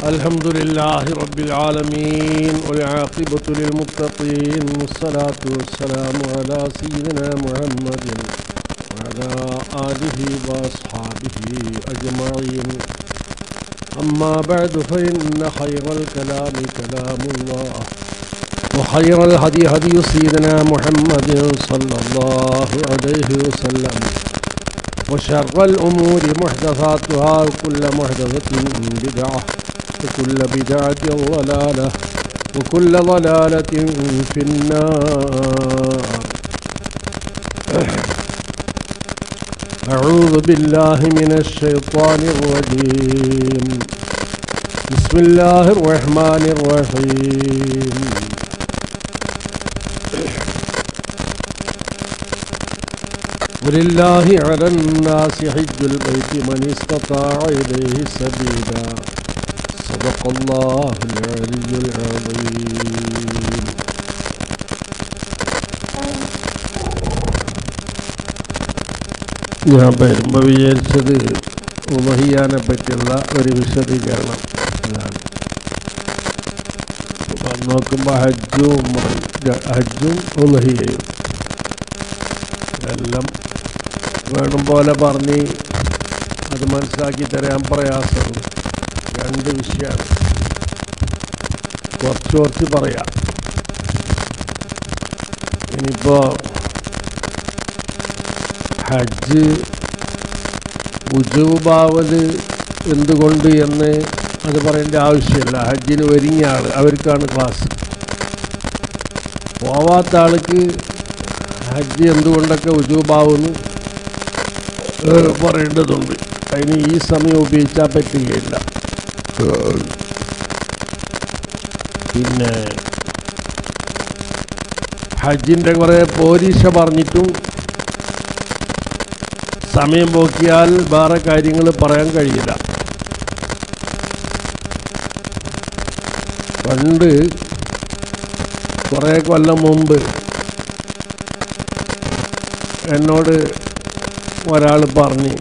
الحمد لله رب العالمين والعاقبة للمتقين والصلاة والسلام على سيدنا محمد وعلى آله وأصحابه أجمعين أما بعد فإن خير الكلام كلام الله وخير الهدي هدي سيدنا محمد صلى الله عليه وسلم وشر الأمور محدثاتها وكل محدثة بدعة وكل بدعة ضلالة وكل ضلالة في النار أعوذ بالله من الشيطان الرجيم بسم الله الرحمن الرحيم ولله على الناس حج البيت من استطاع إليه سبيلا صدق الله العلي العظيم ഞാൻ വരുമ്പോൾ വിചാരിച്ചത് ഉമഹിയാനെ പറ്റിയുള്ള ഒരു വിശദീകരണം അതാണ് വന്ന് നോക്കുമ്പോൾ ഹജ്ജും ഉംറയും, ര- ഹജ്ജും ഉമഹിയയും എല്ലാം വേണം പോലെ പറഞ്ഞ് അത് മനസ്സിലാക്കി തരാൻ പ്രയാസമാണ് രണ്ട് വിഷയമാണ് കുറച്ച് കുറച്ച് പറയാം ഇനിയിപ്പോൾ ഹജ്ജ് ഉജൂബാവല് എന്തുകൊണ്ട് എന്ന് അത് പറയേണ്ട ആവശ്യമില്ല ഹജ്ജിന് ഒരുങ്ങിയ ആൾ അവർക്കാണ് ക്ലാസ് പോവാത്ത ആൾക്ക് ഹജ്ജ് എന്തുകൊണ്ടൊക്കെ ഉജൂബാവുന്നു ഏഹ് പറയേണ്ടതുണ്ട് അതിന് ഈ സമയം ഉപയോഗിച്ചാൽ പറ്റുകയില്ല പിന്നെ ഹജ്ജിൻ്റെ കുറേ പോരീഷ പറഞ്ഞിട്ടും സമയം പോക്കിയാൽ വേറെ കാര്യങ്ങൾ പറയാൻ കഴിയില്ല പണ്ട് കുറേ കൊല്ലം മുമ്പ് എന്നോട് ഒരാൾ പറഞ്ഞ്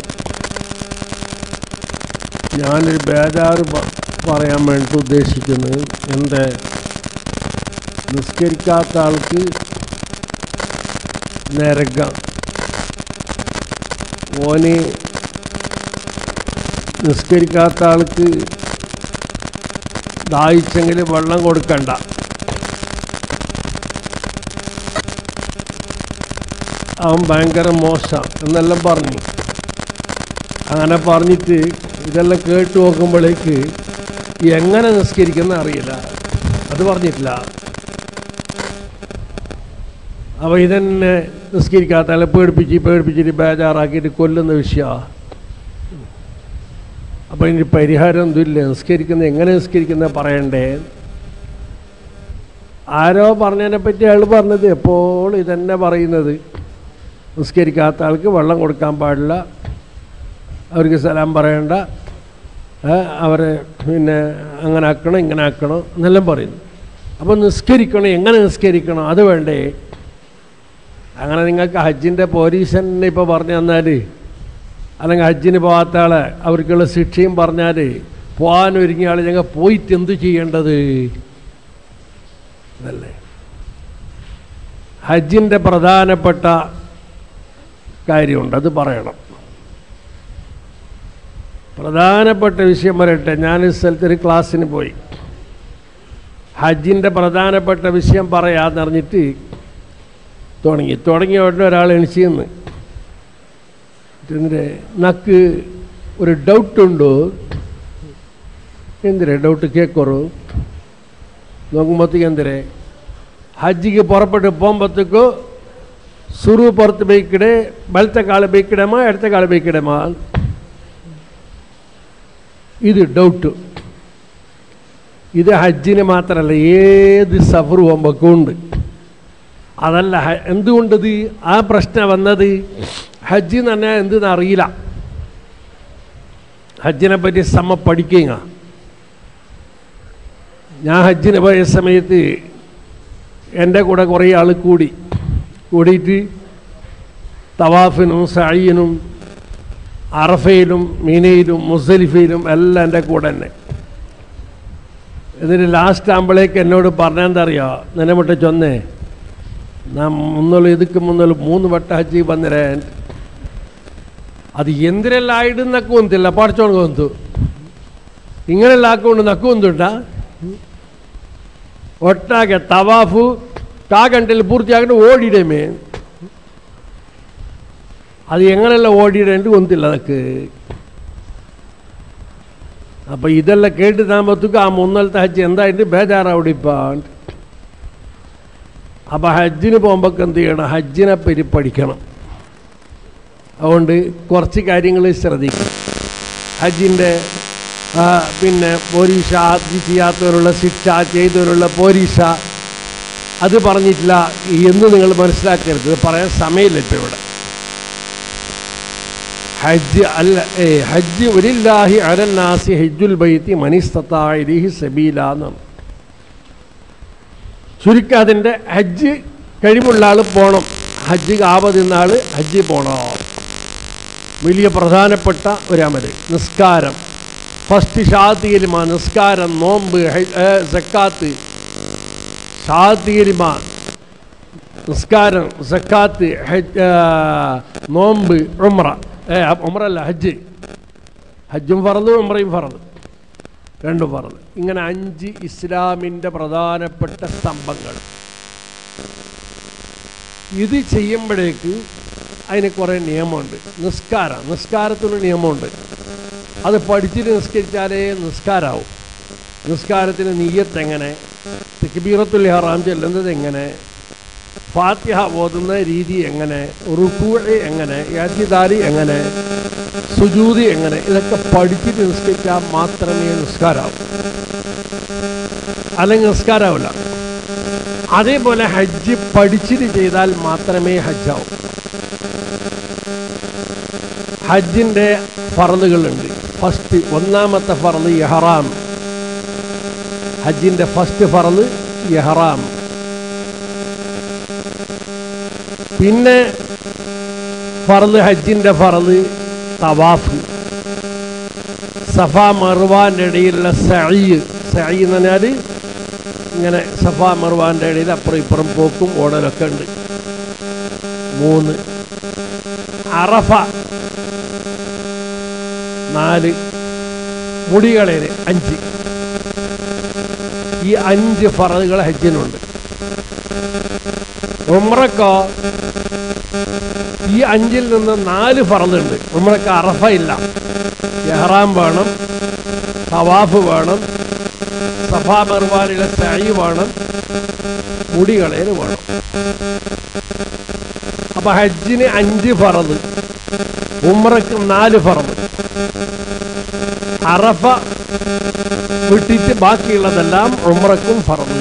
ഞാനൊരു ബേജാറ് പ- പറയാൻ വേണ്ടി ഉദ്ദേശിക്കുന്നത് എൻ്റെ നിസ്കരിക്കാത്ത ആൾക്ക് നരകം ഓന് നിസ്കരിക്കാത്ത ആൾക്ക് ദാഹിച്ചെങ്കിൽ വെള്ളം കൊടുക്കണ്ട അവൻ ഭയങ്കര മോശം എന്നെല്ലാം പറഞ്ഞു അങ്ങനെ പറഞ്ഞിട്ട് ഇതെല്ലാം കേട്ട് നോക്കുമ്പോഴേക്ക് എങ്ങനെ നിസ്കരിക്കുന്ന അറിയില്ല അത് പറഞ്ഞിട്ടില്ല അപ്പോൾ ഇതന്നെ നിസ്കരിക്കാത്ത ആളെ പേടിപ്പിച്ച് പേടിപ്പിച്ചിട്ട് ബേജാറാക്കിയിട്ട് കൊല്ലുന്ന വിഷയമാണ് അപ്പോൾ ഇനി പരിഹാരം എന്തില്ല നിസ്കരിക്കുന്ന എങ്ങനെ നിസ്കരിക്കുന്ന പറയണ്ടേ ആരോ പറഞ്ഞതിനെ പറ്റി അയാൾ പറഞ്ഞത് എപ്പോൾ ഇതന്നെ പറയുന്നത് നിസ്കരിക്കാത്ത ആൾക്ക് വെള്ളം കൊടുക്കാൻ പാടില്ല അവർക്ക് സലാം പറയണ്ട ഏ, അവരെ പിന്നെ അങ്ങനെ ആക്കണം ഇങ്ങനെ ആക്കണം എന്നെല്ലാം പറയുന്നു അപ്പോൾ നിസ്കരിക്കണം എങ്ങനെ നിസ്കരിക്കണം അത് വേണ്ടേ അങ്ങനെ നിങ്ങൾക്ക് ഹജ്ജിൻ്റെ പോലീസന്നെ ഇപ്പോൾ പറഞ്ഞു തന്നാൽ അല്ലെങ്കിൽ ഹജ്ജിന് പോകാത്ത ആളെ അവർക്കുള്ള ശിക്ഷയും പറഞ്ഞാൽ പോകാൻ ഒരുങ്ങിയ ആൾ ഞങ്ങൾ പോയിട്ട് എന്തു ചെയ്യേണ്ടത് അതല്ലേ ഹജ്ജിൻ്റെ പ്രധാനപ്പെട്ട കാര്യമുണ്ട് അത് പറയണം പ്രധാനപ്പെട്ട വിഷയം പറയട്ടെ ഞാൻ ഈ സ്ഥലത്തൊരു ക്ലാസ്സിന് പോയി ഹജ്ജിൻ്റെ പ്രധാനപ്പെട്ട വിഷയം പറയാന്ന് പറഞ്ഞിട്ട് തുടങ്ങി തുടങ്ങിയ ഉടനെ ഒരാൾ എണിച്ച് നിന്ന് എന്നിട്ട് നക്ക് ഒരു ഡൗട്ടുണ്ടോ എന്തിരെ ഡൗട്ട് കേൾക്കറു നോക്കുമ്പോഴത്തേക്ക് എന്തിരെ ಹಜ್ಜಿಗೆ ಹೊರಪಟ್ಟು ಪೋಂಬತ್ತಕ್ಕೂ ಸುರು ಪೊರತು ಬೇಕಿಡೆ ಬಲತೆ ಕಾಳು ಬೇಕಿಡಮ್ಮ ಎಡತೆ ಕಾಳು ಬೇಕಿಡಮ್ಮ ഇത് ഡൗട്ട് ഇത് ഹജ്ജിന് മാത്രമല്ല ഏത് സഫർ പോകുമ്പോഴൊക്കെ ഉണ്ട് അതല്ല ഹ- എന്തുകൊണ്ടത് ആ പ്രശ്നം വന്നത് ഹജ്ജ് എന്ന് പറഞ്ഞാൽ എന്തെന്ന് അറിയില്ല ഹജ്ജിനെ പറ്റി സമ പഠിക്കുക ഞാൻ ഹജ്ജിന് പോയ സമയത്ത് എൻ്റെ കൂടെ കുറേ ആൾ കൂടി കൂടിയിട്ട് തവാഫിനും സഴീനും അറഫയിലും മീനയിലും മുസലിഫയിലും എല്ലാം എൻ്റെ കൂടെ തന്നെ എന്നിട്ട് ലാസ്റ്റ് ആകുമ്പോഴേക്ക് എന്നോട് പറഞ്ഞെന്താ അറിയോ നിന്നെ മുട്ട ചൊന്നേ നാം മുന്നോള് ಇದಕ್ಕೆ ಮುನ್ನೋಲು ಮೂರು ವಟ್ಟ ಹಜ್ಜಿಗೆ ಬಂದರೆ ಅದು ಎಂದ್ರೆಲ್ಲ ಆಯ್ಡು ನಕ್ಕು ಅಂತಿಲ್ಲ ಪಡ್ಚೋಣ್ಗೆ ಅಂತು ಹಿಂಗನೆಲ್ಲ ಹಾಕ್ಕೊಂಡು ನಕ್ಕು ಅಂದುಂಟ ಒಟ್ಟಾಗೆ ತವಾಫು കാ ഗണ്ടയിൽ പൂർത്തിയാക്കിട്ട് ഓടിയിടമേ അത് എങ്ങനെയല്ല ഓടിയിടേണ്ടി ഒന്നില്ല അതൊക്കെ അപ്പം ഇതെല്ലാം കേട്ട് താമസത്തുക്ക് ആ മുന്നലത്തെ ഹജ്ജ് എന്തായിട്ട് ബേജാറാവിടിപ്പാൻ അപ്പം ഹജ്ജിന് പോകുമ്പോൾ എന്ത് ചെയ്യണം ഹജ്ജിനെ പറ്റി പഠിക്കണം അതുകൊണ്ട് കുറച്ച് കാര്യങ്ങൾ ശ്രദ്ധിക്കണം ഹജ്ജിൻ്റെ ആ, പിന്നെ പോരീഷ ഹജ്ജ് ചെയ്യാത്തവരുള്ള ശിക്ഷ ചെയ്തവരുള്ള പോരീഷ അത് പറഞ്ഞിട്ടില്ല എന്ന് നിങ്ങൾ മനസ്സിലാക്കരുത് ഇത് പറയാൻ സമയമില്ല ഇപ്പം ഇവിടെ ഹജ്ജ് അല്ല ഏ ഹജ്ജ് ഒരില്ലാഹി അരന്നാസി ഹജ്ജുൽ ബൈത്തി മനിസ്തത്തായിരിഹി സബീല എന്നാണ് ചുരുക്കം അതിൻ്റെ ഹജ്ജ് കഴിവുള്ള ആൾ പോകണം ഹജ്ജ് ആവതുന്ന ആൾ ഹജ്ജ് പോകണം വലിയ പ്രധാനപ്പെട്ട ഒരു അമല് നിസ്കാരം ഫസ്റ്റ് ഷാത്തിയിലുമ നിസ്കാരം നോമ്പ് ഹെ- ഏ, സക്കാത്ത് ഷാത്തിയിലുമ നിസ്കാരം സക്കാത്ത് ഹജ്ജ് ആ, നോമ്പ് ഉമ്ര ഏ ഉമ്ര അല്ല ഹജ്ജ് ഹജ്ജും ഫറദ് ഉമ്രയും ഫറദ് രണ്ടും ഫറദ് ഇങ്ങനെ അഞ്ച് ഇസ്ലാമിൻ്റെ പ്രധാനപ്പെട്ട സ്തംഭങ്ങൾ ഇത് ചെയ്യുമ്പോഴേക്ക് അതിന് കുറേ നിയമമുണ്ട് നിസ്കാരം നിസ്കാരത്തിന് നിയമമുണ്ട് അത് പഠിച്ചിട്ട് നിസ്കരിച്ചാലേ നിസ്കാരാവും നിസ്കാരത്തിന് നീയത്ത് എങ്ങനെ തെക്കുബീറത്തുൽ ഹറാം ചെല്ലുന്നത് എങ്ങനെ ഫാത്തിഹ ഓതുന്ന രീതി എങ്ങനെ റുക്കൂഴ് എങ്ങനെ യാജിദാരി എങ്ങനെ സുജൂതി എങ്ങനെ ഇതൊക്കെ പഠിച്ചിട്ട് നിസ്കരിച്ചാൽ മാത്രമേ നിസ്കാരാവൂ അല്ലെങ്കിൽ നിസ്കാരാവില്ല അതേപോലെ ഹജ്ജ് പഠിച്ചിട്ട് ചെയ്താൽ മാത്രമേ ഹജ്ജാവൂ ഹജ്ജിൻ്റെ ഫറലുകളുണ്ട് ഫസ്റ്റ് ഒന്നാമത്തെ ഫറല് യഹറാം ഹജ്ജിൻ്റെ ഫസ്റ്റ് ഫറല് യഹറാം പിന്നെ ഫറല് ഹജ്ജിൻ്റെ ഫറല് തവാഫ് സഫ മറുവാൻ്റെ ഇടയിലുള്ള സഈ സഈ എന്ന് പറഞ്ഞാൽ ഇങ്ങനെ സഫ മറുവാൻ്റെ ഇടയിൽ അപ്പുറം ഇപ്പുറം പോക്കും ഓടലൊക്കെ ഉണ്ട് മൂന്ന് അറഫ നാല് മുടികളേര് അഞ്ച് ഈ അഞ്ച് ഫറതുകൾ ഹജ്ജിനുണ്ട് ഉമ്രക്കോ ഈ അഞ്ചിൽ നിന്ന് നാല് ഫറതുണ്ട് ഉമ്രക്ക് അറഫ ഇല്ല എഹ്റാം വേണം തവാഫ് വേണം സഫാ മെർവാനിലെ സൈ വേണം മുടികളേര് വേണം അപ്പൊ ഹജ്ജിന് അഞ്ച് ഫറത് ഉമ്രക്ക് നാല് ഫറത് അറഫ വിട്ടിട്ട് ബാക്കിയുള്ളതെല്ലാം ഉമ്രക്കും ഫറത്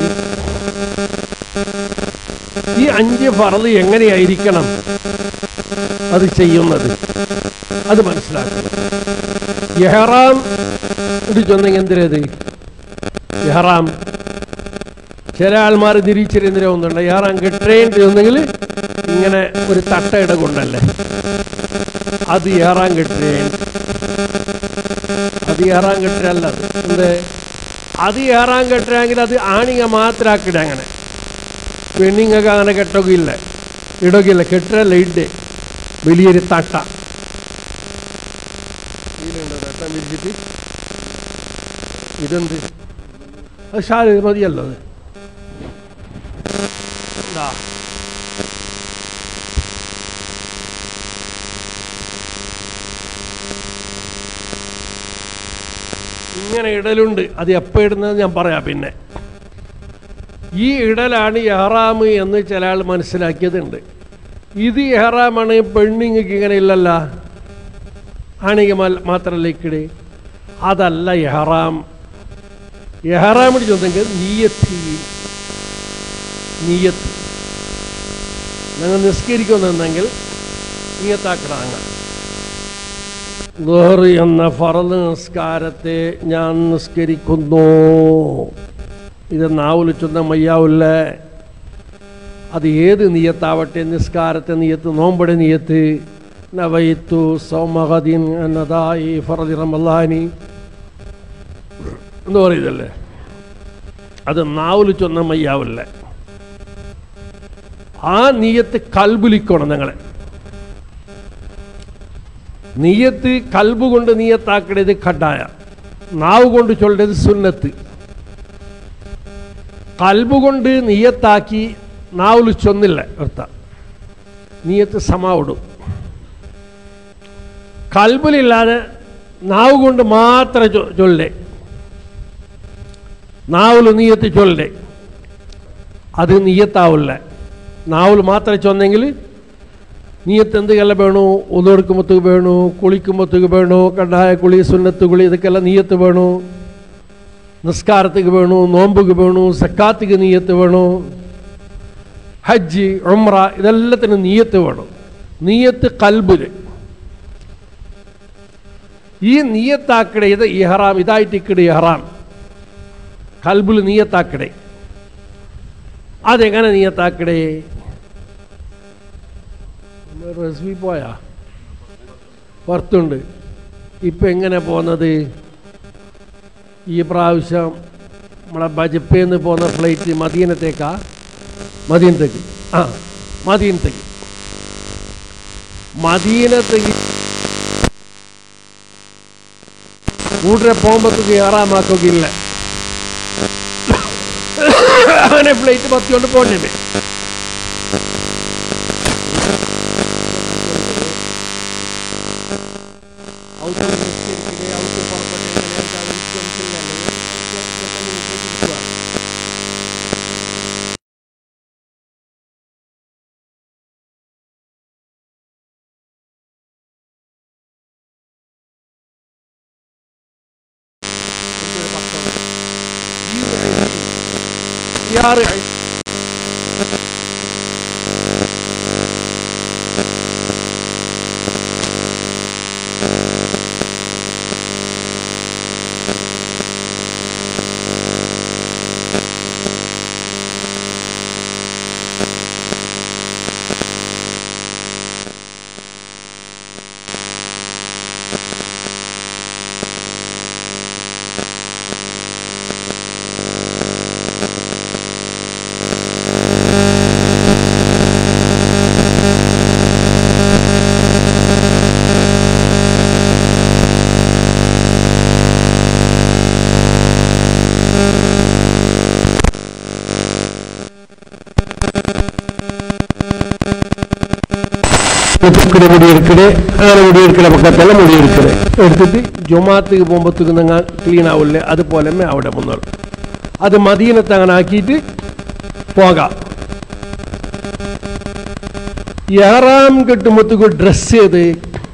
ഈ അഞ്ച് ഫറത് എങ്ങനെയായിരിക്കണം അത് ചെയ്യുന്നത് അത് മനസ്സിലാക്കണം യഹറാം ഇത് ചൊന്നെങ്കിൽ എന്തിനത് യഹറാം ചില ആൾമാർ തിരിച്ചിരുന്നില്ല ഒന്നുണ്ട് യഹറാം കെട്ടേണ്ടി ഒന്നെങ്കിൽ ഇങ്ങനെ ഒരു തട്ടയിട കൊണ്ടല്ലേ അത് ഏറാൻ കെട്ടേ അത് ഏറാൻ കെട്ടല്ല അത് എന്ത് അത് ഏറാൻ കെട്ടുകയെങ്കിൽ അത് ആണിങ്ങ മാത്രമാക്കിട അങ്ങനെ പെണ്ണിങ്ങൾക്ക് അങ്ങനെ കെട്ടൊക്കില്ല ഇടൊക്കില്ല കെട്ടല്ല ഇഡ് വലിയൊരു തട്ട ഇതിലുണ്ടോ തട്ട വിരിച്ചിട്ട് ഇതെന്ത് അത് ഷാല് മതിയല്ലോ അത് എന്താ ഇങ്ങനെ ഇടലുണ്ട് അത് എപ്പോൾ ഇടുന്നത് ഞാൻ പറയാം പിന്നെ ഈ ഇടലാണ് എഹ്റാം എന്ന് ചില ആൾ മനസ്സിലാക്കിയതുണ്ട് ഇത് എഹ്റാമാണ് പെണ്ണിങ്ങൾക്ക് ഇങ്ങനെ ഇല്ലല്ല ആണെങ്കിൽ മാത്രമല്ല ഇക്കിട് അതല്ല എഹ്റാം എഹ്റാമിന് ചെന്നെങ്കിൽ നീയത്ത് നീയത്ത് നിങ്ങൾ നിസ്കരിക്കുന്നെങ്കിൽ നീയത്താക്കണം അങ്ങനെ ലുഹറ് എന്ന ഫറദ് നിസ്കാരത്തെ ഞാൻ നിസ്കരിക്കുന്നു ഇത് നാവുൽ ചൊന്ന മയ്യാവില്ലേ അത് ഏത് നീയത്താവട്ടെ നിസ്കാരത്തെ നീയത്ത് നോമ്പടെ നീയത്ത് നവയിത്തു സൗമഹദീൻ എന്നതായി ഫറദി റമല്ലാനി എന്ന് പറയുന്നല്ലേ അത് നാവിൽ ചൊന്ന മയ്യാവില്ല ആ നീയത്ത് കൽബുലിക്കണം ഞങ്ങളെ നീയത്ത് കൽബ് കൊണ്ട് നീയത്താക്കണത് കഡായ നാവ് കൊണ്ട് ചൊല്ലേത് സുന്നത്ത് കൽബ് കൊണ്ട് നീയത്താക്കി നാവിൽ ചൊന്നില്ല അർത്ഥ നീയത്ത് സമാവിടും കൽബിലില്ലാതെ നാവ് കൊണ്ട് മാത്രം ചൊ- ചൊല്ലേ നാവിൽ നീയത്ത് ചൊല്ലേ അത് നീയത്താവില്ല നാവിൽ മാത്രം ചൊന്നെങ്കിൽ നീയത്ത് എന്തൊക്കെല്ലാം വേണു ഒന്നെടുക്കുമ്പോഴത്തേക്ക് വേണു കുളിക്കുമ്പോഴത്തേക്ക് വേണു കണ്ടായ കുളി സുന്നത്ത് കുളി ഇതൊക്കെല്ലാം നീയത്ത് വേണു നിസ്കാരത്തേക്ക് വേണു നോമ്പുക്ക് വേണു സക്കാത്തിക്ക് നീയത്ത് വേണു ഹജ്ജ് ഉംറ ഇതെല്ലാത്തിനും നീയത്ത് വേണം നീയത്ത് കൽബില് ഈ നീയത്താക്കടെ ഇത് ഇഹറാം ഇതായിട്ട് ഇക്കടെ ഇഹറാം കൽബിൽ നീയത്താക്കടെ അതെങ്ങനെ നീയത്താക്കടേ റെസിപ്പി പോയാ പുറത്തുണ്ട് ഇപ്പം എങ്ങനെ പോകുന്നത് ഈ പ്രാവശ്യം നമ്മളെ ബജപ്പേന്ന് പോകുന്ന ഫ്ലൈറ്റ് മദീനത്തേക്കാ മദീനത്തേക്ക് ആ മദീനത്തേക്ക് മദീനത്തേക്ക് കൂട്ടരെ പോകുമ്പോഴത്തേക്ക് ഏറാമാക്കുകയില്ല അങ്ങനെ ഫ്ലൈറ്റ് പത്തിക്കൊണ്ട് പോകണ്ടേ ഔട്ട് നിസ്കരിക്കുക ഔട്ട് പുറപ്പെട്ട് എങ്ങനെയാണെന്ന് അവർക്ക് മനസ്സിലായത് ഇരിക്കുക خيار മുത്തുക്കിടെ മുടി എടുക്കണേ അങ്ങനെ മുടി എടുക്കണ പക്കത്തെല്ലാം മുടി എടുക്കണേ എടുത്തിട്ട് ജുമാത്തേക്ക് പോകുമ്പോഴത്തേക്ക് നിങ്ങൾ ക്ലീൻ ആവില്ലേ അതുപോലെ തന്നെ അവിടെ മുന്നോൾ അത് മദീനത്ത് അങ്ങനെ ആക്കിയിട്ട് പോകാം ഏറാം കെട്ടുമ്പോഴത്തേക്ക് ഡ്രസ് ചെയ്ത്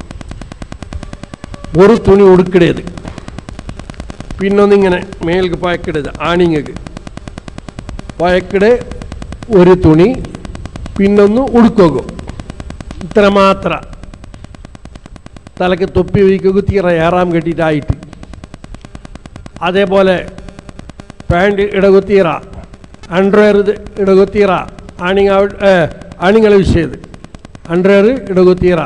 ഒരു തുണി ഉടുക്കിടേത് പിന്നൊന്നിങ്ങനെ മേൽക്ക് പയക്കിടത് ആണിങ്ങക്ക് പയക്കിടെ ഒരു തുണി പിന്നൊന്ന് ഉടുക്കും ഇത്ര മാത്ര തലക്ക് തൊപ്പി വയ്ക്കുക തീറ ഏറാം കെട്ടിയിട്ടായിട്ട് അതേപോലെ പാൻറ് ഇടകുത്തീറ അണ്ടർവെയർ ഇടകുത്തീറ ആണിങ്ങ ആണിങ്ങളെ വിഷയത് അണ്ടർവെയർ ഇടകുത്തീറ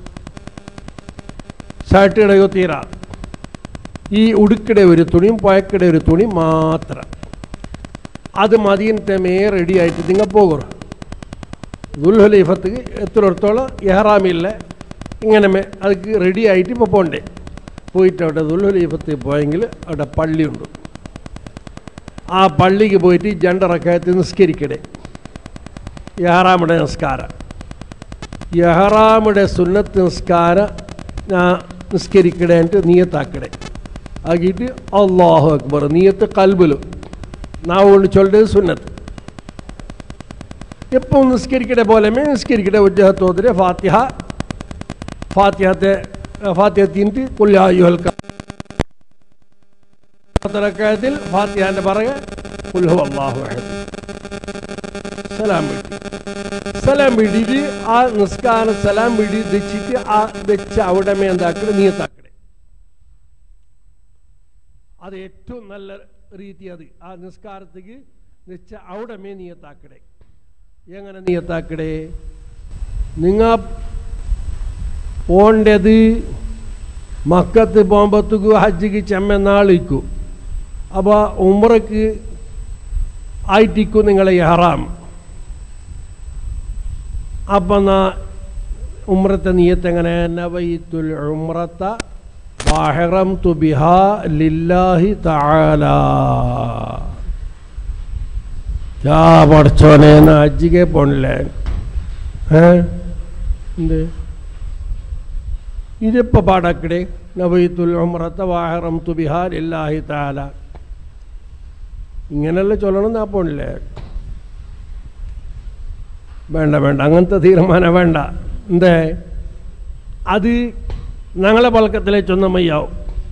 ഷർട്ട് ഇടകുത്തീറ ഈ ഉടുക്കിടെ ഒരു തുണിയും പയക്കിടെ ഒരു തുണി മാത്രം അത് മദീനത്തെ മേ റെഡി ആയിട്ട് നിങ്ങൾ പോകുക ദുൽഹലീഫത്ത് എത്തിടത്തോളം എഹ്റാമില്ല ഇങ്ങനെ മേ അതിക്ക് റെഡി ആയിട്ട് ഇപ്പോൾ പോണ്ടേ പോയിട്ട് അവിടെ ദുൽഹലീഫത്ത് പോയെങ്കിൽ അവിടെ പള്ളിയുണ്ട് ആ പള്ളിക്ക് പോയിട്ട് ജണ്ടറക്കയത്ത് നിസ്കരിക്കടേ യഹറാമുടെ നിസ്കാരം യഹറാമുടെ സുന്നത്ത് നിസ്കാരം ഞാൻ നിസ്കരിക്കടേൻറ്റ് നീയത്താക്കടേ ആക്കിയിട്ട് അള്ളാഹു അക്ബർ നീയത്ത് കൽബിലും നാവ് കൊണ്ട് ചൊല്ലേത് സുന്നത്ത് എപ്പോൾ നിസ്കരിക്കട്ടെ പോലെ നിസ്കരിക്കട്ടെ ഉജ്ജഹത്തോതിരെ ഫാത്തിഹ ഫാത്തിഹത്തെ ഫാത്തിഹ തീന്തി കുല്ലായുഹൽ റക്കായത്തിൽ ഫാത്തിഹാന്റെ പറയ കുൽഹു അള്ളാഹു അഹദ് സലാം വീട്ടി സലാം വീട്ടിയിട്ട് ആ നിസ്കാരം സലാം വീട്ടി വെച്ചിട്ട് ആ വെച്ച അവിടെ മേ എന്താക്കണേ നീയത്താക്കണേ അത് ഏറ്റവും നല്ല രീതി അത് ആ നിസ്കാരത്തേക്ക് വെച്ച അവിടെ മേ നീയത്താക്കണേ എങ്ങനെ നീയത്താക്കടേ നിങ്ങ പോണ്ടത് മക്കത്ത് പോകുമ്പോഴത്തേക്ക് ഹജ്ജിക്ക് ചെമ്മ നാളിക്കും അപ്പോൾ ഉമ്രക്ക് ആയിട്ടിക്കും നിങ്ങളെ ഇഹ്റാം അപ്പം നാ ഉമ്രത്തെ നീയത്ത് എങ്ങനെ നവയിത്തുൽ ഉമ്രത്ത വാഹറം തു ബിഹാ ലില്ലാഹി തആല ചാ പഠിച്ചോനെ എന്നാ അജ്ജിಗೆ പോണില്ലേ ഏ എന്ത് ഇതിപ്പോൾ പാടാക്കടെ നവയിത്തുൽ ഉമ്രത്ത വാഹറം തു ബിഹാ ലില്ലാഹി തആല ഇങ്ങനെയല്ല ചൊല്ലണം എന്നാ പോണില്ലേ വേണ്ട വേണ്ട അങ്ങനത്തെ തീരുമാനം വേണ്ട എന്തേ അത് ഞങ്ങളെ പളക്കത്തിലെ ചൊന്നമയ്യാവും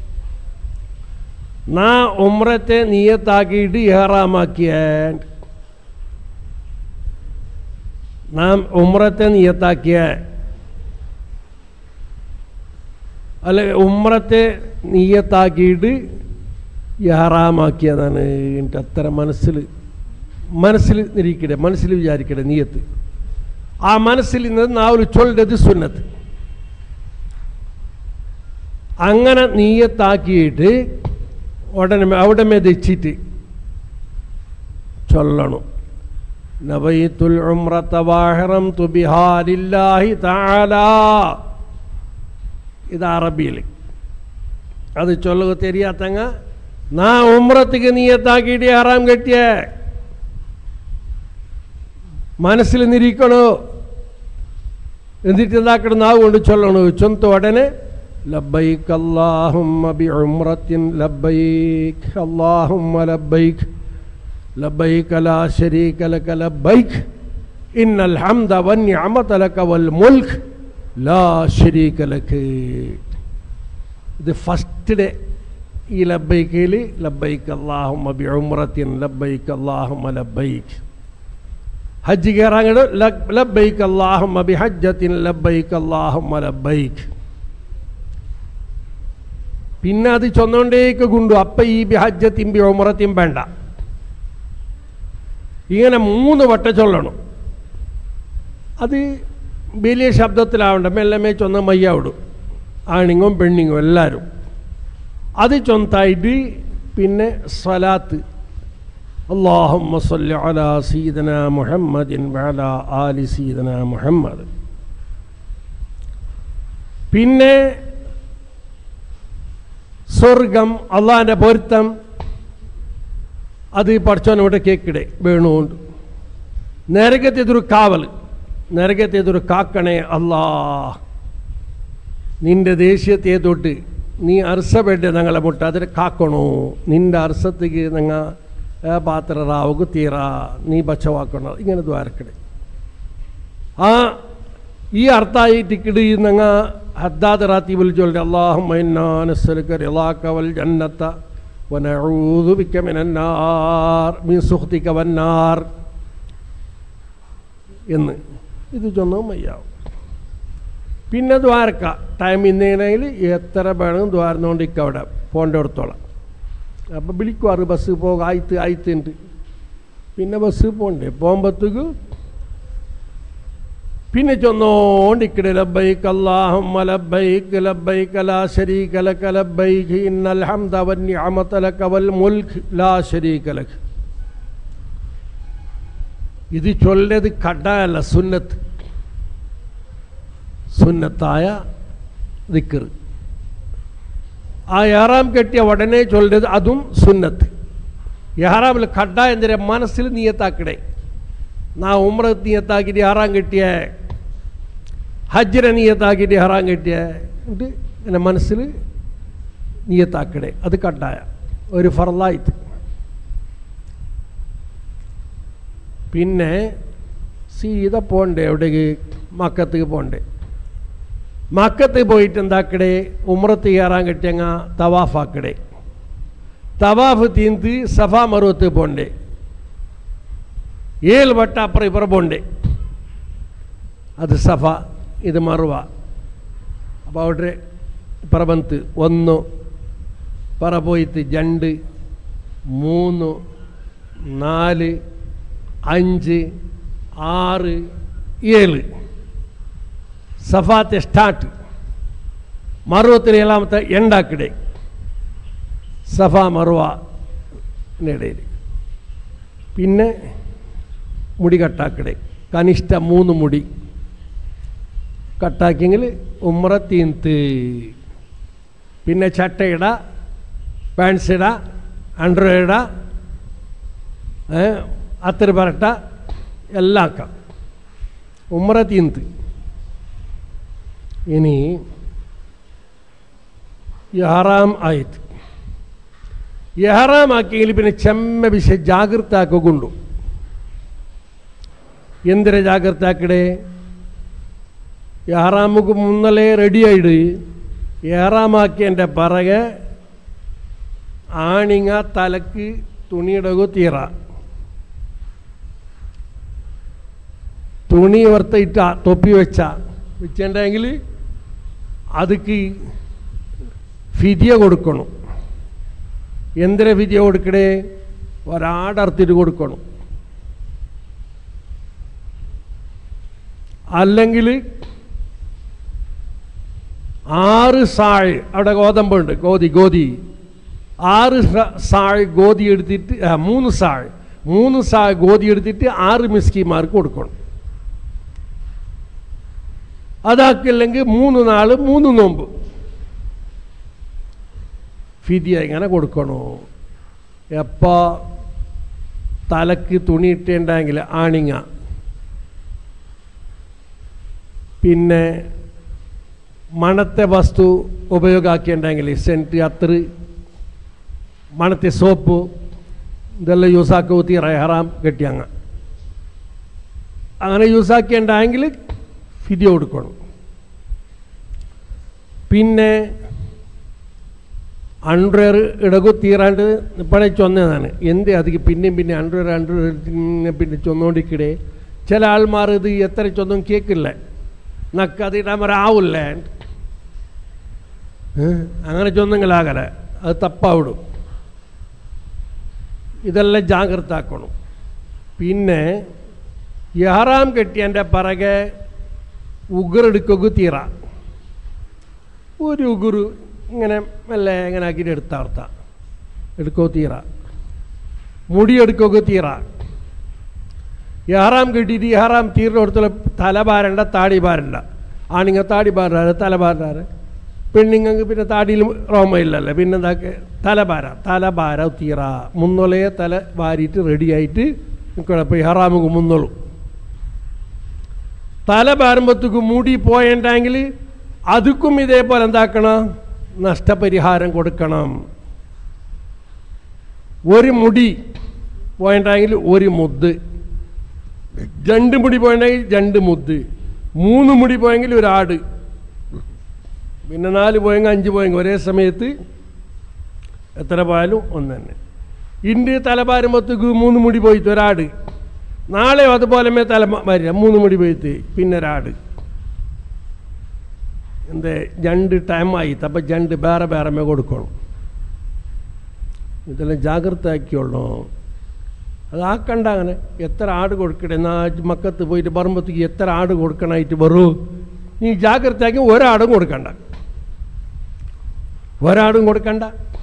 നാ ഉമ്രത്തെ നീയത്താക്കിയിട്ട് ഇഹറാമാക്കിയ നാം ഉമ്രത്തെ നീയത്താക്കിയ അല്ല ഉമ്രത്തെ നീയത്താക്കിയിട്ട് ഇഹറാമാക്കിയതാണ് എനിക്ക് അത്ര മനസ്സിൽ മനസ്സിൽ ഇരിക്കട്ടെ മനസ്സിൽ വിചാരിക്കട്ടെ നീയത്ത് ആ മനസ്സിൽ നിന്ന് നാവിൽ ചൊല്ലത് സുന്നത്ത് അങ്ങനെ നീയത്താക്കിയിട്ട് ഉടനെ അവിടെ മെതിച്ചിട്ട് ചൊല്ലണം നബയിത്തുൽ ഉംറത്ത വാഹിറം തുബിഹാലില്ലാഹി തആല ഇത് അറബിയിൽ അത് ചൊല്ലുക തെരിയാത്തങ്ങ നാ ഉമ്രത്തേക്ക് നീയത്താക്കിയിട്ട് ആറാം കെട്ടിയേ മനസ്സിൽ നിരീക്കണോ എന്നിട്ട് എന്താക്കണം നാവ് കൊണ്ട് ചൊല്ലണോ ചൊന്ത ഉടനെ ലബൈക്ക് അല്ലാഹുമ്മ ബി ഉംറത്തിൻ ലബൈക്ക് അല്ലാഹുമ്മ ലബൈക്ക് ലബൈക്ക് ലാ ശരീക ലക ലബൈക്ക് ഇന്നൽ ഹംദ വന്നിഅമത ലക വൽ മുൽക്ക് ലാ ശരീക ലക ഇത് ഫസ്റ്റ് ഡേ ഈ ലബൈക്കയിൽ ലബൈക്ക് അല്ലാഹുമ്മ ബി ഉംറത്തിൻ ലബൈക്ക് അല്ലാഹുമ്മ ലബൈക്ക് ഹജ്ജ് കയറാങ്ങട് ലബൈക്ക് അല്ലാഹുമ്മ ബി ഹജ്ജത്തിൻ ലബൈക്ക് അല്ലാഹുമ്മ ലബൈക്ക് പിന്നെ അത് ചൊന്നോണ്ടേക്ക് കൊണ്ടു അപ്പം ഈ ബി ഹജ്ജത്തിൻ ബി ഉമറത്തിൻ വേണ്ട ഇങ്ങനെ മൂന്ന് വട്ടം ചൊല്ലണം അത് വലിയ ശബ്ദത്തിലാവണ്ട മെല്ലമേ ചൊന്ന മയ്യാവിടും ആണിങ്ങും പെണ്ണിങ്ങും എല്ലാവരും അത് ചൊന്തായിട്ട് പിന്നെ സ്വലാത്ത് اللهم صل على سيدنا محمد وعلى آل سيدنا محمد പിന്നെ സ്വർഗം അള്ളാഹിൻ്റെ പൊരുത്തം അത് പഠിച്ചവനോട് കേക്കിടെ വേണുകൊണ്ട് നരകത്തെതൊരു കാവൽ നരകത്തെതൊരു കാക്കണേ അല്ലാ നിന്റെ ദേശീയത്തെ തൊട്ട് നീ അർസപ്പെട്ട ഞങ്ങളെ മുട്ട അതിനെ കാക്കണോ നിന്റെ അർസത്തേക്ക് ഞങ്ങൾ പാത്രറാവുക തീറ നീ ബച്ചവാക്കണം ഇങ്ങനെ ദ്വാരക്കടെ ആ ഈ അർത്ഥായിട്ടിക്കിട് നങ്ങ ഹദ്ദാദ് റാത്തീബിൽ ചൊല്ലി അള്ളാഹും വൽ ജന്നത്ത ونعوذ بك من النار من سخطك والنار എന്ന് ഇത് ചൊന്നും മയ്യാവും പിന്നെ ദ്വാരക്ക ടൈം ഇന്നേണെങ്കിൽ എത്ര വേണം ദ്വാരന്നുകൊണ്ടിരിക്കുക അവിടെ പോണ്ടിടത്തോളം അപ്പം വിളിക്കുവാറ് ബസ് പോക ആയിത്ത് ആയിത്തുണ്ട് പിന്നെ ബസ് പോണ്ടേ പോകുമ്പോഴത്തേക്ക് പിന്നെ ചൊന്നോണ്ടിക്കടെ ലബ്ബൈക്ക് അല്ലാഹുമ്മ ലബ്ബൈക്ക് ലബ്ബൈക്ക് ലാ ശരീക ലക ലബ്ബൈക്ക് ഇന്നൽ ഹംദ വന്നിഅമത ലക വൽ മുൽക്ക് ലാ ശരീക ലക ഇത് ചൊല്ലത് കടായല്ല സുന്നത്ത് സുന്നത്തായ ദിക്കർ ആ ഏറാം കെട്ടിയ ഉടനെ ചൊല്ലത് അതും സുന്നത്ത് ഏറാമിൽ കഡ എന്തിനെ മനസ്സിൽ നീയത്താക്കടേ നാ ഉമ്ര നീയത്താക്കിയിട്ട് ഏറാം കെട്ടിയ ഹജ്ജിനെ നീയത്താക്കിയിട്ട് ഏറാം കെട്ടിയ എന്നിട്ട് എൻ്റെ മനസ്സിൽ നീയത്താക്കടേ അത് കഡായ ഒരു ഫറലായിട്ട് പിന്നെ സീത പോണ്ടേ എവിടേക്ക് മക്കത്തേക്ക് പോണ്ടേ മക്കത്ത് പോയിട്ട് എന്താക്കടേ ഉമ്രത്ത് കയറാൻ കിട്ടിയങ്ങ തവാഫാക്കടേ തവാഫ് തീന്ത് സഫാ മറുവത്ത് പോണ്ടേ ഏഴ് വട്ട അപ്പുറം ഇപ്പുറം പോണ്ടേ അത് സഫ ഇത് മറുവ അപ്പോൾ അവിടെ ഇപ്പറ ಬಂತು ഒന്ന് പറ പോയിട്ട് രണ്ട് മൂന്ന് നാല് അഞ്ച് ആറ് ഏഴ് സഫാത്തെ സ്റ്റാർട്ട് മറുപത്തിൽ ഏഴാമത്തെ എണ്ടാക്കിടെ സഫ മറുവ ഇടയിൽ പിന്നെ മുടി കട്ടാക്കടെ കനിഷ്ഠ മൂന്ന് മുടി കട്ടാക്കിയെങ്കിൽ ഉമ്ര തീന്ത് പിന്നെ ചട്ടയിട പാൻസ് ഇട അണ്ടർ ഇട അത്തർ പരട്ട എല്ലാം ആക്കാം ഉമ്ര തീന്ത് ഇനി യഹറാം ആയിട്ട് യഹറാം ആക്കിയെങ്കിൽ പിന്നെ ചെമ്മ വിഷ ಜಾಗೃತ ಹಾಕೋಗುಂಡು ಎಂದರೆ ಜಾಗೃತ ಹಾಕಡೆ യഹറാമുക്ക് മുന്നലേ റെഡിയായിട് യഹറാമാക്കിയതിൻ്റെ പിറകെ ആണിങ്ങ തലക്ക് തുണിയിടകു തീറ തുണി ഓർത്തിട്ട തൊപ്പി വെച്ച വെച്ചിട്ടുണ്ടെങ്കിൽ ಅದಕ್ಕೆ ഫിദിയ കൊടുക്കണം എന്തിനെ ഫിദിയ കൊടുക്കണേ ഒരാടർത്തിട്ട് കൊടുക്കണം അല്ലെങ്കിൽ ആറ് സാഴ് അവിടെ ഗോതമ്പുണ്ട് ഗോതി ഗോതി ആറ് സ- സാഴ് ഗോതി എടുത്തിട്ട് ആ, മൂന്ന് സാഴ് മൂന്ന് സാഴ് ഗോതി എടുത്തിട്ട് ആറ് മിസ്കിമാർക്ക് കൊടുക്കണം അതാക്കില്ലെങ്കിൽ മൂന്ന് നാൾ മൂന്ന് നോമ്പ് ഫിദിയ ഇങ്ങനെ കൊടുക്കണോ എപ്പോൾ തലക്ക് തുണി ഇട്ടുണ്ടെങ്കിൽ ആണിങ്ങ പിന്നെ മണത്തെ വസ്തു ഉപയോഗാക്കിയിട്ടുണ്ടെങ്കിൽ സെൻറ്റ് അത്ര മണത്തെ സോപ്പ് ഇതെല്ലാം യൂസാക്കി തീറ ഹറാം കെട്ടിയങ്ങ അങ്ങനെ യൂസാക്കിയിട്ടുണ്ടെങ്കിൽ ഫിദിയ കൊടുക്കണം പിന്നെ അണ്ടർവെയർ ഇടകു തീരാണ്ട് ഇപ്പോഴേ ചൊന്നതാണ് എന്ത് അതിക്ക് പിന്നെയും പിന്നെ അണ്ടർവെയർ അണ്ടർവെയർ പിന്നെ ചൊന്നുകൊണ്ടിരിക്കടേ ചില ആൾമാർ ഇത് എത്ര ചൊന്നും കേൾക്കില്ല നക്കത് ഇടാൻ ആവില്ല അങ്ങനെ ചൊന്നെങ്കിലാകല അത് തപ്പാവിടും ഇതെല്ലാം ജാഗ്രത ആക്കണം പിന്നെ യഹറാം കെട്ടിയൻ്റെ പിറകെ ഉഗറെടുക്കുക തീറ ഒരു ഉഗുരു ഇങ്ങനെ മെല്ലെ ഇങ്ങനെ ആക്കിയിട്ട് എടുത്താർത്ത എടുക്കോ തീറ മുടി എടുക്കുക തീറ യഹറാം കെട്ടിയിട്ട് യഹറാം തീറിനടുത്തുള്ള തല പാരണ്ട താടി പാരണ്ട ആണിങ്ങ താടി പാരാറ് തല പാരാറ് പെണ്ണിങ്ങൾക്ക് പിന്നെ താടിയിൽ റോമയില്ലല്ലോ പിന്നെ എന്താക്കെ തല പാര തല പാര തീറ മുന്നോലയെ തല വാരിയിട്ട് റെഡിയായിട്ട് കുഴപ്പം ഹറാമുക്ക് മുന്നോളും തല പാരുമ്പത്തേക്ക് മുടി പോയിട്ടുണ്ടെങ്കിൽ അതുക്കും ഇതേപോലെ എന്താക്കണം നഷ്ടപരിഹാരം കൊടുക്കണം ഒരു മുടി പോയിട്ടുണ്ടെങ്കിൽ ഒരു മുദ്ദ് രണ്ട് മുടി പോയിട്ടുണ്ടെങ്കിൽ രണ്ട് മുദ്ദ് മൂന്ന് മുടി പോയെങ്കിൽ ഒരു ആട് പിന്നെ നാല് പോയെങ്കിൽ അഞ്ച് പോയെങ്കിൽ ഒരേ സമയത്ത് എത്ര പോയാലും ഒന്ന് തന്നെ ഇണ്ട് തലപാരുമ്പത്തേക്ക് മൂന്ന് മുടി പോയിട്ട് ഒരാട് നാളെ അതുപോലെ തല വരിക മൂന്ന് മുടി പോയിട്ട് പിന്നെ ഒരാട് എന്ത് രണ്ട് ടൈമായി അപ്പം രണ്ട് വേറെ വേറെ കൊടുക്കണം ഇതെല്ലാം ജാഗ്രത ആക്കിയോളൂ അത് ആക്കണ്ട അങ്ങനെ എത്ര ആട് കൊടുക്കട്ടെ എന്നാ മക്കത്ത് പോയിട്ട് പറമ്പത്തേക്ക് എത്ര ആട് കൊടുക്കണമായിട്ട് വരൂ നീ ജാഗ്രത ആക്കി ഒരാടും കൊടുക്കണ്ട ഒരാടും കൊടുക്കണ്ട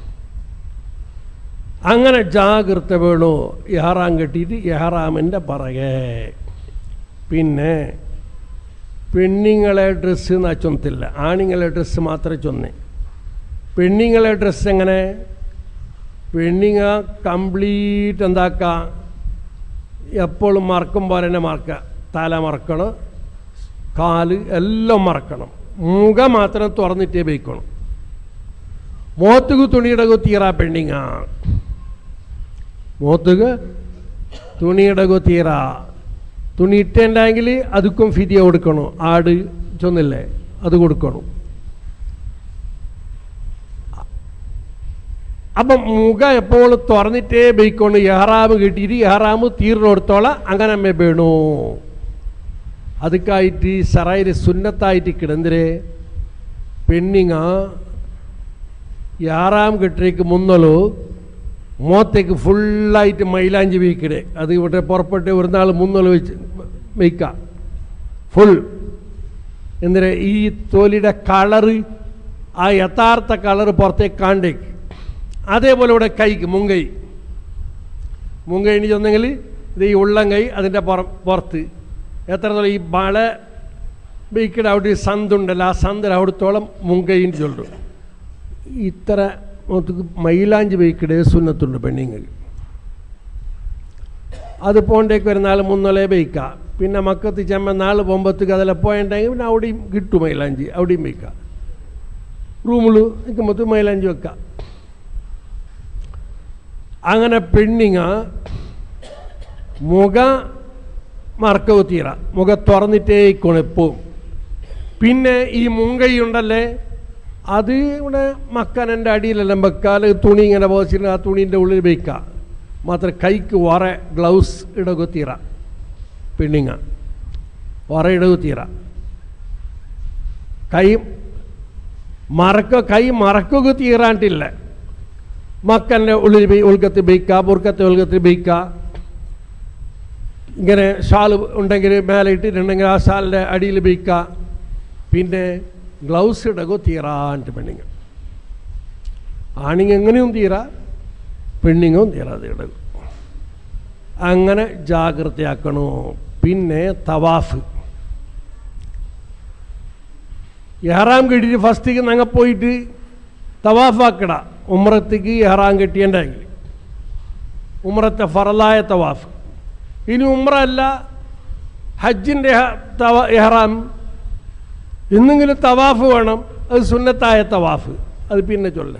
അങ്ങനെ ജാഗ്രത വേണോ യഹറാം കെട്ടിയിട്ട് യഹറാമിൻ്റെ പറകെ പിന്നെ പെണ്ണുങ്ങളെ ഡ്രസ്സ് എന്നാ ചൊന്നത്തില്ല ആണുങ്ങളെ ഡ്രസ്സ് മാത്രമേ ചൊന്നേ പെണ്ണുങ്ങളെ ഡ്രസ്സ് എങ്ങനെ പെണ്ണിങ്ങ കംപ്ലീറ്റ് എന്താക്കുക എപ്പോഴും മറക്കും പോലെ തന്നെ മറക്കുക തല മറക്കണം കാല് എല്ലാം മറക്കണം മുഖം മാത്രം തുറന്നിട്ടേ വയ്ക്കണം മോത്തുകു തുണിയിടകു തീറ പെണ്ണിങ്ങ മോത്തുക തുണിയിടകു തീറ തുണി ഇട്ടുണ്ടെങ്കിൽ അതുക്കും ഫിദിയ കൊടുക്കണം ആട് ചൊന്നില്ലേ അത് കൊടുക്കണം അപ്പം മുഖം എപ്പോഴും തുറന്നിട്ടേ ബൈക്കൊണ്ട് യഹറാമ് കിട്ടിയിട്ട് യഹറാമ് തീർന്നോടത്തോളം അങ്ങനെ അമ്മ വേണു ಅದಕ್ಕಾയിട്ട് സറായിര് സുന്നത്തായിട്ട് കിടന്നിരെ പെണ്ണിങ്ങ യാറാം കെട്ടിലേക്ക് മുന്നಲು മോത്തേക്ക് ഫുള്ളായിട്ട് മൈലാഞ്ചി വീക്കിടെ അത് ഇവിടെ പുറപ്പെട്ട് ഒരു നാൾ മുന്നൽ വെച്ച് വയ്ക്കാം ഫുൾ എന്തിനാ ഈ തോലിയുടെ കളറ് ആ യഥാർത്ഥ കളറ് പുറത്തേക്ക് കാണ്ടേക്ക് അതേപോലെ ഇവിടെ കൈക്ക് മുങ്കൈ മുങ്കയിന് ചെന്നെങ്കിൽ ഇത് ഈ ഉള്ളം കൈ അതിൻ്റെ പുറം പുറത്ത് എത്രത്തോളം ഈ വള ബൈക്കിടെ അവിടെ ഒരു സന്തുണ്ടല്ലോ ആ സന്തിൽ അവിടത്തോളം മുങ്കയിന് ചൊല്ലും ഇത്ര മൊത്തക്ക് മൈലാഞ്ചി ബൈക്കിടെ സുന്നത്തുണ്ട് പെണ്ണുങ്ങൾ അത് പോണ്ടേക്ക് ഒരു നാല് മൂന്നോളെ ബൈക്കാം പിന്നെ മക്കത്ത് ചെമ്മ നാല് പൊമ്പത്തേക്ക് അതെല്ലാം പോയിട്ടുണ്ടെങ്കിൽ പിന്നെ അവിടെയും കിട്ടും മൈലാഞ്ചി അവിടെയും വയ്ക്കാം റൂമിൽ നിൽക്കുമ്പോൾ മൈലാഞ്ചി വെക്കാം അങ്ങനെ പെണ്ണിങ്ങ മുഖ മറക്കവ് തീര മുഖ തുറന്നിട്ടേ ഇക്കോണം എപ്പോഴും പിന്നെ ഈ മുങ്കൈ ഉണ്ടല്ലേ അത് ഇവിടെ മക്കനൻ്റെ അടിയിലെല്ലാം വെക്കാൽ തുണി ഇങ്ങനെ പോസിട്ട് ആ തുണീൻ്റെ ഉള്ളിൽ വയ്ക്കാം മാത്രം കൈക്ക് വറ ഗ്ലൗസ് ഇടകു തീര പെണ്ണിങ്ങ വറ ഇടകു തീര കൈ മറക്ക കൈ മറക്കുക തീരാണ്ടില്ല മക്കൻ്റെ ഉള്ളിൽ ബി- ഉൾക്കത്ത് ബൈക്ക പുറക്കത്തെ ഉൾക്കത്ത് ബൈക്ക ഇങ്ങനെ ഷാൾ ഉണ്ടെങ്കിൽ മേലെ ഇട്ടിട്ടുണ്ടെങ്കിൽ ആ ഷാളിൻ്റെ അടിയിൽ ബൈക്ക പിന്നെ ഗ്ലൗസ് ഇടകോ തീരാണ്ട് പെണ്ണിങ്ങ ആണിങ് എങ്ങനെയും തീരാ പെണ്ണിങ്ങും തീരാതെ ഇടകും അങ്ങനെ ജാഗ്രതയാക്കണോ പിന്നെ തവാഫ് എഹ്റാം കെട്ടിയിട്ട് ഫസ്റ്റിക്ക് ഞങ്ങൾ പോയിട്ട് തവാഫാക്കട ഉമ്രത്തേക്ക് എഹ്റാം കെട്ടിയുണ്ടെങ്കിൽ ഉമ്രത്തെ ഫറലായ തവാഫ് ഇനി ഉമ്ര അല്ല ഹജ്ജിൻ്റെ തവ എഹ്റാം എന്നെങ്കിലും തവാഫ് വേണം അത് സുന്നത്തായ തവാഫ് അത് പിന്നെ ചൊല്ല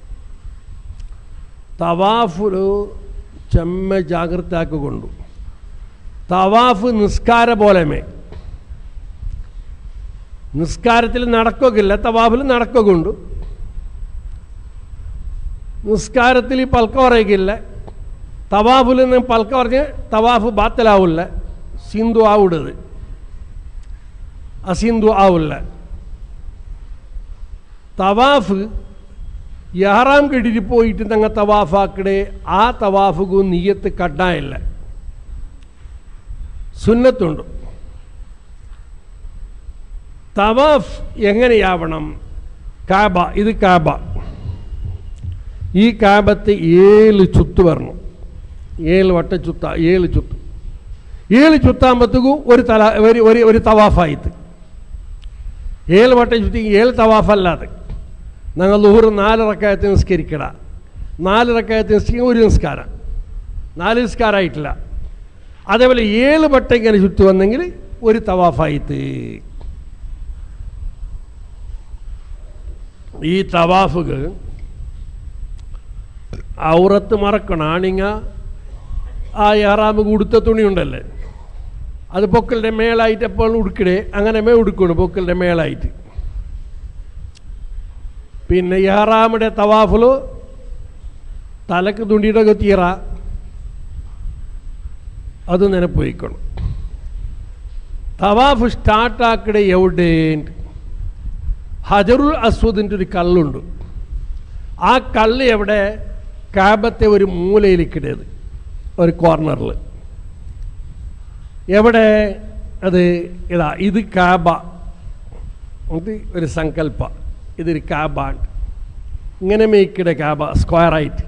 തവാഫില് ചെമ്മ ജാഗ്രത ആക്കിക്കൊണ്ടു തവാഫ് നിസ്കാര പോലെമേ നിസ്കാരത്തിൽ നടക്കുകയില്ല തവാഫിൽ നടക്കുകയുണ്ട് നിസ്കാരത്തിൽ പൽക്ക പറയിക്കില്ല തവാഫിൽ നിന്ന് പൽക്ക പറഞ്ഞ് തവാഫ് ബാത്തലാവില്ല സിന്ധു ആവിടത് അസിന്ധു ആവില്ല തവാഫ് യഹറാം കെട്ടിട്ട് പോയിട്ട് തങ്ങ തവാഫാക്കടെ ആ തവാഫുകു നീയത്ത് കട്ടായില്ല സുന്നത്തുണ്ട് തവാഫ് എങ്ങനെയാവണം കാബ ഇത് കാബ ഈ കാബത്ത് ഏഴ് ചുത്ത് വരണം ഏഴ് വട്ട ചുത്ത ഏഴ് ചുത്ത് ഏഴ് ചുത്താകുമ്പോഴത്തേക്കും ഒരു തല ഒരു ഒരു ഒരു തവാഫായിട്ട് ഏഴ് വട്ടം ചുറ്റി ഏഴ് തവാഫല്ലാതെ ഞങ്ങൾ നൂറ് നാല് റക്കായത്ത് നിസ്കരിക്കട നാല് റക്കായത്ത് നിസ്കരിക്കുക ഒരു നിസ്കാരം നാല് നിസ്കാരമായിട്ടില്ല അതേപോലെ ഏഴ് വട്ടം ഇങ്ങനെ ചുറ്റി വന്നെങ്കിൽ ഒരു തവാഫായിട്ട് ഈ തവാഫുകൾ ഔറത്ത് മറക്കണം ആണിങ്ങ ആ ഏറാമ് ഉടുത്ത തുണിയുണ്ടല്ലേ അത് പൊക്കലിൻ്റെ മേളായിട്ട് എപ്പോൾ ഉടുക്കടേ അങ്ങനെ മേ ഉടുക്കണം പൊക്കലിൻ്റെ മേളായിട്ട് പിന്നെ ഏറാമിടെ തവാഫില് തലക്ക് തുണിയുടെ തീറ അത് ನೆನಪುಯ್ಕೊಂಡು തവാഫ് സ്റ്റാർട്ടാക്കടെ എവിടെ ഹജറുൽ അസ്വദിൻ്റെ ഒരു കല്ലുണ്ട് ആ കല്ല് എവിടെ കാബത്തെ ഒരു മൂലയിലേക്കിടത് ഒരു കോർണറിൽ എവിടെ അത് ഇതാ ഇത് കാബ ഇത് ഒരു സങ്കല്പ ഇതൊരു കാബാണ് ഇങ്ങനെ മേക്കിടെ കാബ സ്ക്വയറായിട്ട്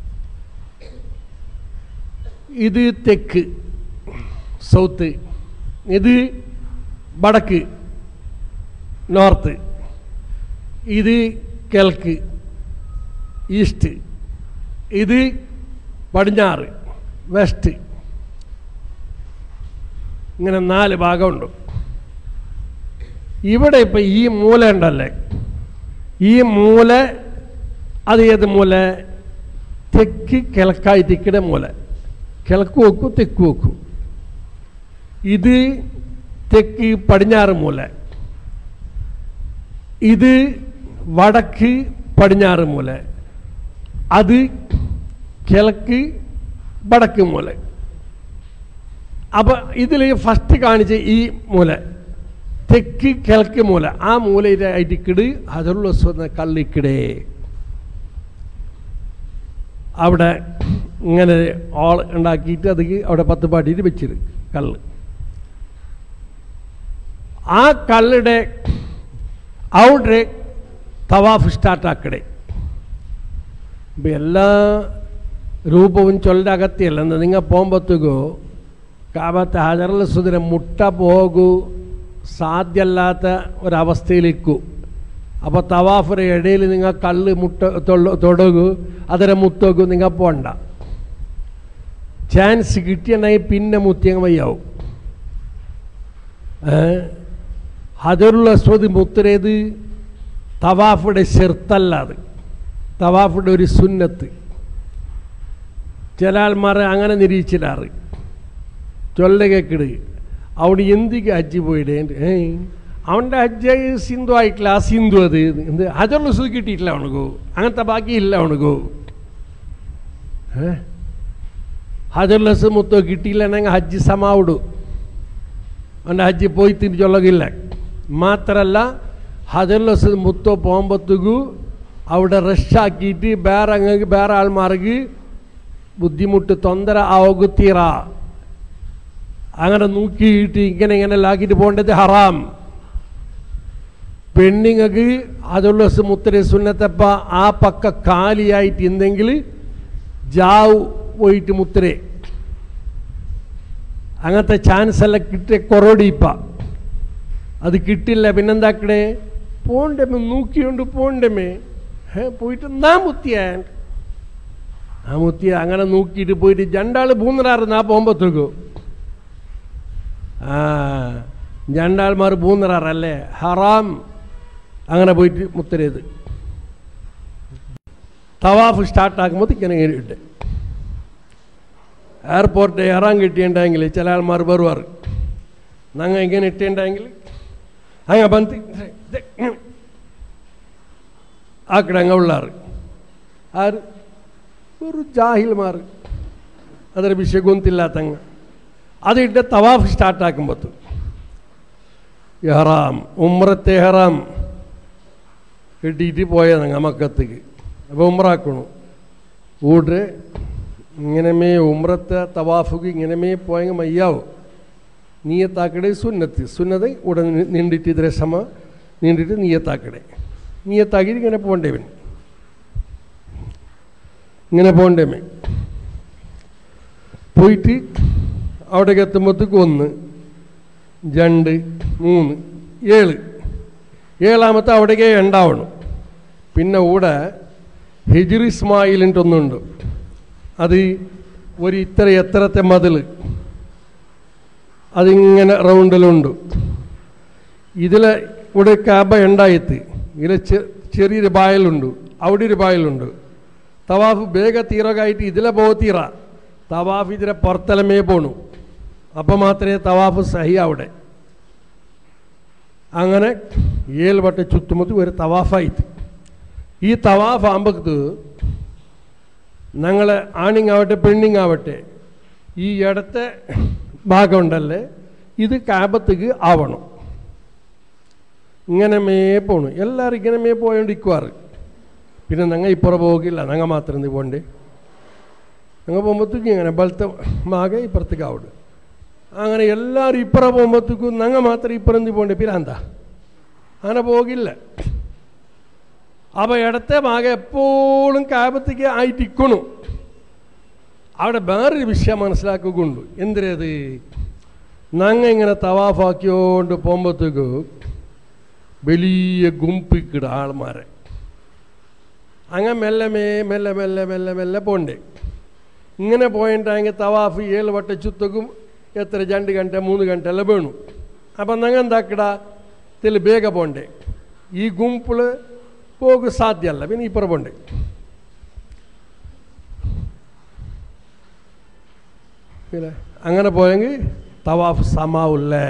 ഇത് തെക്ക് സൗത്ത് ഇത് വടക്ക് നോർത്ത് ഇത് കിഴക്ക് ഈസ്റ്റ് ഇത് പടിഞ്ഞാറ് വെസ്റ്റ് ഇങ്ങനെ നാല് ഭാഗമുണ്ട് ഇവിടെ ഇപ്പം ഈ മൂല ഉണ്ടല്ലേ ഈ മൂല അത് ഏത് മൂല തെക്ക് കിഴക്കായിട്ടിക്കടെ മൂല കിഴക്ക് വെക്കും തെക്ക് വെക്കും ഇത് തെക്ക് പടിഞ്ഞാറ് മൂല ഇത് വടക്ക് പടിഞ്ഞാറ് മൂല അത് കിഴക്ക് വടക്ക് മൂല അപ്പം ഇതിൽ ഫസ്റ്റ് കാണിച്ച ഈ മൂല തെക്ക് കിഴക്ക് മൂല ആ മൂലയിലായിട്ട് ഇക്കിട് ഹജറുൽ അസ്വദ് കള്ളിക്കിടേ അവിടെ ഇങ്ങനെ ഓൾ ഉണ്ടാക്കിയിട്ട് അത് അവിടെ പത്ത് പാട്ടിയിട്ട് വെച്ചിത് കല്ല് ആ കല്ലുടെ അവിടെ തവാഫ് സ്റ്റാർട്ടാക്കടെ ഇപ്പം എല്ലാ രൂപവും ചൊല്ലിൻ്റെ അകത്തിയല്ല എന്ന് നിങ്ങൾ പോകുമ്പോഴത്തേക്കോ കാബത്തെ ഹജറൽ സുദിന മുട്ട പോകൂ സാധ്യമല്ലാത്ത ഒരവസ്ഥയിലേക്കു അപ്പോൾ തവാഫിൻ്റെ ഇടയിൽ നിങ്ങൾ കല്ല് മുട്ട തൊള്ള തൊടകു അതിനെ മുത്തോക്കു നിങ്ങൾ പോണ്ട ചാൻസ് കിട്ടിയെങ്കിൽ പിന്നെ മുത്തിയങ്ങ് വയ്യാവും ഹജറുൽ അസ്വദ് മുത്തരേത് തവാഫിയുടെ ചെറുത്തല്ല അത് തവാഫിയുടെ ഒരു സുന്നത്ത് ചില ആൾമാർ അങ്ങനെ നിരീക്ഷിച്ചിടാറ് ചൊല്ല കേക്കിട് അവിടെ എന്തിക്ക് ഹജ്ജ് പോയിടേ ഏ അവൻ്റെ ഹജ്ജ് സിന്ധു ആയിട്ടില്ല ആ സിന്ധു അത് എന്ത് ഹജറുൽ അസ്വദ് കിട്ടിയിട്ടില്ല അവനക്കോ അങ്ങനത്തെ ബാക്കിയില്ല അവനക്കോ ഏ ഹജറുൽ അസ്വദ് മുത്തോ കിട്ടിയില്ലെങ്കിൽ ഹജ്ജ് സമാവിടു അവൻ്റെ ഹജ്ജ് പോയി തിരിച്ചൊള്ളകില്ല മാത്രമല്ല ഹജർലസ് മുത്തോ പോകുമ്പോഴത്തേക്കു അവിടെ റഷാക്കിയിട്ട് വേറെ അങ്ങ് വേറെ ആൾമാർക്ക് ബുദ്ധിമുട്ട് തൊന്തര ആകുത്തീറ അങ്ങനെ നോക്കിയിട്ട് ഇങ്ങനെ ഇങ്ങനെ ആക്കിയിട്ട് പോകേണ്ടത് ഹറാം പെണ്ണുങ്ങൾക്ക് ഹജർലസ് മുത്തരെ സുന്നത്തപ്പ ആ പക്ക കാലിയായിട്ട് എന്തെങ്കിൽ ജാവ് പോയിട്ട് മുത്തരെ അങ്ങനത്തെ ചാൻസ് എല്ലാം കിട്ടിയ കൊറോടിയിപ്പ അത് കിട്ടില്ല പിന്നെന്താക്കടേ പോണ്ടമേ നോക്കിയോണ്ട് പോണ്ടമേ ഹേ പോയിട്ട് നാ മുത്തിയാൻ ആ മുത്തിയ അങ്ങനെ നോക്കിയിട്ട് പോയിട്ട് രണ്ടാൾ മൂന്നരാറ് നാ പോകുമ്പോഴത്തേക്കു ആ രണ്ടാൾമാർ മൂന്നരാറല്ലേ ഹറാം അങ്ങനെ പോയിട്ട് മുത്തരേത് തവാഫ് സ്റ്റാർട്ടാക്കുമ്പോൾ ഇങ്ങനെ ഇട്ട് എയർപോർട്ട് ഇറാൻ കിട്ടിയിട്ടുണ്ടെങ്കിൽ ചില ആൾമാർ വരുവാറ് ഞങ്ങൾ ഇങ്ങനെ ഇട്ടുണ്ടെങ്കിൽ ಹಂಗೆ ಬಂತು ಆ ಕಡೆ ಹಂಗೆ ಉಳ್ಳಾರು ಆರು ഒരു ജാഹിൽമാർ ಅದರ ವಿಷಯ ಗೊಂತಿಲ್ಲ ತಂಗ ಅದು ಇಟ್ಟ ತವಾಫ್ ಸ್ಟಾರ್ಟ್ ಆಕಂಬತ್ತು ഹറാം ഉമ്രത്തെ ഹറാം കിട്ടിയിട്ട് പോയതങ്ങ മക്കത്തേക്ക് അപ്പോൾ ഉമ്രാക്കണു ഊട്ട് ഇങ്ങനെമേ ഉമ്രത്തെ തവാഫുക്ക് ഇങ്ങനെമേ പോയെങ്കിൽ മയ്യാവും നീയത്താക്കടെ സുന്നത്ത് സുന്നത ഉടനെ നീണ്ടിട്ട് ഇതര സമ നീണ്ടിട്ട് നീയത്താക്കടെ നീയത്താക്കിയിട്ട് ഇങ്ങനെ പോകണ്ടേവൻ ഇങ്ങനെ പോകണ്ടേമേ പോയിട്ട് അവിടേക്ക് എത്തുമ്പോഴത്തേക്ക് ഒന്ന് രണ്ട് മൂന്ന് ഏഴ് ഏഴാമത്തെ അവിടേക്കേ ഉണ്ടാവണം പിന്നെ ഇവിടെ ഹിജിർ ഇസ്മായിലിൻ്റെ ഒന്നുണ്ട് അത് ഒരു ഇത്ര എത്രത്തെ മതിൽ അതിങ്ങനെ റൗണ്ടിലുണ്ട് ഇതിൽ ഇവിടെ കാബ ഉണ്ടായിട്ട് ഇതിൽ ചെറിയൊരു ബായലുണ്ട് അവിടെ ഒരു ബായലുണ്ട് തവാഫ് ಬೇಗ തീരോകായിട്ട് ഇതിലെ പോകത്തീറ തവാഫ് ഇതിലെ പുറത്തലമേ പോണു അപ്പോൾ മാത്രമേ തവാഫ് സഹി അവിടെ അങ്ങനെ ഏഴ് വട്ട ചുറ്റുമത്ത് ഒരു തവാഫായിട്ട് ഈ തവാഫ് ആകുമ്പോൾ ഞങ്ങൾ ആണിങ്ങാവട്ടെ പെണ്ണിങ്ങാവട്ടെ ഈ ഇടത്തെ ഭാഗമുണ്ടല്ലേ ഇത് കാബത്തേക്ക് ആവണം ഇങ്ങനെ മേ പോണു എല്ലാവരും ഇങ്ങനെ മേ പോയോണ്ടിരിക്കുവാറ് പിന്നെ ഞങ്ങൾ ഇപ്പുറം പോകില്ല ഞങ്ങൾ മാത്രം എന്ത് പോണ്ടേ ഞങ്ങൾ പോകുമ്പോഴത്തേക്കും ഇങ്ങനെ ബലത്തെ മാകെ ഇപ്പുറത്തേക്ക് ആവിടും അങ്ങനെ എല്ലാവരും ഇപ്പുറം പോകുമ്പോഴത്തേക്കും ഞങ്ങൾ മാത്രം ഇപ്പുറം എന്ത് പോണ്ടേ പിന്നെ എന്താ അങ്ങനെ പോകില്ല അപ്പോൾ ഇടത്തെ ഭാഗം എപ്പോഴും കാബത്തേക്ക് ആയിട്ടിക്കണു അവിടെ വേറൊരു വിഷയം മനസ്സിലാക്കുകൊണ്ട് എന്തിനത് ഞങ്ങൾ ഇങ്ങനെ തവാഫാക്കിയോണ്ട് പോകുമ്പോഴത്തേക്ക് വലിയ ഗുംപിക്കിട ആൾമാരെ അങ്ങനെ മെല്ലെ മേ മെല്ലെ മെല്ലെ മെല്ലെ മെല്ലെ പോണ്ടേ ഇങ്ങനെ പോയിട്ടാങ്കിൽ തവാഫ് ഏഴ് വട്ട ചുത്തക്കും എത്ര രണ്ട് ಗಂಟೆ ಮೂರು ಗಂಟೆ ಎಲ್ಲ ಬೇಣು അപ്പം ನಂಗೆ എന്താക്കട ತಿಳಿ ಬೇಗ പോണ്ടേ ഈ ഗുംപിൾ പോക സാധ്യമല്ല പിന്നെ ഇപ്പുറ പോണ്ടേ പിന്നെ അങ്ങനെ പോയെങ്കിൽ തവാഫ് സമാവില്ലേ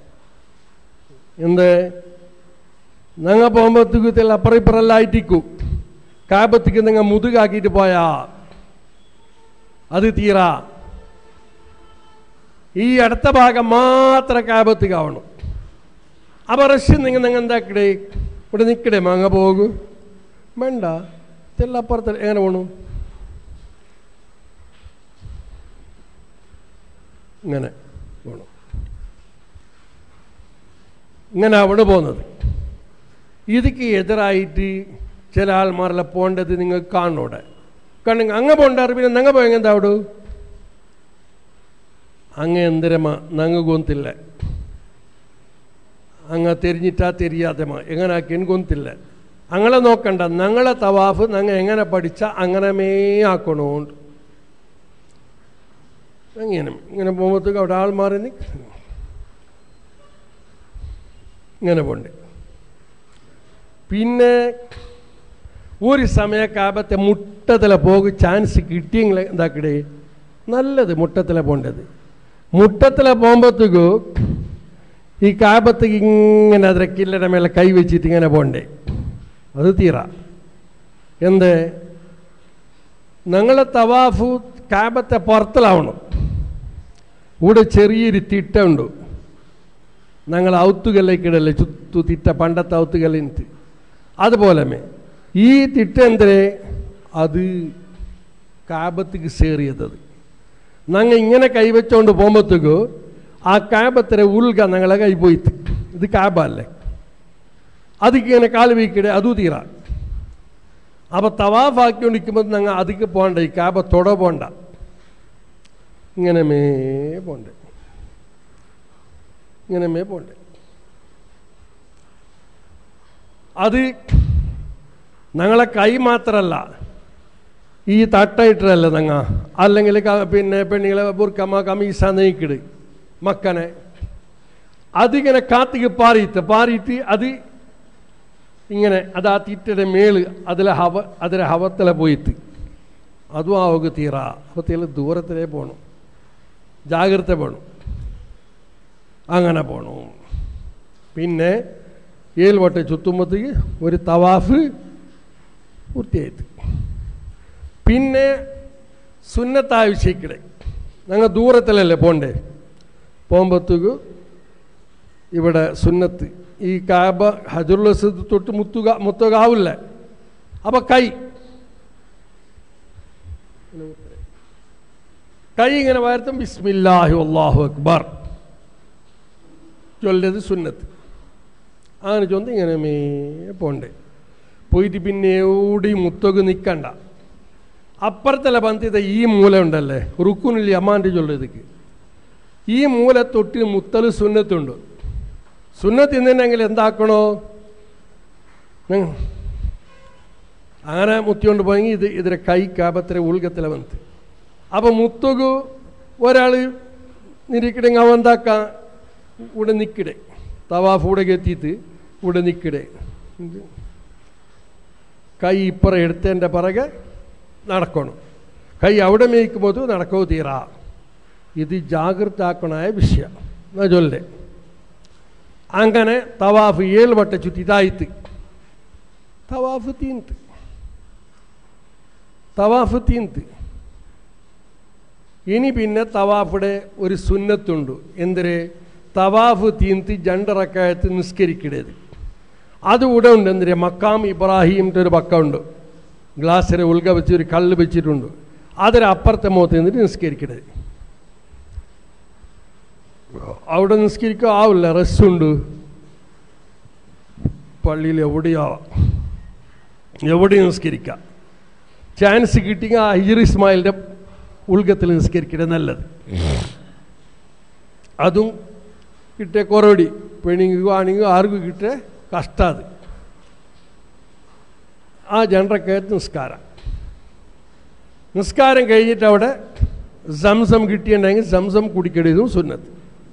എന്ത് ഞങ്ങൾ പോകുമ്പോഴത്തേക്ക് അപ്പുറം ഇപ്പുറമെല്ലാം ആയിട്ടിക്കും കാബത്തേക്ക് നിങ്ങൾ മുതുകാക്കിയിട്ട് പോയാ അത് തീരാ ഈ അടുത്ത ഭാഗം മാത്രം കാബത്തേക്ക് ആവണം അപ്പോൾ റഷ്യ നിങ്ങൾ നിങ്ങൾ എന്താക്കടേ ഇവിടെ നിൽക്കടേ മാങ്ങ പോകൂ വേണ്ട തെല്ലപ്പുറത്ത് എങ്ങനെ പോണു ഇങ്ങനെ പോണു ഇങ്ങനെ അവിടെ പോകുന്നത് ഇതിക്ക് എതിരായിട്ട് ചില ആൾമാരെല്ലാം പോകേണ്ടത് നിങ്ങൾ കാണൂടെ കണ്ണു അങ്ങ പോണ്ടാറ് പിന്നെ നങ്ങ പോയെന്താവിടു അങ്ങ എന്തിരമ നങ്ങ ഗൊന്തില്ല അങ്ങ തിരിഞ്ഞിട്ടാ തിരിയാതെമ എങ്ങനെ ആക്കിയൻ ഗൊന്തില്ല അങ്ങളെ നോക്കണ്ട ഞങ്ങളെ തവാഫ് ഞങ്ങൾ എങ്ങനെ പഠിച്ച അങ്ങനമേ ആക്കണോണ്ട് അങ്ങനെ ഇങ്ങനെ പോകുമ്പോഴത്തേക്ക് അവിടെ ആൾ മാറി നിക്ക്. ഇങ്ങനെ പോണ്ട് പിന്നെ ഒരു സമയ കാപത്തെ മുട്ടത്തില പോകും ചാൻസ് കിട്ടിയെങ്കിൽ എന്താക്കടേ നല്ലത് മുട്ടത്തില പോണ്ടത് മുട്ടത്തില പോകുമ്പോഴത്തേക്ക് ഈ കാപത്തേക്ക് ഇങ്ങനെ അതിലെ കില്ലയുടെ മേലെ കൈ വെച്ചിട്ട് ഇങ്ങനെ പോണ്ടേ അത് തീറ എന്ത് ഞങ്ങളെ തവാഫു കാബത്തെ പുറത്തിലാവണം ഇവിടെ ചെറിയൊരു തിട്ടുണ്ട് ഞങ്ങൾ ഔത്തുകല്ലേക്കിടല്ലേ ചുറ്റു തിട്ട പണ്ടത്തെ ഔത്തുകല്ലിന് അതുപോലെ ഈ തിട്ട എന്തേ അത് കാബത്തേക്ക് സേറിയത് ഞങ്ങൾ ഇങ്ങനെ കൈവച്ചോണ്ട് പോകുമ്പോഴത്തേക്ക് ആ കാബത്തിലെ ഉൽക ഞങ്ങളെ കൈ പോയിട്ട് ഇത് കാബ അല്ലേ അതിങ്ങനെ കാല് വീക്കിടെ അതും തീരാ അപ്പോൾ തവാഫാക്കിക്കൊണ്ടിരിക്കുമ്പോൾ ഞങ്ങൾ അതിക്ക് പോകണ്ട ഈ കാബ തൊട പോണ്ട ഇങ്ങനെ മേ പോണ്ടേ ഇങ്ങനെ മേ പോണ്ടേ അത് ഞങ്ങളെ കൈ മാത്രമല്ല ഈ തട്ടയിട്ടല്ല ഞങ്ങ അല്ലെങ്കിൽ ക- പിന്നെ പെണ്ണുങ്ങളെ ബുർക്കമ്മ കമീസ നെയ്ക്കിട് മക്കനെ അതിങ്ങനെ കാത്തിക്ക് പാറിയിട്ട് പാറിയിട്ട് അത് ഇങ്ങനെ അത് ആ തീറ്റയുടെ മേള് അതിലെ ഹവ അതിലെ ഹവത്തിലെ പോയിട്ട് അതും ആവുക തീറ അവത്തിൽ ദൂരത്തിലേ പോകണം ജാഗ്രത വേണം അങ്ങനെ പോകണം പിന്നെ ഏഴ് വട്ടം ചുറ്റുമ്പോഴത്തേക്ക് ഒരു തവാഫ് പൂർത്തിയായിട്ട് പിന്നെ സുന്നത്താവശ്യക്കിടെ ഞങ്ങൾ ദൂരത്തിലല്ലേ പോണ്ടേ പോകുമ്പോഴത്തേക്ക് ഇവിടെ സുന്നത്ത് ഈ കാബ ഹജുറുൽ തൊട്ട് മുത്തുക മുത്തുകാവില്ല അപ്പം കൈ കൈ ഇങ്ങനെ വാർത്തും ബിസ്മില്ലാഹി അള്ളാഹു അക്ബർ ചൊല്ലത് സുന്നത്ത് അങ്ങനെ ചൊന്ന് ഇങ്ങനെ മേ പോണ്ടേ പോയിട്ട് പിന്നെ എവിടെയും മുത്തൊക്കെ നിൽക്കണ്ട അപ്പുറത്തല്ല പന്തിത ഈ മൂല ഉണ്ടല്ലേ റുക്കുനില്ല അമ്മാൻ്റെ ചൊല്ലതുക്ക് ഈ മൂല തൊട്ട് മുത്തൽ സുന്നത്തുണ്ട് സുന്നത്ത് ഇന്നുണ്ടെങ്കിൽ എന്താക്കണോ ഞങ്ങ- അങ്ങനെ മുത്തിക്കൊണ്ട് പോയെങ്കിൽ ഇത് ഇതിരെ കൈ കാപത്തിലെ ഉൾഗത്തിലെ വന്ന് അപ്പം മുത്തുകു ഒരാൾ നിരിക്കടെങ്കിൽ അവൻ എന്താക്ക ഇവിടെ നിൽക്കിടെ തവാഫ് ഇവിടെ എത്തിയിട്ട് ഇവിടെ നിൽക്കിടെ കൈ ഇപ്പറ എടുത്തതിൻ്റെ പിറകെ നടക്കണം കൈ അവിടെ മേയ്ക്കുമ്പോൾ നടക്കോ തീരാ ഇത് ജാഗ്രത ആക്കണായ വിഷയം എന്നാ ചൊല്ലേ അങ്ങനെ തവാഫ് ഏഴ് വട്ട ചുറ്റിതായിത്ത് തവാഫ് തീന്ത് തവാഫ് തീന്ത് ഇനി പിന്നെ തവാഫിടെ ഒരു സുന്നത്തുണ്ട് എന്തിരെ തവാഫ് തീന്ത് ജണ്ടറക്കായത്ത് നിസ്കരിക്കടേത് അത് ഇവിടെ ഉണ്ട് എന്തിരെ മക്കാം ഇബ്രാഹിമിൻ്റെ ഒരു പക്കമുണ്ട് ഗ്ലാസ്സിലെ ഉൾക വെച്ച് ഒരു കല്ല് വെച്ചിട്ടുണ്ട് അതിന് അപ്പുറത്തെ മുഖത്ത് നിന്നിട്ട് നിസ്കരിക്കണത് അവിടെ നിസ്കരിക്കാൻ ആവില്ല റെസ്റ്റുണ്ട് പള്ളിയിൽ എവിടെയാ എവിടെയും നിസ്കരിക്കാം ചാൻസ് കിട്ടിയെങ്കിൽ ആ ഹിജർ ഇസ്മായിലിൻ്റെ ഉൾഗത്തിൽ നിസ്കരിക്കണത് നല്ലത് അതും കിട്ടിയ കുറവടി പെണ്ണുങ്ങൾക്കും ആണെങ്കിൽ ആർക്കും കിട്ടിയ കഷ്ടാത് ആ ജനറക്കകത്ത് നിസ്കാരം നിസ്കാരം കഴിഞ്ഞിട്ട് അവിടെ സംസം കിട്ടിയിട്ടുണ്ടെങ്കിൽ സംസം കുടിക്കടിയതും സുന്നത്ത്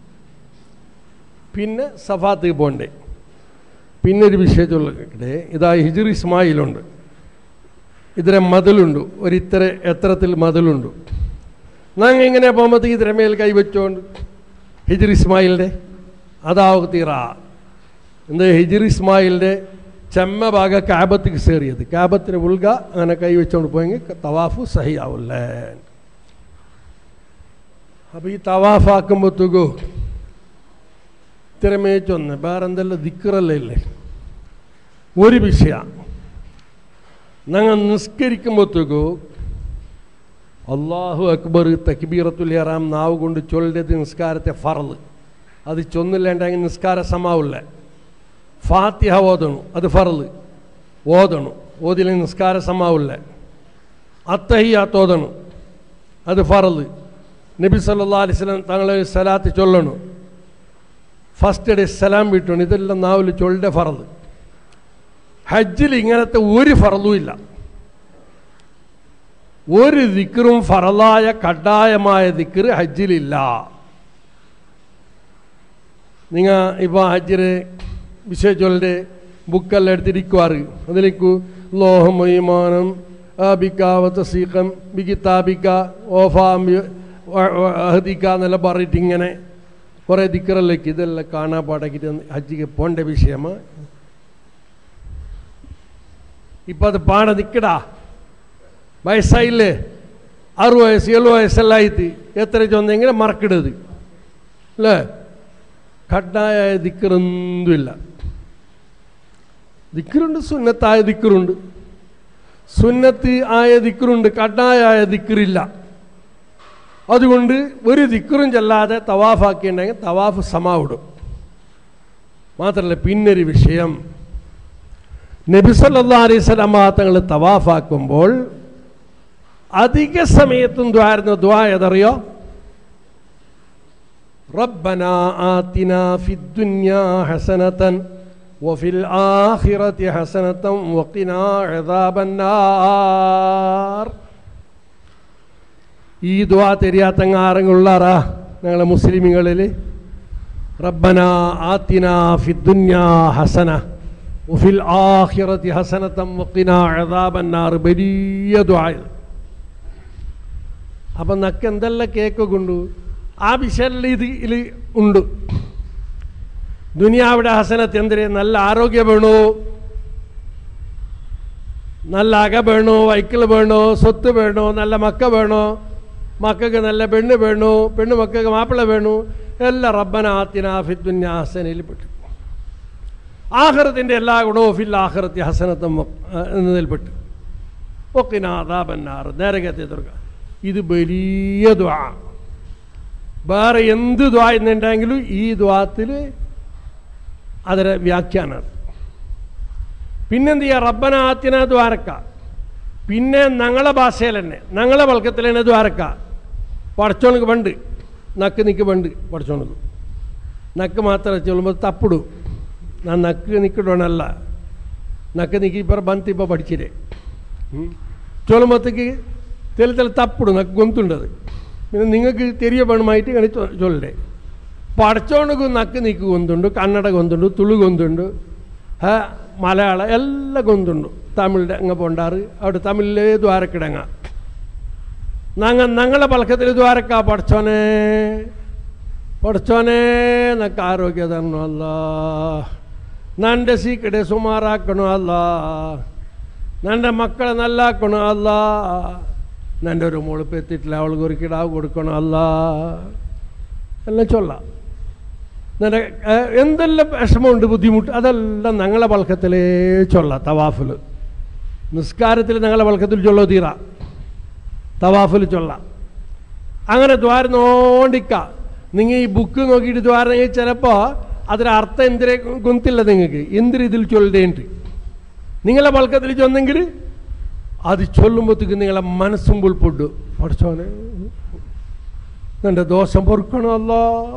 പിന്നെ സഫാത്തേക്ക് പോണ്ടേ പിന്നെ ഒരു വിഷയത്തുള്ള കിട്ടേ ഇതാ ഹിജർ ഇസ്മായിലുണ്ട് ഇതിലെ മതിലുണ്ട് ഒരു ഇത്ര എത്രത്തിൽ മതിലുണ്ട് ഞങ്ങൾ ഇങ്ങനെ പോകുമ്പോഴത്തേക്ക് ഇതിരെ മേൽ കൈവച്ചോണ്ട് ഹിജർ ഇസ്മായിലിൻ്റെ അതാവും തീറ എന്താ ഹിജർ ഇസ്മായിലിൻ്റെ ചെമ്മ ഭാഗ കാബത്തേക്ക് സേറിയത് കാബത്തിന് ഉൾക അങ്ങനെ കൈവച്ചോണ്ട് പോയെങ്കിൽ തവാഫ് സഹിയാവില്ലേ അപ്പോൾ ഈ തവാഫാക്കുമ്പോഴത്തേക്കോ ഇത്രമേ ചൊന്ന് വേറെ എന്തെല്ലാം ദിക്കറല്ലേ ഇല്ലേ ഒരു വിഷയ ഞങ്ങൾ നിസ്കരിക്കുമ്പോഴത്തേക്കോ അള്ളാഹു അക്ബർ തക്ബീറത്തുൽ ഇറാം നാവ് കൊണ്ട് ചൊല്ലത് നിസ്കാരത്തെ ഫറല് അത് ചൊന്നില്ലേണ്ടെങ്കിൽ നിസ്കാര സമാവില്ല ഫാത്തിഹ ഓതണു അത് ഫറല് ഓതണു ഓതിലെ നിസ്കാര സമാവില്ല അത്തഹിയാത്തോതണം അത് ഫറല് നബി സല്ലാ അലിസ്ലാം തങ്ങളെ സലാത്ത് ചൊല്ലണം ഫസ്റ്റ് ഡേ സലാം വീട്ടണം ഇതെല്ലാം നാവിൽ ചൊല്ലിൻ്റെ ഫറല് ഹജ്ജിൽ ഇങ്ങനത്തെ ഒരു ഫറലും ഇല്ല ഒരു ദിക്കറും ഫറലായ കഡായമായ ദിക്കറ് ഹജ്ജിലില്ല നിങ്ങൾ ഇപ്പോൾ ഹജ്ജിന് വിശേഷങ്ങളുടെ ബുക്കെല്ലാം എടുത്തിരിക്കുവാറ് അതിലേക്ക് ലോഹം ഈമാനം ആബിക്ക സീഖം ബിഗിത്താബിക്ക ഓഫാം അഹദിക്ക എന്നെല്ലാം പറഞ്ഞിട്ട് ഇങ്ങനെ കുറേ ദിക്കറല്ലേക്ക് ഇതെല്ലാം കാണാൻ പാടാക്കിയിട്ട് ഹജ്ജിക്ക് പോണ്ട വിഷയമാണ് ഇപ്പം അത് പാട നിൽക്കടാ വയസ്സായില്ലേ അറുപത് വയസ്സ് ഏഴു വയസ്സെല്ലാം ആയിട്ട് എത്ര ചൊന്നെങ്കിൽ മറക്കിടത് അല്ലേ കഡായ ദിക്കറൊന്നുമില്ല ദിക്കറുണ്ട് സുന്നത്തായ ദിക്കറുണ്ട് സുന്നത്ത് ആയ ദിക്കറുണ്ട് കഡായ ദിക്കറില്ല അതുകൊണ്ട് ഒരു ദിക്കറും ചെല്ലാതെ തവാഫാക്കിയിട്ടുണ്ടെങ്കിൽ തവാഫ് സമാവിടും മാത്രമല്ല പിന്നൊരു വിഷയം നബിസല്ലാ അലൈസ്ലാം തങ്ങൾ തവാഫാക്കുമ്പോൾ അധിക സമയത്തും ദ്വാരുന്ന ദ്വാ ഏതറിയോ ربنا آتنا في الدنيا حسنة وفي الآخرة حسنة وقنا عذاب النار ഈ ദ്വാ തെരിയാത്തങ്ങ ആരെങ്കിലുള്ളാറാ ഞങ്ങളെ മുസ്ലിമുകളിൽ റബ്ബന ആത്തിന ഫിദ്ദുന്യ ഹസന ഉഫിൽ ആഖിറത്തി ഹസനത്തം വക്കിന അഴതാബന്നാർ വലിയ ദ്വായ അപ്പം നക്ക് എന്തെല്ലാം കേക്കൊക്കെ ഉണ്ട് ആ വിഷയത്തിൽ ഇത് ഇതിൽ ഉണ്ട് ദുനിയാവിടെ ഹസനത്ത് എന്തിന് നല്ല ആരോഗ്യം വേണോ നല്ല അക വേണോ വൈക്കിൾ വേണോ സ്വത്ത് വേണോ നല്ല മക്ക വേണോ മക്കൾക്ക് നല്ല പെണ്ണ് വേണു പെണ്ണ് മക്കൾക്ക് മാപ്പിള വേണു എല്ലാം റബ്ബന ആത്തിന ഫിദ്ദുന്യ ഹസനയിൽ പെട്ടു ആഹ്റത്തിൻ്റെ എല്ലാ ഗുണവും ഫിൽ ആഹ്റത്തി ഹസനത്തും എന്നതിൽപ്പെട്ടു ഒക്കിനാദാബന്നാറ് നേരകത്തെ തുറക്ക ഇത് വലിയ ദ്വാ വേറെ എന്ത് ദ്വാ എന്നുണ്ടെങ്കിലും ഈ ദ്വാത്തിൽ അതിന് വ്യാഖ്യാനമാണ് പിന്നെന്ത് ചെയ്യുക റബ്ബന ആത്തിന ദ്വാരക്ക പിന്നെ ഞങ്ങളെ ഭാഷയിൽ തന്നെ ഞങ്ങളെ വൽക്കത്തിൽ തന്നെ ദ്വാരക്ക പടച്ചോണക്ക് പണ്ട് നക്ക് നിക്ക് പണ്ട് പടച്ചോണക്ക് നക്ക് മാത്രം ചൊല്ലുമ്പോൾ തപ്പിടും ನಾನು ನಕ್ಕ ನಿಕ್ಕಿಡೋಣಲ್ಲ ನಕ್ಕ ನಿಕ್ಕಿ ಇಬ್ಬರು ಬಂತು ಇಬ್ಬ ಪಡಿಚಿದೆ ಚೋಲು ಮತ್ತಿಗೆ ತೆಲೆ ತೆಲೆ ತಪ್ಪುಡು ನಕ್ಕ ಗೊಂತುಂಡದು പിന്നെ നിങ്ങൾക്ക് തെരിയപണമായിട്ട് ഇങ്ങനെ ചൊല്ലേ പടച്ചോണക്ക് നക്ക് നിക്ക് ഗൊന്തുണ്ട് കന്നഡ ഗൊന്തുണ്ട് തുളു ഗൊന്തുണ്ട് മലയാള എല്ലാം ഗൊന്തുണ്ട് തമിഴിൻ്റെ അങ്ങ് പോണ്ടാറ് അവിടെ തമിഴിലേ ദ്വാരക്കിടങ്ങ ഞങ്ങ ഞങ്ങളെ പലക്കത്തിൽ ദ്വാരക്ക പടച്ചോനെ ಪಡ್ಸೋನೇ ನಕ್ಕ ಆರೋಗ್ಯದನ್ನು ಅಲ್ಲ ನನ್ನ ಸೀಕಡೆ ಸುಮಾರಾಕಣು ಅಲ್ಲ ನನ್ನ മക്കളെ നല്ലാക്കണോ അല്ല എൻ്റെ ഒരു മുളിപ്പ് എത്തിയിട്ടില്ല അവൾക്ക് ഒരു കിടാവ് കൊടുക്കണോ അല്ല എല്ലാം ചൊല്ലാം നിന്റെ എന്തെല്ലാം വിഷമമുണ്ട് ബുദ്ധിമുട്ട് അതെല്ലാം ഞങ്ങളെ വൾക്കത്തിലേ ചൊല്ല തവാഫിൽ നിസ്കാരത്തിൽ ഞങ്ങളെ വൾക്കത്തിൽ ചൊല്ലോ തീറ തവാഫിൽ ചൊല്ല അങ്ങനെ ദ്വാരനോണ്ടിക്ക നിങ്ങൾ ഈ ബുക്ക് നോക്കിയിട്ട് ദ്വാരണെങ്കിൽ ചിലപ്പോൾ അതിന് അർത്ഥം എന്തിനെ ഗൊന്തില്ല നിങ്ങൾക്ക് എന്തിന് ഇതിൽ ചൊല്ലേണ്ട് നിങ്ങളെ വൾക്കത്തിൽ ചൊന്നെങ്കിൽ അത് ചൊല്ലുമ്പോഴത്തേക്ക് നിങ്ങളെ മനസ്സും പുൽപ്പൊട്ടു പഠിച്ചോനെ നിന്റെ ദോഷം പൊറുക്കണമല്ല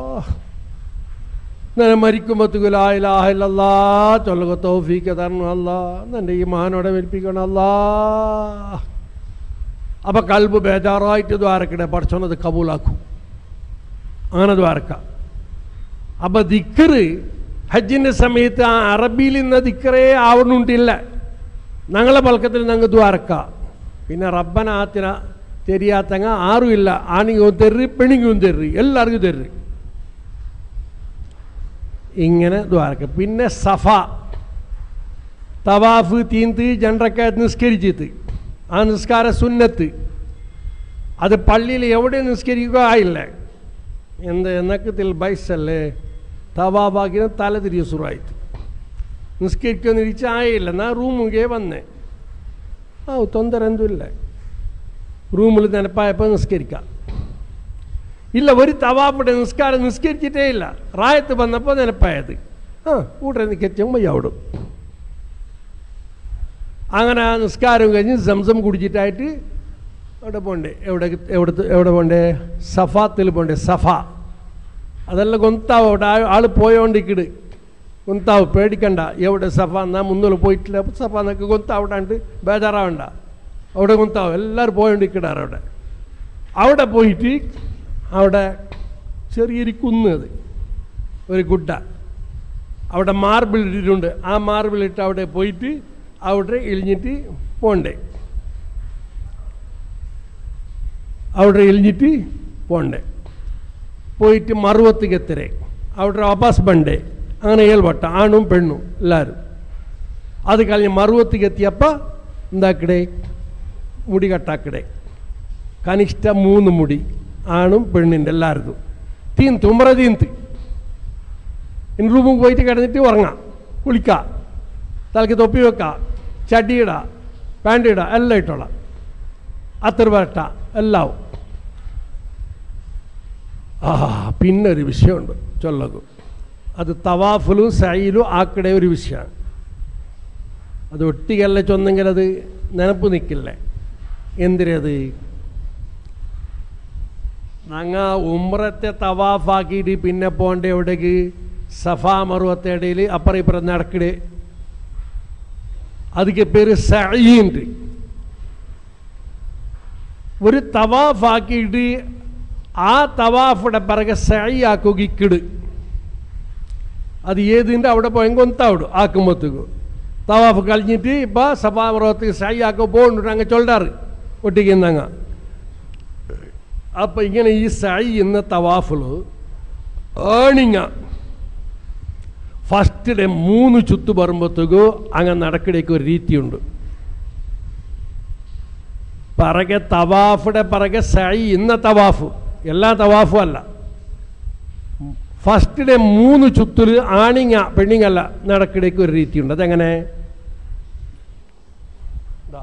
നിന്നെ മരിക്കുമ്പോഴത്തേക്ക് ലായിലാഹില്ല ചൊല്ലുക തോഫീക്ക് തരണമല്ല നിന്റെ ഈ മാനോടെ മരിപ്പിക്കണമല്ല അപ്പം കൽബ് ബേജാറായിട്ട് ദ്വാരക്കടെ പഠിച്ചോനത് കബൂലാക്കും അങ്ങനെ ദ്വാരക്ക അപ്പം ദിക്കറ് ഹജ്ജിൻ്റെ സമയത്ത് ആ അറബിയിൽ ഇന്ന ദിക്കറേ ആവണുണ്ടില്ല ഞങ്ങളെ പൽക്കത്തിൽ ഞങ്ങൾ ദ്വാരക്ക പിന്നെ റബ്ബനാത്തിന തെരിയാത്തങ്ങ ആരും ഇല്ല ആണിങ്ങും തെറി പെണിങ്ങും തെറി എല്ലാവർക്കും തെറി ഇങ്ങനെ ദ്വാരക്ക പിന്നെ സഫ തവാഫ് തീന്ത് ജണ്ടക്കായത്ത് നിസ്കരിച്ചിട്ട് ആ നിസ്കാര സുന്നത്ത് അത് പള്ളിയിൽ എവിടെ നിസ്കരിക്കുക ആയില്ല എന്ത് എന്നക്കത്തിൽ ബൈസല്ലേ തവാബാക്കിന് തല തിരിയ സുറായിട്ട് നിസ്കരിക്കുമെന്ന് ഇരിച്ച് ആയില്ല ഞാൻ റൂമിಗೆ വന്നേ ആ ತೊಂದರೆ എന്തും ഇല്ല റൂമിൽ നെനപ്പായപ്പോൾ നിസ്കരിക്കാം ഇല്ല ഒരു തവാപ്പിടെ നിസ്കാരം നിസ്കരിച്ചിട്ടേ ഇല്ല റായത്ത് വന്നപ്പോൾ നെനപ്പായത് ആ കൂട്ടെ നിൽക്കും മയ്യാവിടും അങ്ങനെ ആ നിസ്കാരം കഴിഞ്ഞ് സംസം കുടിച്ചിട്ടായിട്ട് അവിടെ പോണ്ടേ എവിടെ എവിടെ എവിടെ പോണ്ടേ സഫാത്തിൽ പോണ്ടേ സഫ അതെല്ലാം ഗൊന്താവ് അവിടെ ആ- ആള് പോയോണ്ടിക്കിട് ഗൊന്താവ് പേടിക്കണ്ട എവിടെ സഫ എന്നാ മുന്നിൽ പോയിട്ടില്ല അപ്പൊ സഫ എന്നൊക്കെ ഗൊന്താവിടാണ്ട് ബേജാറാവണ്ട അവിടെ ഗൊന്താവ് എല്ലാവരും പോയോണ്ടിക്കിടാറ് അവിടെ അവിടെ പോയിട്ട് അവിടെ ചെറിയൊരു കുന്ന് അത് ഒരു ഗുഡ അവിടെ മാർബിൾ ഇട്ടിട്ടുണ്ട് ആ മാർബിൾ ഇട്ട് അവിടെ പോയിട്ട് അവിടെ ഇളിഞ്ഞിട്ട് പോണ്ടേ അവിടെ ഇളിഞ്ഞിട്ട് പോണ്ടേ പോയിട്ട് മറുപത്തിക്ക് എത്തരെ അവിടെ അബാസ് ബണ്ടേ അങ്ങനെ ഏൾവട്ട ആണും പെണ്ണും എല്ലാവരും അത് കഴിഞ്ഞ് മറുപത്തിക്ക് എത്തിയപ്പോൾ എന്താക്കടേ മുടി കട്ടാക്കടേ കനിഷ്ഠ മൂന്ന് മുടി ആണും പെണ്ണിൻ്റെ എല്ലാവർക്കും തീന്ത് ഉമ്ര തീന്ത് ഇനി റൂമിൽ പോയിട്ട് കിടന്നിട്ട് ഉറങ്ങാം കുളിക്കാം തലക്ക് തൊപ്പി വെക്കാം ചടി ഇടാം പാൻറ് ഇടാം എല്ലാം ഇട്ടോളാം അത്ര വരട്ട എല്ലാവും ആ പിന്നെ ഒരു വിഷയമുണ്ട് ചൊല്ലകു അത് തവാഫിലും സൈലും ആക്കടെ ഒരു വിഷയമാണ് അത് ഒട്ടികല്ല ചൊന്നെങ്കിൽ അത് നിനപ്പ് നിൽക്കില്ലേ എന്തിനത് ഞങ്ങ ഉമ്രത്തെ തവാഫാക്കിയിട്ട് പിന്നെ പോണ്ട എവിടേക്ക് സഫാ മറുവത്തെ ഇടയിൽ അപ്പുറം ഇപ്പുറം നടക്കടേ அதுக்கு பேர் சயின்று ഒരു തവാഫാക്കിയിട്ട് ആ തവാഫിടെ പിറകെ സഴിയാക്കുകിക്കിട് അത് ഏതിൻ്റെ അവിടെ പോയി കൊന്താവിടും ആക്കുമ്പോഴത്തേക്ക് തവാഫ് കളിഞ്ഞിട്ട് ഇപ്പോൾ സഭാമറത്ത് സഴിയാക്ക പോകുന്നുണ്ട് അങ്ങ് ചൊല്ലാറ് ഒട്ടിക്കുന്നങ്ങ അപ്പം ഇങ്ങനെ ഈ സഴി എന്ന തവാഫിൽ ഏണിങ്ങ ഫസ്റ്റ് ഡേ മൂന്ന് ചുത്ത് പറയുമ്പോഴത്തേക്ക് അങ്ങ് നടക്കിടയ്ക്ക് ഒരു രീതിയുണ്ട് പിറകെ തവാഫിടെ പിറകെ സഴി ഇന്ന തവാഫ് എല്ലാ തവാഫും അല്ല ഫസ്റ്റ് ഡേ മൂന്ന് ചുത്തിൽ ആണിങ്ങ പെണ്ണിങ്ങല്ല നടക്കിടയ്ക്ക് ഒരു രീതിയുണ്ട് അതെങ്ങനെ ദാ.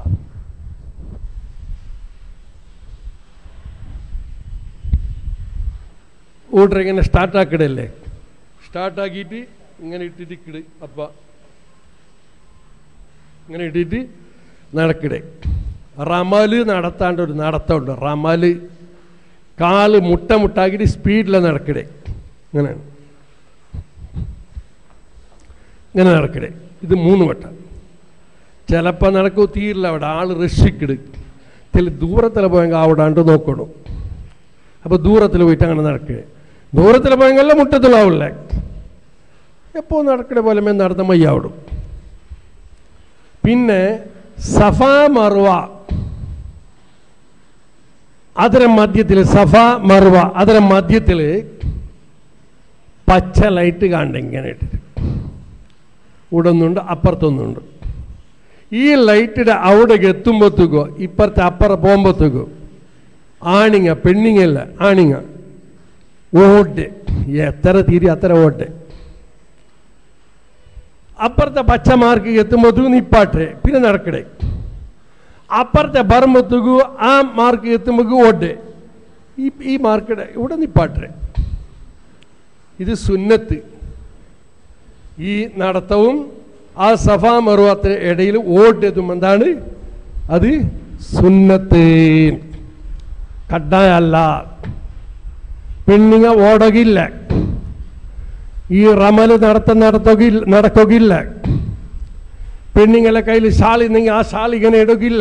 ഊട്ടർ ഇങ്ങനെ സ്റ്റാർട്ടാക്കിടല്ലേ സ്റ്റാർട്ടാക്കിയിട്ട് ഇങ്ങനെ ഇട്ടിട്ട് കിട് അപ്പ ഇങ്ങനെ ഇട്ടിട്ട് നടക്കിടെ റമല് നടത്താണ്ട് ഒരു നടത്തമുണ്ട് റമല് കാല് മുട്ട മുട്ടാക്കിയിട്ട് സ്പീഡിൽ നടക്കിടെ ഇങ്ങനെയാണ് ഇങ്ങനെ നടക്കിടെ ഇത് മൂന്ന് വട്ടം ചിലപ്പോൾ നടക്കൂ തീരില്ല അവിടെ ആൾ റഷിക്കിട് ചില ദൂരത്തിൽ പോയെങ്കിൽ അവിടാണ്ട് നോക്കണം അപ്പോൾ ദൂരത്തിൽ പോയിട്ട് അങ്ങനെ നടക്കുക ദൂരത്തിൽ പോയെങ്കിൽ മുട്ടത്തിലാവില്ലേ എപ്പോൾ നടക്കണ പോലെ മേ നടന്ന മയ്യാവിടും പിന്നെ സഫ മറുവ ಅದರ ಮಧ್ಯത്തിൽ സഫ മറുവ ಅದರ മധ്യത്തിൽ പച്ച ലൈറ്റ് കാണ്ട് ഇങ്ങനെ ഇട്ടിട്ട് ഇവിടൊന്നുണ്ട് അപ്പുറത്തൊന്നുണ്ട് ഈ ലൈറ്റിടെ അവിടേക്ക് എത്തുമ്പോഴത്തേക്കോ ഇപ്പുറത്തെ അപ്പുറം പോകുമ്പോഴത്തേക്കോ ആണിങ്ങ പെണ്ണിങ്ങല്ല ആണിങ്ങ ഓട്ട് എത്ര തീരി അത്ര ഓട്ട് അപ്പുറത്തെ പച്ച മാർക്ക് എത്തുമ്പോഴത്തേക്കും നിപ്പാട്ടെ പിന്നെ നടക്കടേ അപ്പുറത്തെ ബർമ്മത്തുകു ആ മാർക്ക് എത്തുമ്പോൾ ഓട്ടെ ഈ ഈ മാർക്കടെ ഇവിടെ നിപ്പാട്ടെ ഇത് സുന്നത്ത് ഈ നടത്തവും ആ സഫാ മറുവത്തിന് ഇടയിൽ ഓട്ട് എത്തുമ്പോൾ എന്താണ് അത് സുന്നത്ത് കഡായല്ല പെണ്ണുങ്ങ ഓടകില്ല ഈ റമല് നടത്ത നടത്തുകില്ല നടക്കുകയില്ല പെണ്ണുങ്ങളെ കയ്യിൽ ഷാൾ ഇന്നെങ്കിൽ ആ ഷാൾ ഇങ്ങനെ ഇടുകില്ല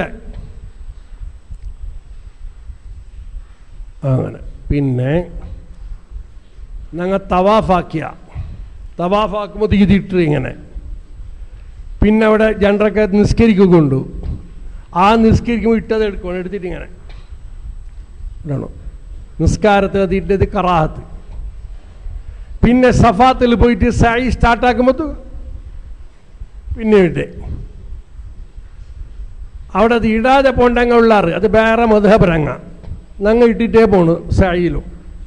അങ്ങനെ പിന്നെ ഞങ്ങൾ തവാഫാക്കിയ തവാഫാക്കുമ്പോൾ ഇതിട്ട് ഇങ്ങനെ പിന്നെ അവിടെ ജനറൊക്കെ നിസ്കരിക്കൊണ്ടു ആ നിസ്കരിക്കുമ്പോൾ ഇട്ടത് എടുക്കണം എടുത്തിട്ട് ഇങ്ങനെ ഇടണം നിസ്കാരത്തിൽ അത് ഇട്ടത് കറാഹത്ത് പിന്നെ സഫാത്തിൽ പോയിട്ട് സായി സ്റ്റാർട്ടാക്കുമ്പോൾ പിന്നെ ഇട്ടേ അവിടെ അത് ഇടാതെ പോണ്ടങ്ങ ഉള്ളാറ് അത് വേറെ മധുഹപരങ്ങ ഞങ്ങൾ ഇട്ടിട്ടേ പോണു സായിലും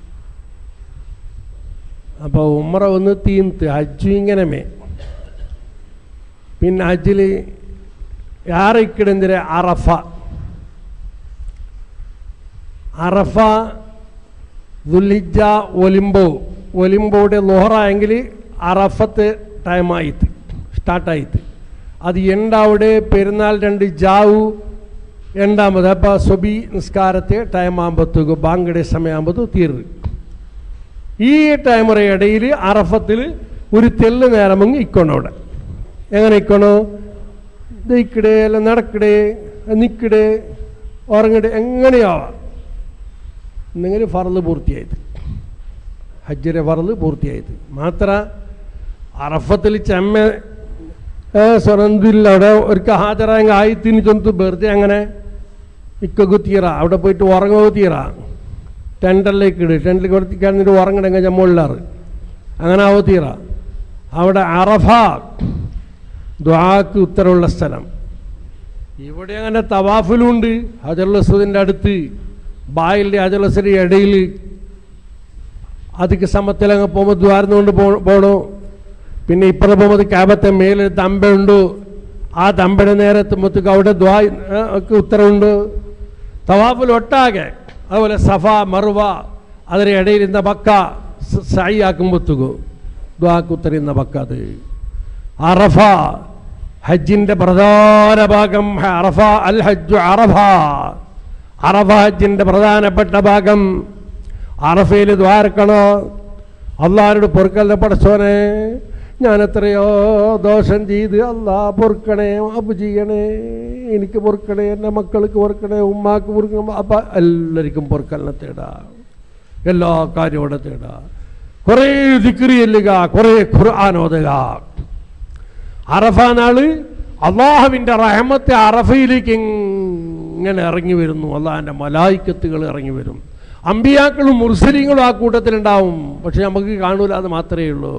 അപ്പോൾ ഉമ്മറ ഒന്ന് തീന്ത് ഹജ്ജു ഇങ്ങനെ മേ പിന്നെ ഹജ്ജിൽ ಯಾರಿಕ್ಕಿಡೆಂದರೆ ಅರಫ അറഫ ദുലിജ ഒലിമ്പോ ഒലിമ്പോയുടെ ലൊഹറായെങ്കിൽ അറഫത്ത് ടൈമായിത്ത് സ്റ്റാർട്ടായിത്ത് അത് എണ്ടാവിടെ പെരുന്നാൾ രണ്ട് ജാവു രണ്ടാമത് അപ്പോൾ സുബി നിസ്കാരത്തെ ടൈം ആകുമ്പോഴത്തേക്ക് ബാങ്കയുടെ സമയമാകുമ്പോൾ തീർന്നു ഈ ടൈമറ ഇടയിൽ അറഫത്തിൽ ഒരു തെല്ല് നേരമങ്ങ് ഇക്കണം അവിടെ എങ്ങനെ ഇക്കണോ ദയിക്കടേ അല്ല നടക്കടേ നിൽക്കടേ ഉറങ്ങടേ എങ്ങനെയാവാം എന്നെങ്കിൽ ഫറല് പൂർത്തിയായത് ഹജ്ജിൻ്റെ ഫറല് പൂർത്തിയായത് മാത്ര അറഫത്തിൽ ചെമ്മ സ്വനന്തില്ല അവിടെ ഒരു ഹാജരായ ആയിത്തിന് ചൊന്തു വെറുതെ അങ്ങനെ ഇക്കു തീറ അവിടെ പോയിട്ട് ഉറങ്ങോ തീറ ടെൻഡറിലേക്ക് ഇട് ടെൻഡിലേക്ക് കൊടുത്തി കിടന്നിട്ട് ഉറങ്ങണമെങ്കിൽ ചമ്മൊള്ളാറ് അങ്ങനെ ആവോ തീറ അവിടെ അറഫ ദ്വാക്ക് ഉത്തരവുള്ള സ്ഥലം ഇവിടെ അങ്ങനെ തവാഫിലുണ്ട് ഹജറുലസുദിൻ്റെ അടുത്ത് ബായിൻ്റെ ഹജറുലസിൻ്റെ ഇടയിൽ അതിക്ക് സമത്തിലങ്ങ് പോകുമ്പോൾ ദ്വാരന്നുകൊണ്ട് പോകണോ പിന്നെ ഇപ്പുറം പോകുമ്പോൾ ക്യാബത്തെ മേലെ തമ്പയുണ്ട് ആ തമ്പയുടെ നേരെ എത്തുമ്പോഴത്തേക്ക് അവിടെ ദ്വാ ഒക്കെ ഉത്തരവുണ്ട് തവാഫിൽ ഒട്ടാകെ അതുപോലെ സഫ മറുവ അതിന് ഇടയിലിരുന്ന ബക്ക സായി ആക്കുമ്പോഴത്തേക്ക് ദ്വാക്ക് ഉത്തരുന്ന ബക്ക അത് അറഫ ഹജ്ജിൻ്റെ പ്രധാന ഭാഗം അറഫ അൽ ഹജ്ജു അറഫ അറഫ ഹജ്ജിൻ്റെ പ്രധാനപ്പെട്ട ഭാഗം അറഫയിൽ ദ്വാരക്കണോ അള്ളാരോട് പൊറുക്കല്ല പടച്ചോനെ ഞാൻ എത്രയോ ദോഷം ചെയ്ത് അല്ലാ പൊറുക്കണേ അപ്പ് ചെയ്യണേ എനിക്ക് പൊറുക്കണേ എൻ്റെ മക്കൾക്ക് പൊറുക്കണേ ഉമ്മാക്ക് പൊറുക്കണം അപ്പം എല്ലാവർക്കും പൊറുക്കലിനെ തേടാ എല്ലാ കാര്യവും ഇവിടെ തേടാ കുറേ ദിക്രി ചെല്ലുക കുറേ ഖുർആൻ ഓതുക അറഫ നാള് അള്ളാഹുവിൻ്റെ റഹമത്തെ അറഫയിലേക്ക് ഇങ്ങനെ ഇറങ്ങി വരുന്നു അള്ളാഹിൻ്റെ മലായിക്കത്തുകൾ ഇറങ്ങി വരും അമ്പിയാക്കളും മുർസലിങ്ങളും ആ കൂട്ടത്തിലുണ്ടാവും പക്ഷെ നമുക്ക് കാണൂല അത് മാത്രമേ ഉള്ളൂ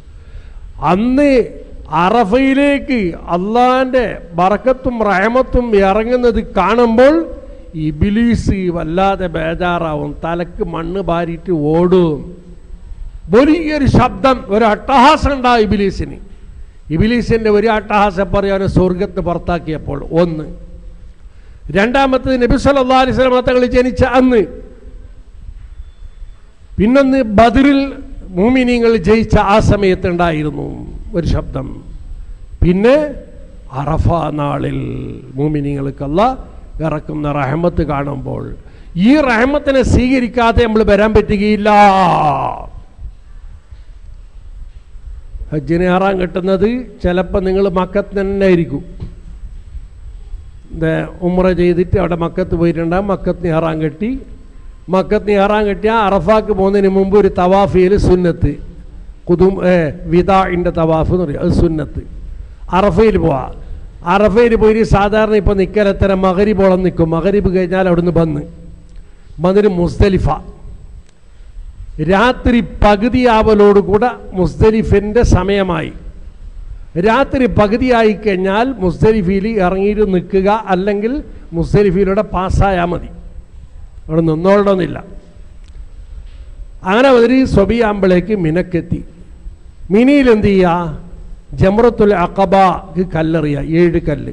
അന്ന് അറഫയിലേക്ക് അള്ളാഹിൻ്റെ ബറക്കത്തും റഹമത്തും ഇറങ്ങുന്നത് കാണുമ്പോൾ ഇബിലീസ് വല്ലാതെ ബേജാറാവും തലക്ക് മണ്ണ് പാരിയിട്ട് ഓടും വലിയൊരു ശബ്ദം ഒരു അട്ടഹാസം ഉണ്ടാവും ഇബിലീസിന് ഇബിലീസിൻ്റെ ഒരു അട്ടഹാസം പറയാൻ സ്വർഗത്ത് പുറത്താക്കിയപ്പോൾ ഒന്ന് രണ്ടാമത്തത് നബി സല്ലല്ലാഹു അലൈഹി വസല്ലം തങ്ങൾ ജനിച്ച അന്ന് പിന്നൊന്ന് ബദറിൽ മൂമിനിങ്ങൾ ജയിച്ച ആ സമയത്തുണ്ടായിരുന്നു ഒരു ശബ്ദം പിന്നെ അറഫ നാളിൽ മൂമിനിങ്ങൾക്കല്ല ഇറക്കുന്ന റഹമത്ത് കാണുമ്പോൾ ഈ റഹമത്തിനെ സ്വീകരിക്കാതെ നമ്മൾ വരാൻ പറ്റുകയില്ല ഹജ്ജിന് ഹറാൻ കിട്ടുന്നത് ചിലപ്പോൾ നിങ്ങൾ മക്കത്ത് തന്നെ ആയിരിക്കും ഉമ്ര ചെയ്തിട്ട് അവിടെ മക്കത്ത് പോയിട്ടുണ്ടാകും മക്കത്ത് നിഹറാൻ കെട്ടി മക്കത്ത് നിഹറാൻ കെട്ടിയാൽ അറഫാക്ക് പോകുന്നതിന് മുമ്പ് ഒരു തവാഫിയിൽ സുന്നത്ത് കുതും ഏ വിദാഇൻ്റെ തവാഫ് എന്ന് പറയും അത് സുന്നത്ത് അറഫയിൽ പോവാ അറഫയിൽ പോയി സാധാരണ ഇപ്പോൾ നിൽക്കലത്തര മകരിബോളം നിൽക്കും മകരിബ് കഴിഞ്ഞാൽ അവിടുന്ന് വന്ന് വന്നിട്ട് മുസ്തലിഫ രാത്രി പകുതിയാവലോടുകൂടെ മുസ്തലിഫിൻ്റെ സമയമായി രാത്രി പകുതിയായി കഴിഞ്ഞാൽ മുസ്തലിഫിയിൽ ഇറങ്ങിയിട്ട് നിൽക്കുക അല്ലെങ്കിൽ മുസ്തലിഫിയിലൂടെ പാസ്സായാൽ മതി അവിടെ നിന്നോളണമെന്നില്ല അങ്ങനെ ഒരു സ്വബിയാകുമ്പോഴേക്ക് മിനക്കെത്തി മിനിയിൽ എന്ത് ചെയ്യുക ജമറത്തുൽ അക്കബക്ക് കല്ലെറിയുക ഏഴ് കല്ല്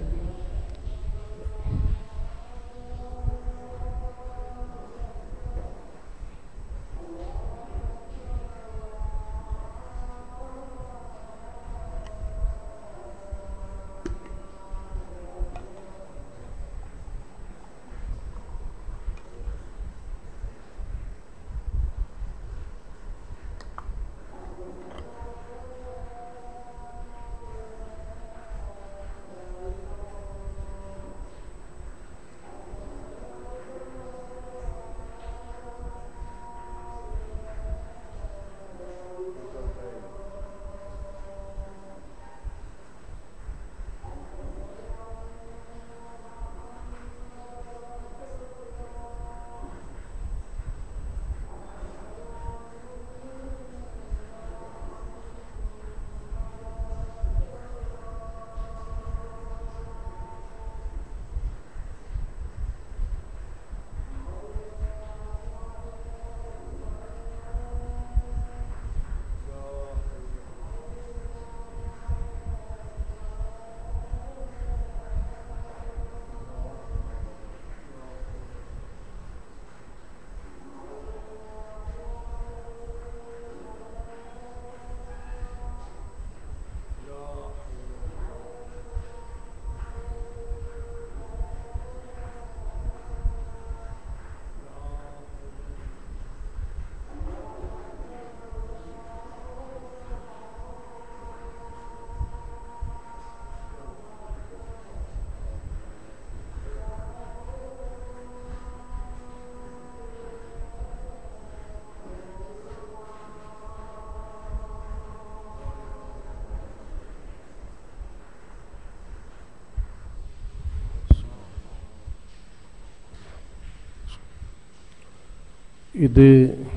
ഇത്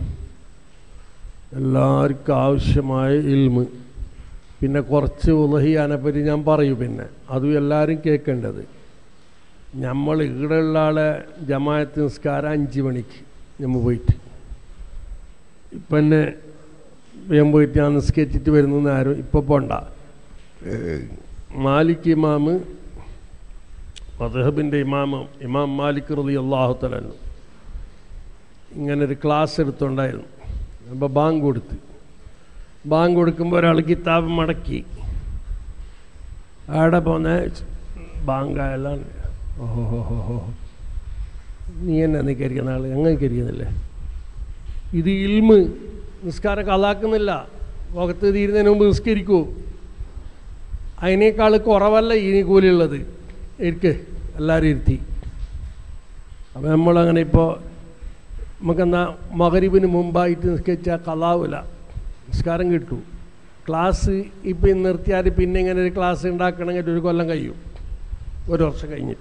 എല്ലാവർക്കും ആവശ്യമായ ഇൽമ് പിന്നെ കുറച്ച് ഉലഹിയാനെ പറ്റി ഞാൻ പറയൂ പിന്നെ അതും എല്ലാവരും കേൾക്കേണ്ടത് നമ്മൾ ഇവിടെയുള്ള ആളെ ജമായത്ത് നിസ്കാരം അഞ്ച് മണിക്ക് നമ്മൾ പോയിട്ട് ഇപ്പം എന്നെ വേഗം പോയിട്ട് ഞാൻ നിസ്കരിച്ചിട്ട് വരുന്നു ആരും ഇപ്പോൾ പോണ്ട മാലിക് ഇമാമ് മദഹബിൻ്റെ ഇമാമ് ഇമാം മാലിക് റലി അള്ളാഹുത്തലു ഇങ്ങനെ ഒരു ക്ലാസ് എടുത്തുണ്ടായിരുന്നു അപ്പോൾ ബാങ്ക് കൊടുത്ത് ബാങ്ക് കൊടുക്കുമ്പോൾ ഒരാൾ കിതാബ് മടക്കി അവിടെ പോന്നെ ബാങ്കായാലാണ് ഓഹോ ഹോ ഹോ ഹോ നീ എന്നെ നിൽക്കരിക്കുന്ന ആൾ ഞങ്ങൾ നിൽക്കരിക്കുന്നില്ലേ ഇത് ഇൽമ് നിസ്കാരം കലാക്കുന്നില്ല മുഖത്ത് തീരുന്നതിന് മുമ്പ് നിസ്കരിക്കൂ അതിനേക്കാൾ കുറവല്ല ഇനി കൂലിയുള്ളത് ഇരിക്ക് എല്ലാവരും ഇരുത്തി അപ്പം നമ്മളങ്ങനെ ഇപ്പോൾ നമുക്കെന്നാ മകരിബിന് മുമ്പായിട്ട് നിസ്കരിച്ചാൽ കലാവില്ല നിസ്കാരം കിട്ടൂ ക്ലാസ് ഇപ്പം നിർത്തിയാൽ പിന്നെ ഇങ്ങനെ ഒരു ക്ലാസ് ഉണ്ടാക്കണമെങ്കിൽ ഒരു കൊല്ലം കഴിയും ഒരു വർഷം കഴിഞ്ഞിട്ട്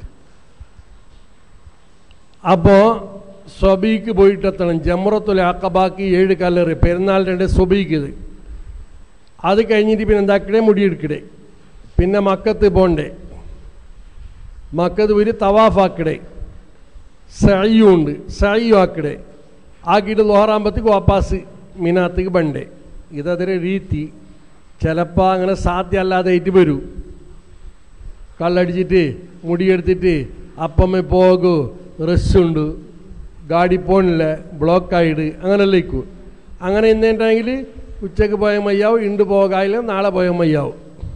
അപ്പോൾ സ്വബീക്ക് പോയിട്ടെത്തണം ജമ്രത്തുൽ അക്കബാക്കി ഏഴ് കല്ലറ് പെരുന്നാളിൻ്റെ സ്വബീക്ക് ഇത് അത് കഴിഞ്ഞിട്ട് പിന്നെ എന്താക്കണേ മുടിയെടുക്കടേ പിന്നെ മക്കത്ത് പോണ്ടേ മക്കത്ത് ഒരു തവാഫാക്കടേ സയ്യും ഉണ്ട് സയ്യും ആക്കടേ ആക്കിയിട്ട് ലോറാകുമ്പോഴത്തേക്ക് വാപ്പാസ് മീനാത്തേക്ക് ബണ്ടേ ഇതതിരെ രീതി ചിലപ്പോൾ അങ്ങനെ സാധ്യമല്ലാതെ ആയിട്ട് വരൂ കള്ളടിച്ചിട്ട് മുടിയെടുത്തിട്ട് അപ്പമ്മ പോകൂ റസ്സുണ്ട് ഗാഡി പോണില്ല ബ്ലോക്കായിട്ട് അങ്ങനെല്ലാം ഇരിക്കും അങ്ങനെ ഇന്നുണ്ടെങ്കിൽ ഉച്ചക്ക് പോയ മയ്യാവും ഇണ്ട് പോകാതില്ല നാളെ പോയ മയ്യാവും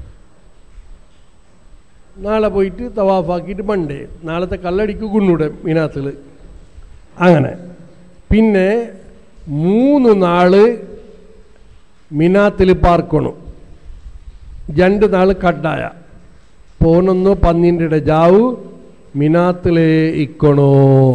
നാളെ പോയിട്ട് തവാഫാക്കിയിട്ട് മണ്ടേ നാളത്തെ കല്ലടിക്ക് കൊണ്ടൂടെ മീനാത്തിൽ അങ്ങനെ പിന്നെ മൂന്ന് നാള് മിനാത്തിൽ പാർക്കണം രണ്ട് നാൾ കട്ടായ പോനൊന്നു പന്നിൻ്റെ ജാവു മിനാത്തിലേ ഇക്കണോ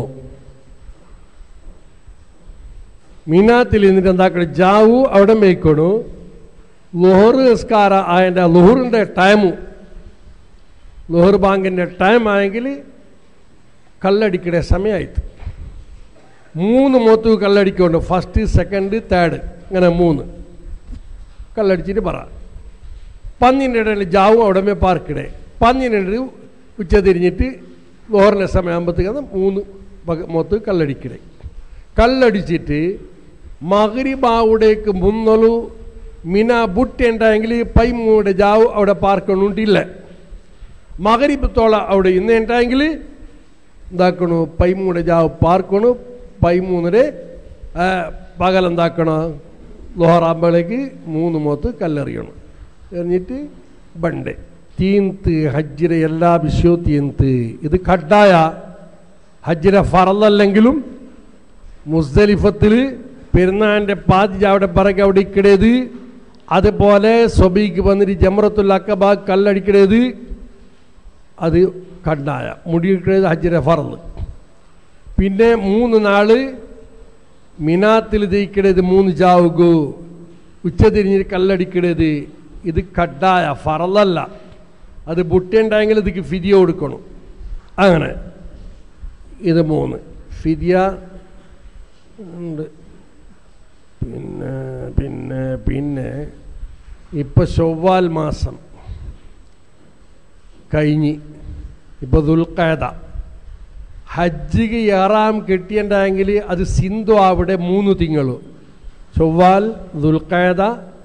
മിനാത്തിൽ എന്നിട്ട് എന്താക്കണം ജാവു അവിടെ മേയ്ക്കണു ലുഹർ നിസ്കാര അതിൻ്റെ ലുഹറിൻ്റെ ടൈമു ലുഹർ ബാങ്കിൻ്റെ ടൈം ആയെങ്കിൽ കല്ലടിക്കടെ സമയമായിട്ട് മൂന്ന് മൂത്ത് കല്ലടിക്കുന്നുണ്ട് ഫസ്റ്റ് സെക്കൻഡ് തേർഡ് ഇങ്ങനെ മൂന്ന് കല്ലടിച്ചിട്ട് പറ പന്നിൻ്റെ ഇടയിൽ ജാവും അവിടെ പാർക്കിടെ പന്നിൻ്റെ ഇടയിൽ ഉച്ച തിരിഞ്ഞിട്ട് ലോറിൻ്റെ സമയമാകുമ്പോഴത്തേക്ക് മൂന്ന് മൊത്ത് കല്ലടിക്കടെ കല്ലടിച്ചിട്ട് മകരിബാവുടേക്ക് മുന്നൊരു മിന ബുട്ടി ഉണ്ടായെങ്കിൽ പൈമൂടെ ജാവ് അവിടെ പാർക്കണുണ്ടില്ല മകരിബത്തോള അവിടെ ഇന്ന് ഉണ്ടായെങ്കിൽ എന്താക്കണു പൈമൂടെ ജാവ് പാർക്കണു പൈമൂന്നര പകലെന്താക്കണം ലോഹറാകുമ്പോഴേക്ക് മൂന്ന് മുഖത്ത് കല്ലെറിയണം എറിഞ്ഞിട്ട് ബണ്ട് തീന്ത് ഹജ്ജിര എല്ലാ വിഷയവും തീന്ത് ഇത് കഡായ ഹജ്ജിര ഫറലല്ലെങ്കിലും മുസ്ദലിഫത്തിൽ പെരുന്നാളിൻ്റെ പാതി അവിടെ പിറകെ അവിടെ ഇക്കിടേത് അതുപോലെ സ്വബീക്ക് വന്നിട്ട് ജമറത്തുൽ അക്കബ കല്ലടിക്കടേത് അത് കണ്ടായ മുടിയിട്ടത് ഹജ്ജിര ഫറല് പിന്നെ മൂന്ന് നാള് മിനാത്തിൽ തേക്കിടത് മൂന്ന് ചാവുകു ഉച്ച തിരിഞ്ഞ് കല്ലടിക്കിടത് ഇത് കഡായ ഫറലല്ല അത് ബുട്ടുണ്ടായെങ്കിൽ ഇതിക്ക് ഫിദിയ കൊടുക്കണം അങ്ങനെ ഇത് മൂന്ന് ഫിദിയ ഉണ്ട് പിന്നെ പിന്നെ പിന്നെ ഇപ്പം ചൊവ്വാൽ മാസം കഴിഞ്ഞ് ഇപ്പോൾ ദുൽഖേദ ഹജ്ജിക്ക് ഏറാം കിട്ടിയിട്ടുണ്ടെങ്കിൽ അത് സിന്ധു അവിടെ മൂന്ന് തിങ്കൾ ചൊവ്വാൽ ദുൽഖേദ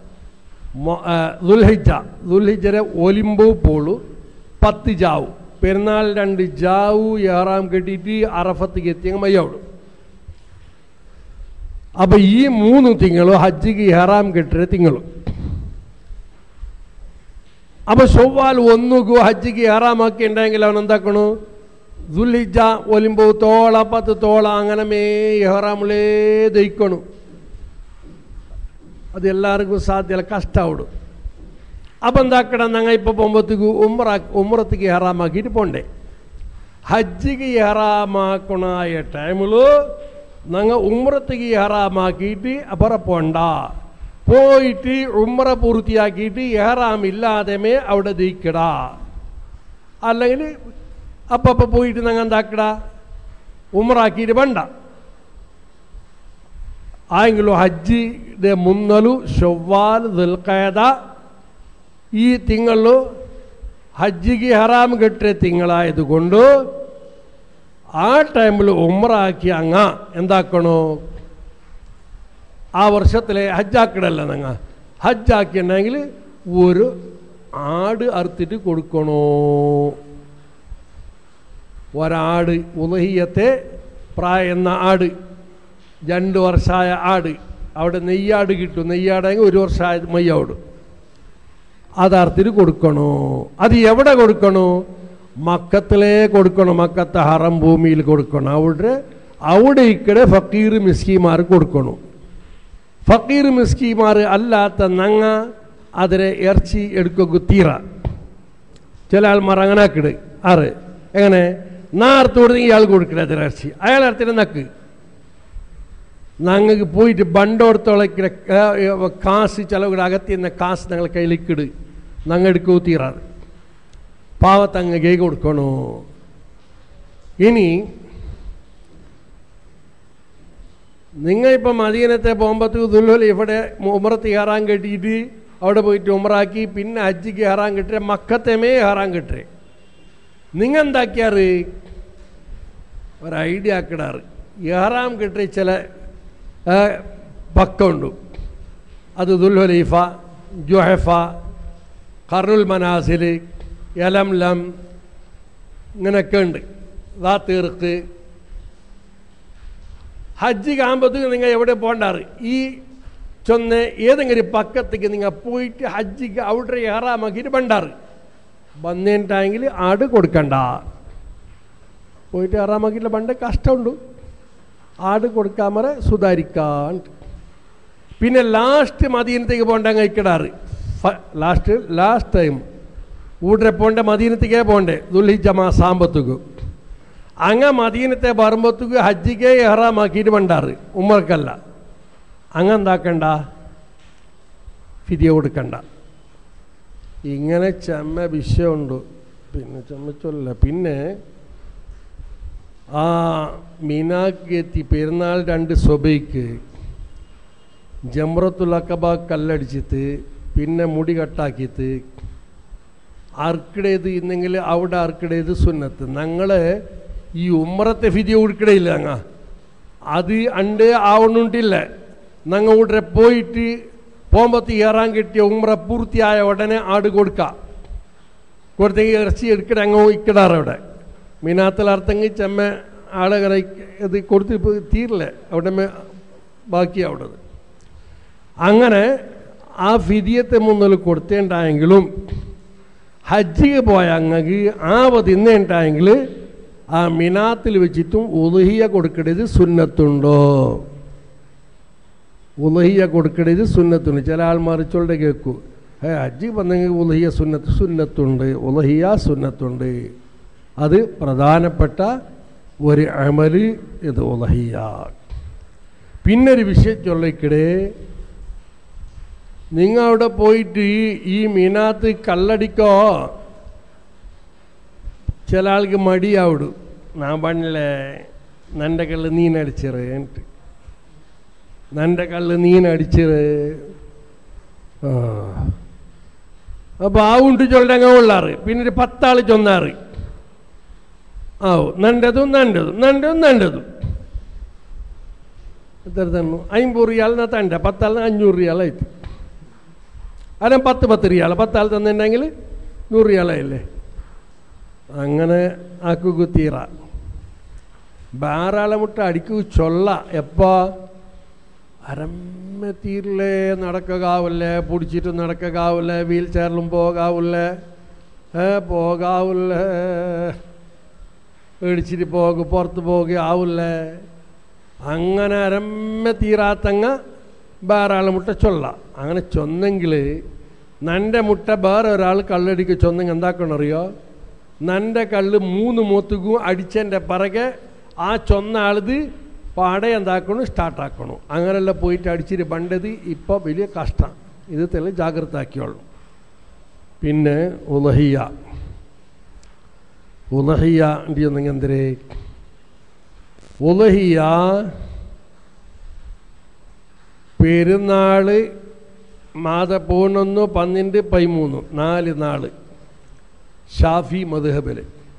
ദുൽഹിജ ദുൽഹിജരെ ഒലിമ്പോ പോളു പത്ത് ജാവു പെരുന്നാൾ രണ്ട് ജാവു ഏറാം കെട്ടിയിട്ട് അറഫത്തേക്ക് എത്തിയ മയ്യാവുള്ളൂ അപ്പം ഈ മൂന്ന് തിങ്കളും ഹജ്ജിക്ക് ഹെറാം കെട്ടിയ തിങ്കളും അപ്പം ചൊവ്വാൽ ഒന്നുകു ഹജ്ജിക്ക് ഹെറാമാക്കി ഉണ്ടെങ്കിൽ അവൻ എന്താക്കണു ദുല്ഹിജ ഒലിമ്പോ തോള പത്ത് തോള അങ്ങനെ മേ ഹെറാമിലേ ദഹിക്കണു അത് എല്ലാവർക്കും സാധ്യമല്ല കഷ്ടമാവിടും അപ്പം എന്താക്കണം ഞങ്ങൾ ഇപ്പോൾ പോകുമ്പോഴത്തേക്ക് ഉമ്ര ഉമ്രത്തേക്ക് ഹെറാമാക്കിയിട്ട് പോണ്ടേ ഹജ്ജിക്ക് ഹെറാമാക്കണായ ടൈമിൽ ഞങ്ങൾ ഉമ്രത്തേക്ക് ഹെറാമാക്കിയിട്ട് അപ്പുറം പോണ്ട പോയിട്ട് ഉമ്ര പൂർത്തിയാക്കിയിട്ട് ഏറാം ഇല്ലാതെ അവിടെ ദീക്കടാ അല്ലെങ്കിൽ അപ്പം അപ്പം പോയിട്ട് ഞങ്ങൾ എന്താക്കടാ ഉമ്രാക്കിയിട്ട് വേണ്ട ಆಂಗ್ಲು ಹಜ್ಜಿದೆ ಮುನ್ನಲು ಶವ್ವಾಲ್ ದುಲ್ಕಯದ ಈ ತಿಂಗಳು ಹಜ್ಜಿಗೆ ಹರಾಮ್ ಗಟ್ಟರೆ ತಿಂಗಳಾಯದುಕೊಂಡು ആ ടൈമിൽ ഉമ്ര ആക്കി അങ്ങ എന്താക്കണോ ആ വർഷത്തിലെ ഹജ്ജാക്കിടല്ല ഞങ്ങ ഹജ്ജാക്കിണ്ടെങ്കിൽ ഒരു ആട് അറുത്തിട്ട് കൊടുക്കണോ ഒരാട് ഉലഹിയത്തെ പ്രായെന്ന ആട് രണ്ട് വർഷമായ ആട് അവിടെ നെയ്യാട് കിട്ടും നെയ്യാടെങ്കിൽ ഒരു വർഷമായ മയ്യാട് അത് അറുത്തിട്ട് കൊടുക്കണോ അത് എവിടെ കൊടുക്കണോ മക്കത്തിലേ കൊടുക്കണം മക്കത്തെ ഹറം ഭൂമിയിൽ കൊടുക്കണം അവിടെ അവിടെ ഇക്കടെ ഫക്കീർ മിസ്കിമാർ കൊടുക്കണം ഫക്കീർ മിസ്കിമാർ അല്ലാത്ത നങ്ങ അതിരെ ഇറച്ചി എടുക്കുക തീറ ചില ആൾമാർ അങ്ങനെ ആക്കിട് ആറ് എങ്ങനെ നാർത്ത് കൊടുത്തെങ്കിൽ ഇയാൾ കൊടുക്കില്ല അതിരെ ഇറച്ചി അയാൾ ഇറച്ചിട്ട് നക്ക് ഞങ്ങൾക്ക് പോയിട്ട് ബണ്ടോടത്തോളക്കിற കാശ് ചിലവിടെ അകത്തിന്ന കാശ് ഞങ്ങൾ കയ്യിലേക്കിട് ഞങ്ങൾ എടുക്കൂ തീറാറ് പാവത്തങ്ങ് കൈ കൊടുക്കണോ ഇനി നിങ്ങൾ ഇപ്പം മദീനത്തെ പോകുമ്പോഴത്തേക്ക് ദുൽഹുൽ ഇവിടെ ഉമറത്ത് കയറാൻ കെട്ടിയിട്ട് അവിടെ പോയിട്ട് ഉമറാക്കി പിന്നെ ഹജ്ജിക്ക് കയറാൻ കിട്ടേ മക്കത്തേമേ കയറാൻ കിട്ടേ നിങ്ങൾ എന്താക്കിയാറ് ഒരു ഐഡിയ ആക്കിടാറ് ഇഹറാം കിട്ടി ചില പക്കമുണ്ട് അത് ദുൽഹുലീഫ ജുഹഫ കർണുൽ മനാസിൽ യലംലം ഇങ്ങനെയൊക്കെ ഉണ്ട് ദാത്തീർക്ക് ഹജ്ജ് ആകുമ്പോഴത്തേക്ക് നിങ്ങൾ എവിടെ പോകണ്ടാറ് ഈ ചൊന്ന് ഏതെങ്കിലും പക്കത്തേക്ക് നിങ്ങൾ പോയിട്ട് ഹജ്ജിക്ക് അവിടെ ഏറാമാക്കിയിട്ട് ബണ്ടാറ് വന്നിട്ടാണെങ്കിൽ ആട് കൊടുക്കണ്ട പോയിട്ട് ഏറാമാക്കിയിട്ട് ബണ്ട കഷ്ടമുണ്ട് ആട് കൊടുക്കാൻ വരെ സുധാരിക്കാൻ പിന്നെ ലാസ്റ്റ് മദീനത്തേക്ക് പോകണ്ട കഴിക്കിടാറ് ലാസ്റ്റ് ലാസ്റ്റ് ടൈം ಊಡ್ರೆ ಪೋಂಡೆ ಮದೀನತಿಗೆ ಪೋಂಡೆ ದುಲ್ಹಿಜ್ಜ ಸಾಂಬತ್ತಿಗೂ അങ്ങ മദീനത്തെ പറമ്പത്തുക്ക് ഹജ്ജിക്ക് ഹറാമാക്കിയിട്ട് പണ്ടാറ് ഉമ്മർക്കല്ല അങ്ങ് എന്താക്കണ്ട ഫിതിയ കൊടുക്കണ്ട ഇങ്ങനെ ചെമ്മ വിഷയമുണ്ട് പിന്നെ ചെമ്മച്ചൊല്ല പിന്നെ ആ മീനാക്ക് എത്തി പെരുന്നാൾ രണ്ട് സ്വബയ്ക്ക് ജമ്രത്തുൽ അക്കബ കല്ലടിച്ചിട്ട് പിന്നെ മുടി കട്ടാക്കിയിട്ട് അർക്കിടേത് ഇന്നെങ്കിൽ അവിടെ അർക്കിടേത് സുന്നത്ത് ഞങ്ങൾ ഈ ഉമ്മറത്തെ ഫിതി ഉടുക്കിടയില്ല ഞങ്ങ അത് അണ്ട് ആവണുണ്ടില്ല ഞങ്ങൾ ഇവിടെ പോയിട്ട് പോകുമ്പത്ത് ഏറാൻ കിട്ടിയ ഉമ്ര പൂർത്തിയായ ഉടനെ ആട് കൊടുക്കാം കൊടുത്തെങ്കിൽ ഇറച്ചി എടുക്കട അങ്ങ് ഇക്കിടാറ് അവിടെ മീനാത്തിൽ അർത്ഥമെങ്കിൽ ചെമ്മ ആളുകളെ ഇത് കൊടുത്ത് ഇപ്പോൾ തീരില്ല അവിടെ ബാക്കി അവിടെ അങ്ങനെ ആ ഫിദിയത്തെ മുന്നിൽ കൊടുത്തേണ്ടായെങ്കിലും ഹജ്ജിക്ക് പോയ അങ്ങക്ക് ആവ തിന്നേണ്ടായെങ്കിൽ ആ മിനാത്തിൽ വെച്ചിട്ടും ഉലഹിയ കൊടുക്കേണ്ടത് സുന്നത്തുണ്ടോ ഉലഹിയ കൊടുക്കേണ്ടത് സുന്നത്തുണ്ട് ചില ആൾമാർ ചൊല്ലുടെ കേൾക്കൂ ഏ ഹജ്ജി വന്നെങ്കിൽ ഉലഹിയ സുന്നത്ത് സുന്നത്തുണ്ട് ഉലഹിയ സുന്നത്തുണ്ട് അത് പ്രധാനപ്പെട്ട ഒരു അമല് ഇത് ഉലഹിയ പിന്നൊരു വിഷയം ചൊല്ലിക്കിടെ നിങ്ങൾ അവിടെ പോയിട്ട് ഈ ഈ മീനാത്ത് കല്ലടിക്കോ ചില ആൾക്ക് മടിയാവിടും ഞാൻ പറഞ്ഞില്ലേ നൻ്റെ കല്ല് നീനടിച്ചറ് എന്നിട്ട് നൻ്റെ കല്ല് നീനടിച്ചറ് ആ അപ്പോൾ ആ ഉണ്ട് ചൊല്ലങ്ങ ഉള്ളാറ് പിന്നെ ഒരു പത്താൾ ചൊന്നാറ് ആവു നണ്ടതും നണ്ടതും നണ്ടതും നണ്ടതും എത്ര തന്നു അമ്പത് റിയാലിനാ തണ്ട പത്താളിന് അഞ്ഞൂറ് റിയാലായിട്ട് അല്ല പത്ത് പത്ത് റിയാൽ പത്താൾ തന്നിട്ടുണ്ടെങ്കിൽ നൂറ് റിയാലായില്ലേ അങ്ങനെ ആക്കു തീറ ബാറാളെ മുട്ട അടിക്കു ചൊല്ല എപ്പോ അരമ്മ തീരില്ലേ നടക്കാവില്ലേ പിടിച്ചിട്ട് നടക്കാവില്ലേ വീൽ ചെയറിലും പോകാവില്ലേ ഏ പോകാവില്ലേ പേടിച്ചിട്ട് പോകുക പുറത്ത് പോകുക ആവില്ലേ അങ്ങനെ അരമ്മ തീരാത്തങ്ങ വേറെ മുട്ട ചൊല്ല അങ്ങനെ ചൊന്നെങ്കിൽ നൻ്റെ മുട്ട വേറെ ഒരാൾ കള്ളടിക്ക് ചൊന്നെങ്കിൽ എന്താക്കണം അറിയോ നൻ്റെ കള്ള് മൂന്ന് മൂത്തുക്കും അടിച്ചതിൻ്റെ പിറകെ ആ ചൊന്ന ആളിത് പാടെ എന്താക്കണം സ്റ്റാർട്ടാക്കണം അങ്ങനെല്ലാം പോയിട്ട് അടിച്ചിട്ട് പണ്ടത് ഇപ്പോൾ വലിയ കഷ്ടം ഇത് തെളിവ് ജാഗ്രത ആക്കിയോളൂ പിന്നെ ഉലഹിയ ഉലഹിയ ഒന്നെങ്കിൽ എന്തരേ ഉലഹിയ പെരുന്നാൾ മാത പതിനൊന്ന് പന്ത്രണ്ട് പതിമൂന്ന് നാല് നാൾ ഷാഫി മധുഹബിൽ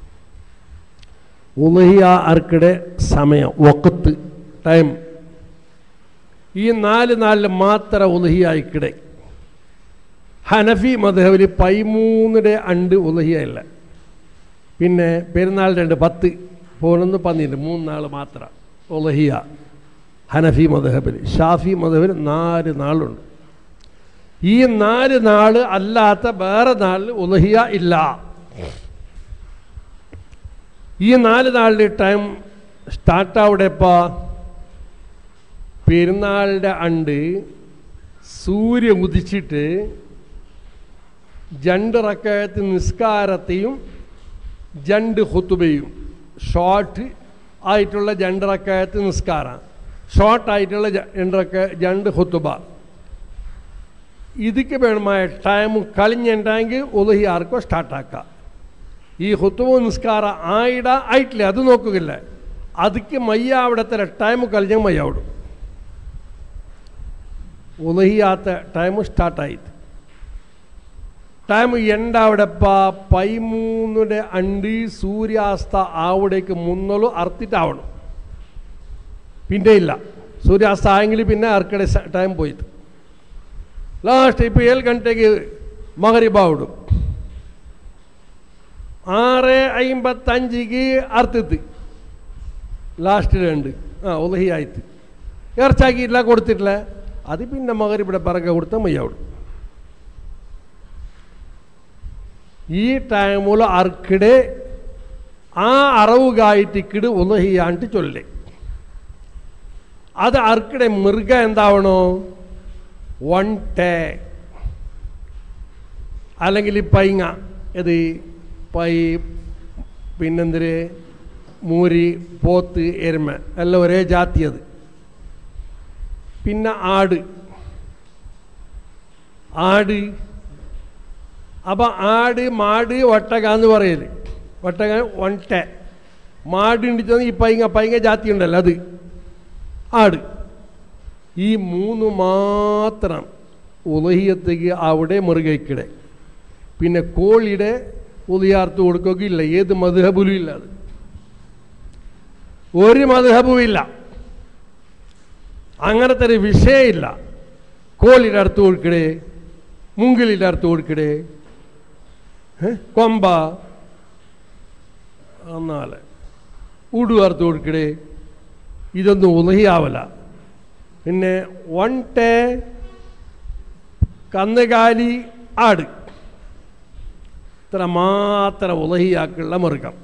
ഉലഹിയ അർക്കിടെ സമയം വക്കത്ത് ടൈം ഈ നാല് നാലിൽ മാത്രം ഉലഹിയായിക്കിടെ ഹനഫി മധുഹബിൽ പതിമൂന്നിടെ അണ്ട് ഉലഹിയല്ല പിന്നെ പെരുന്നാൾ രണ്ട് പത്ത് പതിനൊന്ന് പന്ത്രണ്ട് മൂന്ന് നാൾ മാത്രം ഉലഹിയ ഹനഫി മധുഹബിൽ ഷാഫി മധുഹബിൽ നാല് നാളുണ്ട് ഈ നാല് നാൾ അല്ലാത്ത വേറെ നാളിൽ ഉലഹിയ ഇല്ല ഈ നാല് നാളിൻ്റെ ടൈം സ്റ്റാർട്ടാവിടെപ്പാ പെരുന്നാളിൻ്റെ അണ്ട് സൂര്യൻ ഉദിച്ചിട്ട് രണ്ട് റക്കയത്ത് നിസ്കാരത്തെയും രണ്ട് ഹുത്തുബയും ഷോർട്ട് ആയിട്ടുള്ള രണ്ട് റക്കയത്ത് നിസ്കാരം ഷോർട്ട് ആയിട്ടുള്ള രണ്ട് റക്ക രണ്ട് ഹുത്തുബ ഇതിക്ക് വേണമായ ടൈം കളിഞ്ഞിട്ടെങ്കിൽ ഉലഹി ആർക്കോ സ്റ്റാർട്ടാക്കാം ഈ ഹുത്തുബ നിസ്കാരം ആയിട ആയിട്ടില്ല അത് നോക്കുകയില്ല ಅದಕ್ಕೆ ಮಯ್ಯ ಆವಿಡತ್ತಾರೆ ಟೈಮು ಕಲ್ಜಂಗೆ ಮಯ್ಯ ಆವಿಡು ಉಲಹಿ ಆತ ಟೈಮು ಸ್ಟಾರ್ಟ್ ಆಯ್ತು ടൈം ಎಂಡಾವಿಡಪ್ಪ പൈമൂന്നിടെ അണ്ടി സൂര്യാസ്ത ആവിടേക്ക് മുന്നോളു അർത്തിട്ടാവണം പിന്നെ ഇല്ല സൂര്യാസ്ത ആയെങ്കിൽ പിന്നെ അർക്കടെ ടൈം പോയിട്ട് ಲಾಸ್ಟ್ ಇಪ್ಪ ಏಳು ಗಂಟೆಗೆ ಮಗರಿಬಾವುಡು ആറ് അമ്പത്തഞ്ചിക്ക് അർത്തിത്ത് ലാസ്റ്റിലുണ്ട് ആ ഉലഹി ആയിത്ത് ഇറച്ചാക്കിയിട്ടില്ല കൊടുത്തിട്ടില്ല അത് പിന്നെ മകരിവിടെ പറക കൊടുത്ത മയ്യാവിടും ഈ ടൈമിൽ അർക്കിടെ ആ അറവുകായിട്ടിക്കിട് ഉലഹിയാണ്ട് ചൊല്ലേ അത് അർക്കിടെ മൃഗ എന്താവണോ ഒൺടെ അല്ലെങ്കിൽ പൈങ്ങ ഇത് പൈ പിന്നെന്തിര് മൂരി പോത്ത് എരുമ എല്ലാം ഒരേ ജാതി അത് പിന്നെ ആട് ആട് അപ്പം ആട് മാട് ഒട്ടക എന്ന് പറയല് ഒട്ടക ഒൺടെ മാടുണ്ട് ചെന്ന് ഈ പൈങ്ങ പൈങ്ങ ജാതി ഉണ്ടല്ലോ അത് ആട് ഈ മൂന്ന് മാത്രം ഉലഹിയത്തേക്ക് അവിടെ മുറുകയ്ക്കിടെ പിന്നെ കോഴിയുടെ ഉദയാർത്ത് കൊടുക്കുകയില്ല ഏത് മധുഹബുലും ഇല്ല അത് ഒരു മധുഹബും ഇല്ല അങ്ങനത്തെ ഒരു വിഷയമില്ല കോഴിയുടെ അടുത്ത് കൊടുക്കടേ മുങ്കിലിൻ്റെ അടുത്ത് കൊടുക്കടേ കൊമ്പ എന്നാല് ഉടു അറുത്ത് കൊടുക്കടേ ഇതൊന്നും ഉലഹിയാവല പിന്നെ ഒൺടെ കന്നുകാലി ആട് ഇത്ര മാത്രം ഉലഹിയാക്കുള്ള മൃഗം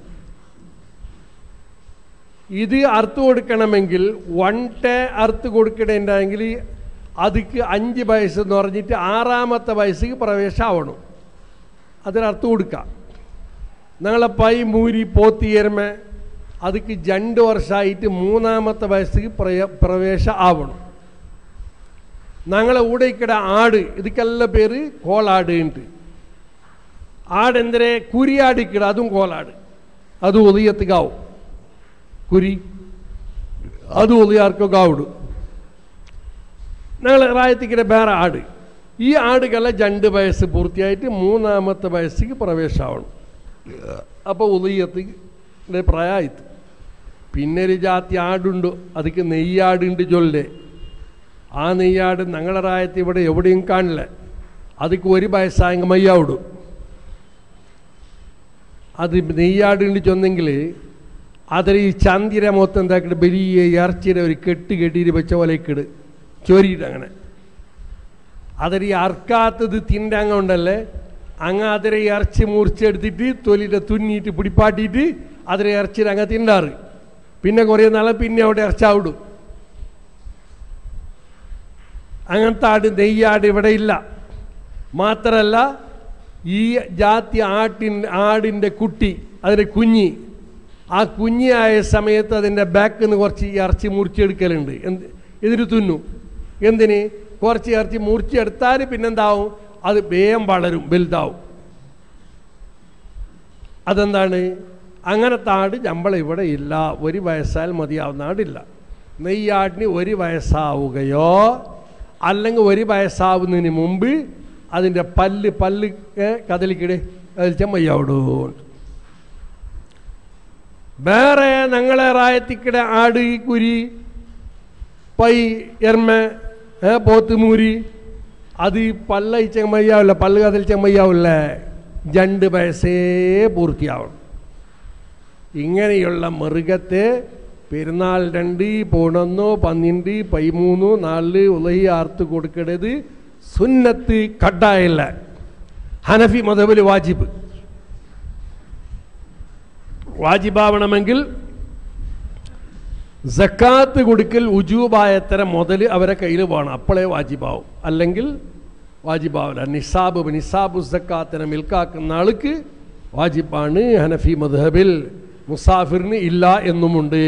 ഇത് അറുത്ത് കൊടുക്കണമെങ്കിൽ വൺടെ അറുത്ത് കൊടുക്കണമെങ്കിൽ അതിക്ക് അഞ്ച് വയസ്സ് എന്ന് പറഞ്ഞിട്ട് ആറാമത്തെ വയസ്സിക്ക് പ്രവേശമാവണം അതിന് അറുത്ത് കൊടുക്കാം ഞങ്ങളെ പൈ മൂരി പോത്തി എരുമ അതിക്ക് രണ്ട് വർഷമായിട്ട് മൂന്നാമത്തെ വയസ്സിക്ക് പ്രയ പ്രവേശ ആവണം ഞങ്ങളെ ഊടയിക്കട ആട് ഇതിക്കെല്ലാം പേര് കോളാട് ഉണ്ട് ആടെന്തരെ കുരിയാടിക്കിട അതും കോലാട് അത് ഉദയത്തുകാവും കുരി അത് ഉദയാർക്കൊക്കെ ആവിടും ഞങ്ങൾ റായത്തിക്കിടെ വേറെ ആട് ഈ ആടുകളെ രണ്ട് വയസ്സ് പൂർത്തിയായിട്ട് മൂന്നാമത്തെ വയസ്സിക്ക് പ്രവേശമാവണം അപ്പോൾ ഉദയത്തിൻ്റെ പ്രായത്ത് പിന്നെ ഒരു ജാതി ആടുണ്ട് അതിക്ക് നെയ്യാടുണ്ട് ചൊല്ലേ ആ നെയ്യാട് ഞങ്ങളുടെ റായത്ത് ഇവിടെ എവിടെയും കാണില്ല അതിക്ക് ഒരു വയസ്സായെങ്കിൽ മയ്യാവിടും അത് നെയ്യാടുണ്ട് ചൊന്നെങ്കിൽ അതിൽ ഈ ചന്ദിര മൊത്തം എന്താക്കിട്ട് വലിയ ഇറച്ചിയുടെ ഒരു കെട്ട് കെട്ടിയിട്ട് വെച്ച പോലെ ഇക്കിട് ചൊരിയിട്ട് അങ്ങനെ അതിൽ ഈ അർക്കാത്തത് തിൻ്റെ അങ്ങ ഉണ്ടല്ലേ അങ്ങ അതിരെ ഇറച്ചി മുറിച്ചെടുത്തിട്ട് തൊലിയുടെ തുന്നിയിട്ട് പിടിപ്പാട്ടിയിട്ട് അതിരെ ഇറച്ചിയുടെ അങ്ങ് തിണ്ടാറ് പിന്നെ കുറേ നാളെ പിന്നെ അവിടെ ഇറച്ചാവിടും അങ്ങനത്തെ ആട് നെയ്യാട് ഇവിടെ ഇല്ല മാത്രമല്ല ഈ ജാതി ആട്ടിൻ ആടിൻ്റെ കുട്ടി അതിൻ്റെ കുഞ്ഞി ആ കുഞ്ഞിയായ സമയത്ത് അതിൻ്റെ ബാക്കിൽ നിന്ന് കുറച്ച് ഇറച്ചി മുറിച്ചെടുക്കലുണ്ട് എന്ത് ഇതിന് തുന്നു എന്തിന് കുറച്ച് ഇറച്ചി മുറിച്ചെടുത്താൽ പിന്നെന്താവും അത് വേഗം വളരും വലുതാവും അതെന്താണ് അങ്ങനത്തെ ആട് നമ്മൾ ഇവിടെ ഇല്ല ഒരു വയസ്സാൽ മതിയാവുന്ന ആടില്ല നെയ്യാടിന് ഒരു വയസ്സാവുകയോ അല്ലെങ്കിൽ ഒരു വയസ്സാവുന്നതിന് മുമ്പ് അതിൻ്റെ പല്ല് പല്ല് ഏ, കദലിക്കിടെ അതിൽ ചെമ്മയ്യാവിടൂ വേറെ ഞങ്ങളെ റായത്തിക്കിടെ ആട് കുരി പൈ എർമ ഏ, പോത്തുമൂരി അത് പല്ല ചെമ്മയ്യാവില്ല പല്ല് കതിൽ ചെമ്മയ്യാവില്ല രണ്ട് വയസ്സേ പൂർത്തിയാവണം ഇങ്ങനെയുള്ള മൃഗത്തെ പെരുന്നാൾ രണ്ട് പതിനൊന്നോ പന്ത്രണ്ട് പതിമൂന്നോ നാല് ഉലഹി ആർത്ത് കൊടുക്കരുത് സുന്നത്ത് കട്ടായില്ല ഹനഫി മതബിൽ വാജിബ് വാജിബാവണമെങ്കിൽ സക്കാത്ത് കൊടുക്കൽ ഉജൂബായത്തര മുതൽ അവരെ കയ്യിൽ വേണം അപ്പോഴേ വാജിബാവും അല്ലെങ്കിൽ വാജിബാവില്ല നിസാബ് നിസാബു സക്കാത്തിനെ മിൽക്കാക്കുന്ന ആൾക്ക് വാജിബാണ് ഹനഫി മദ്ഹബിൽ മുസാഫിറിന് ഇല്ല എന്നുമുണ്ട്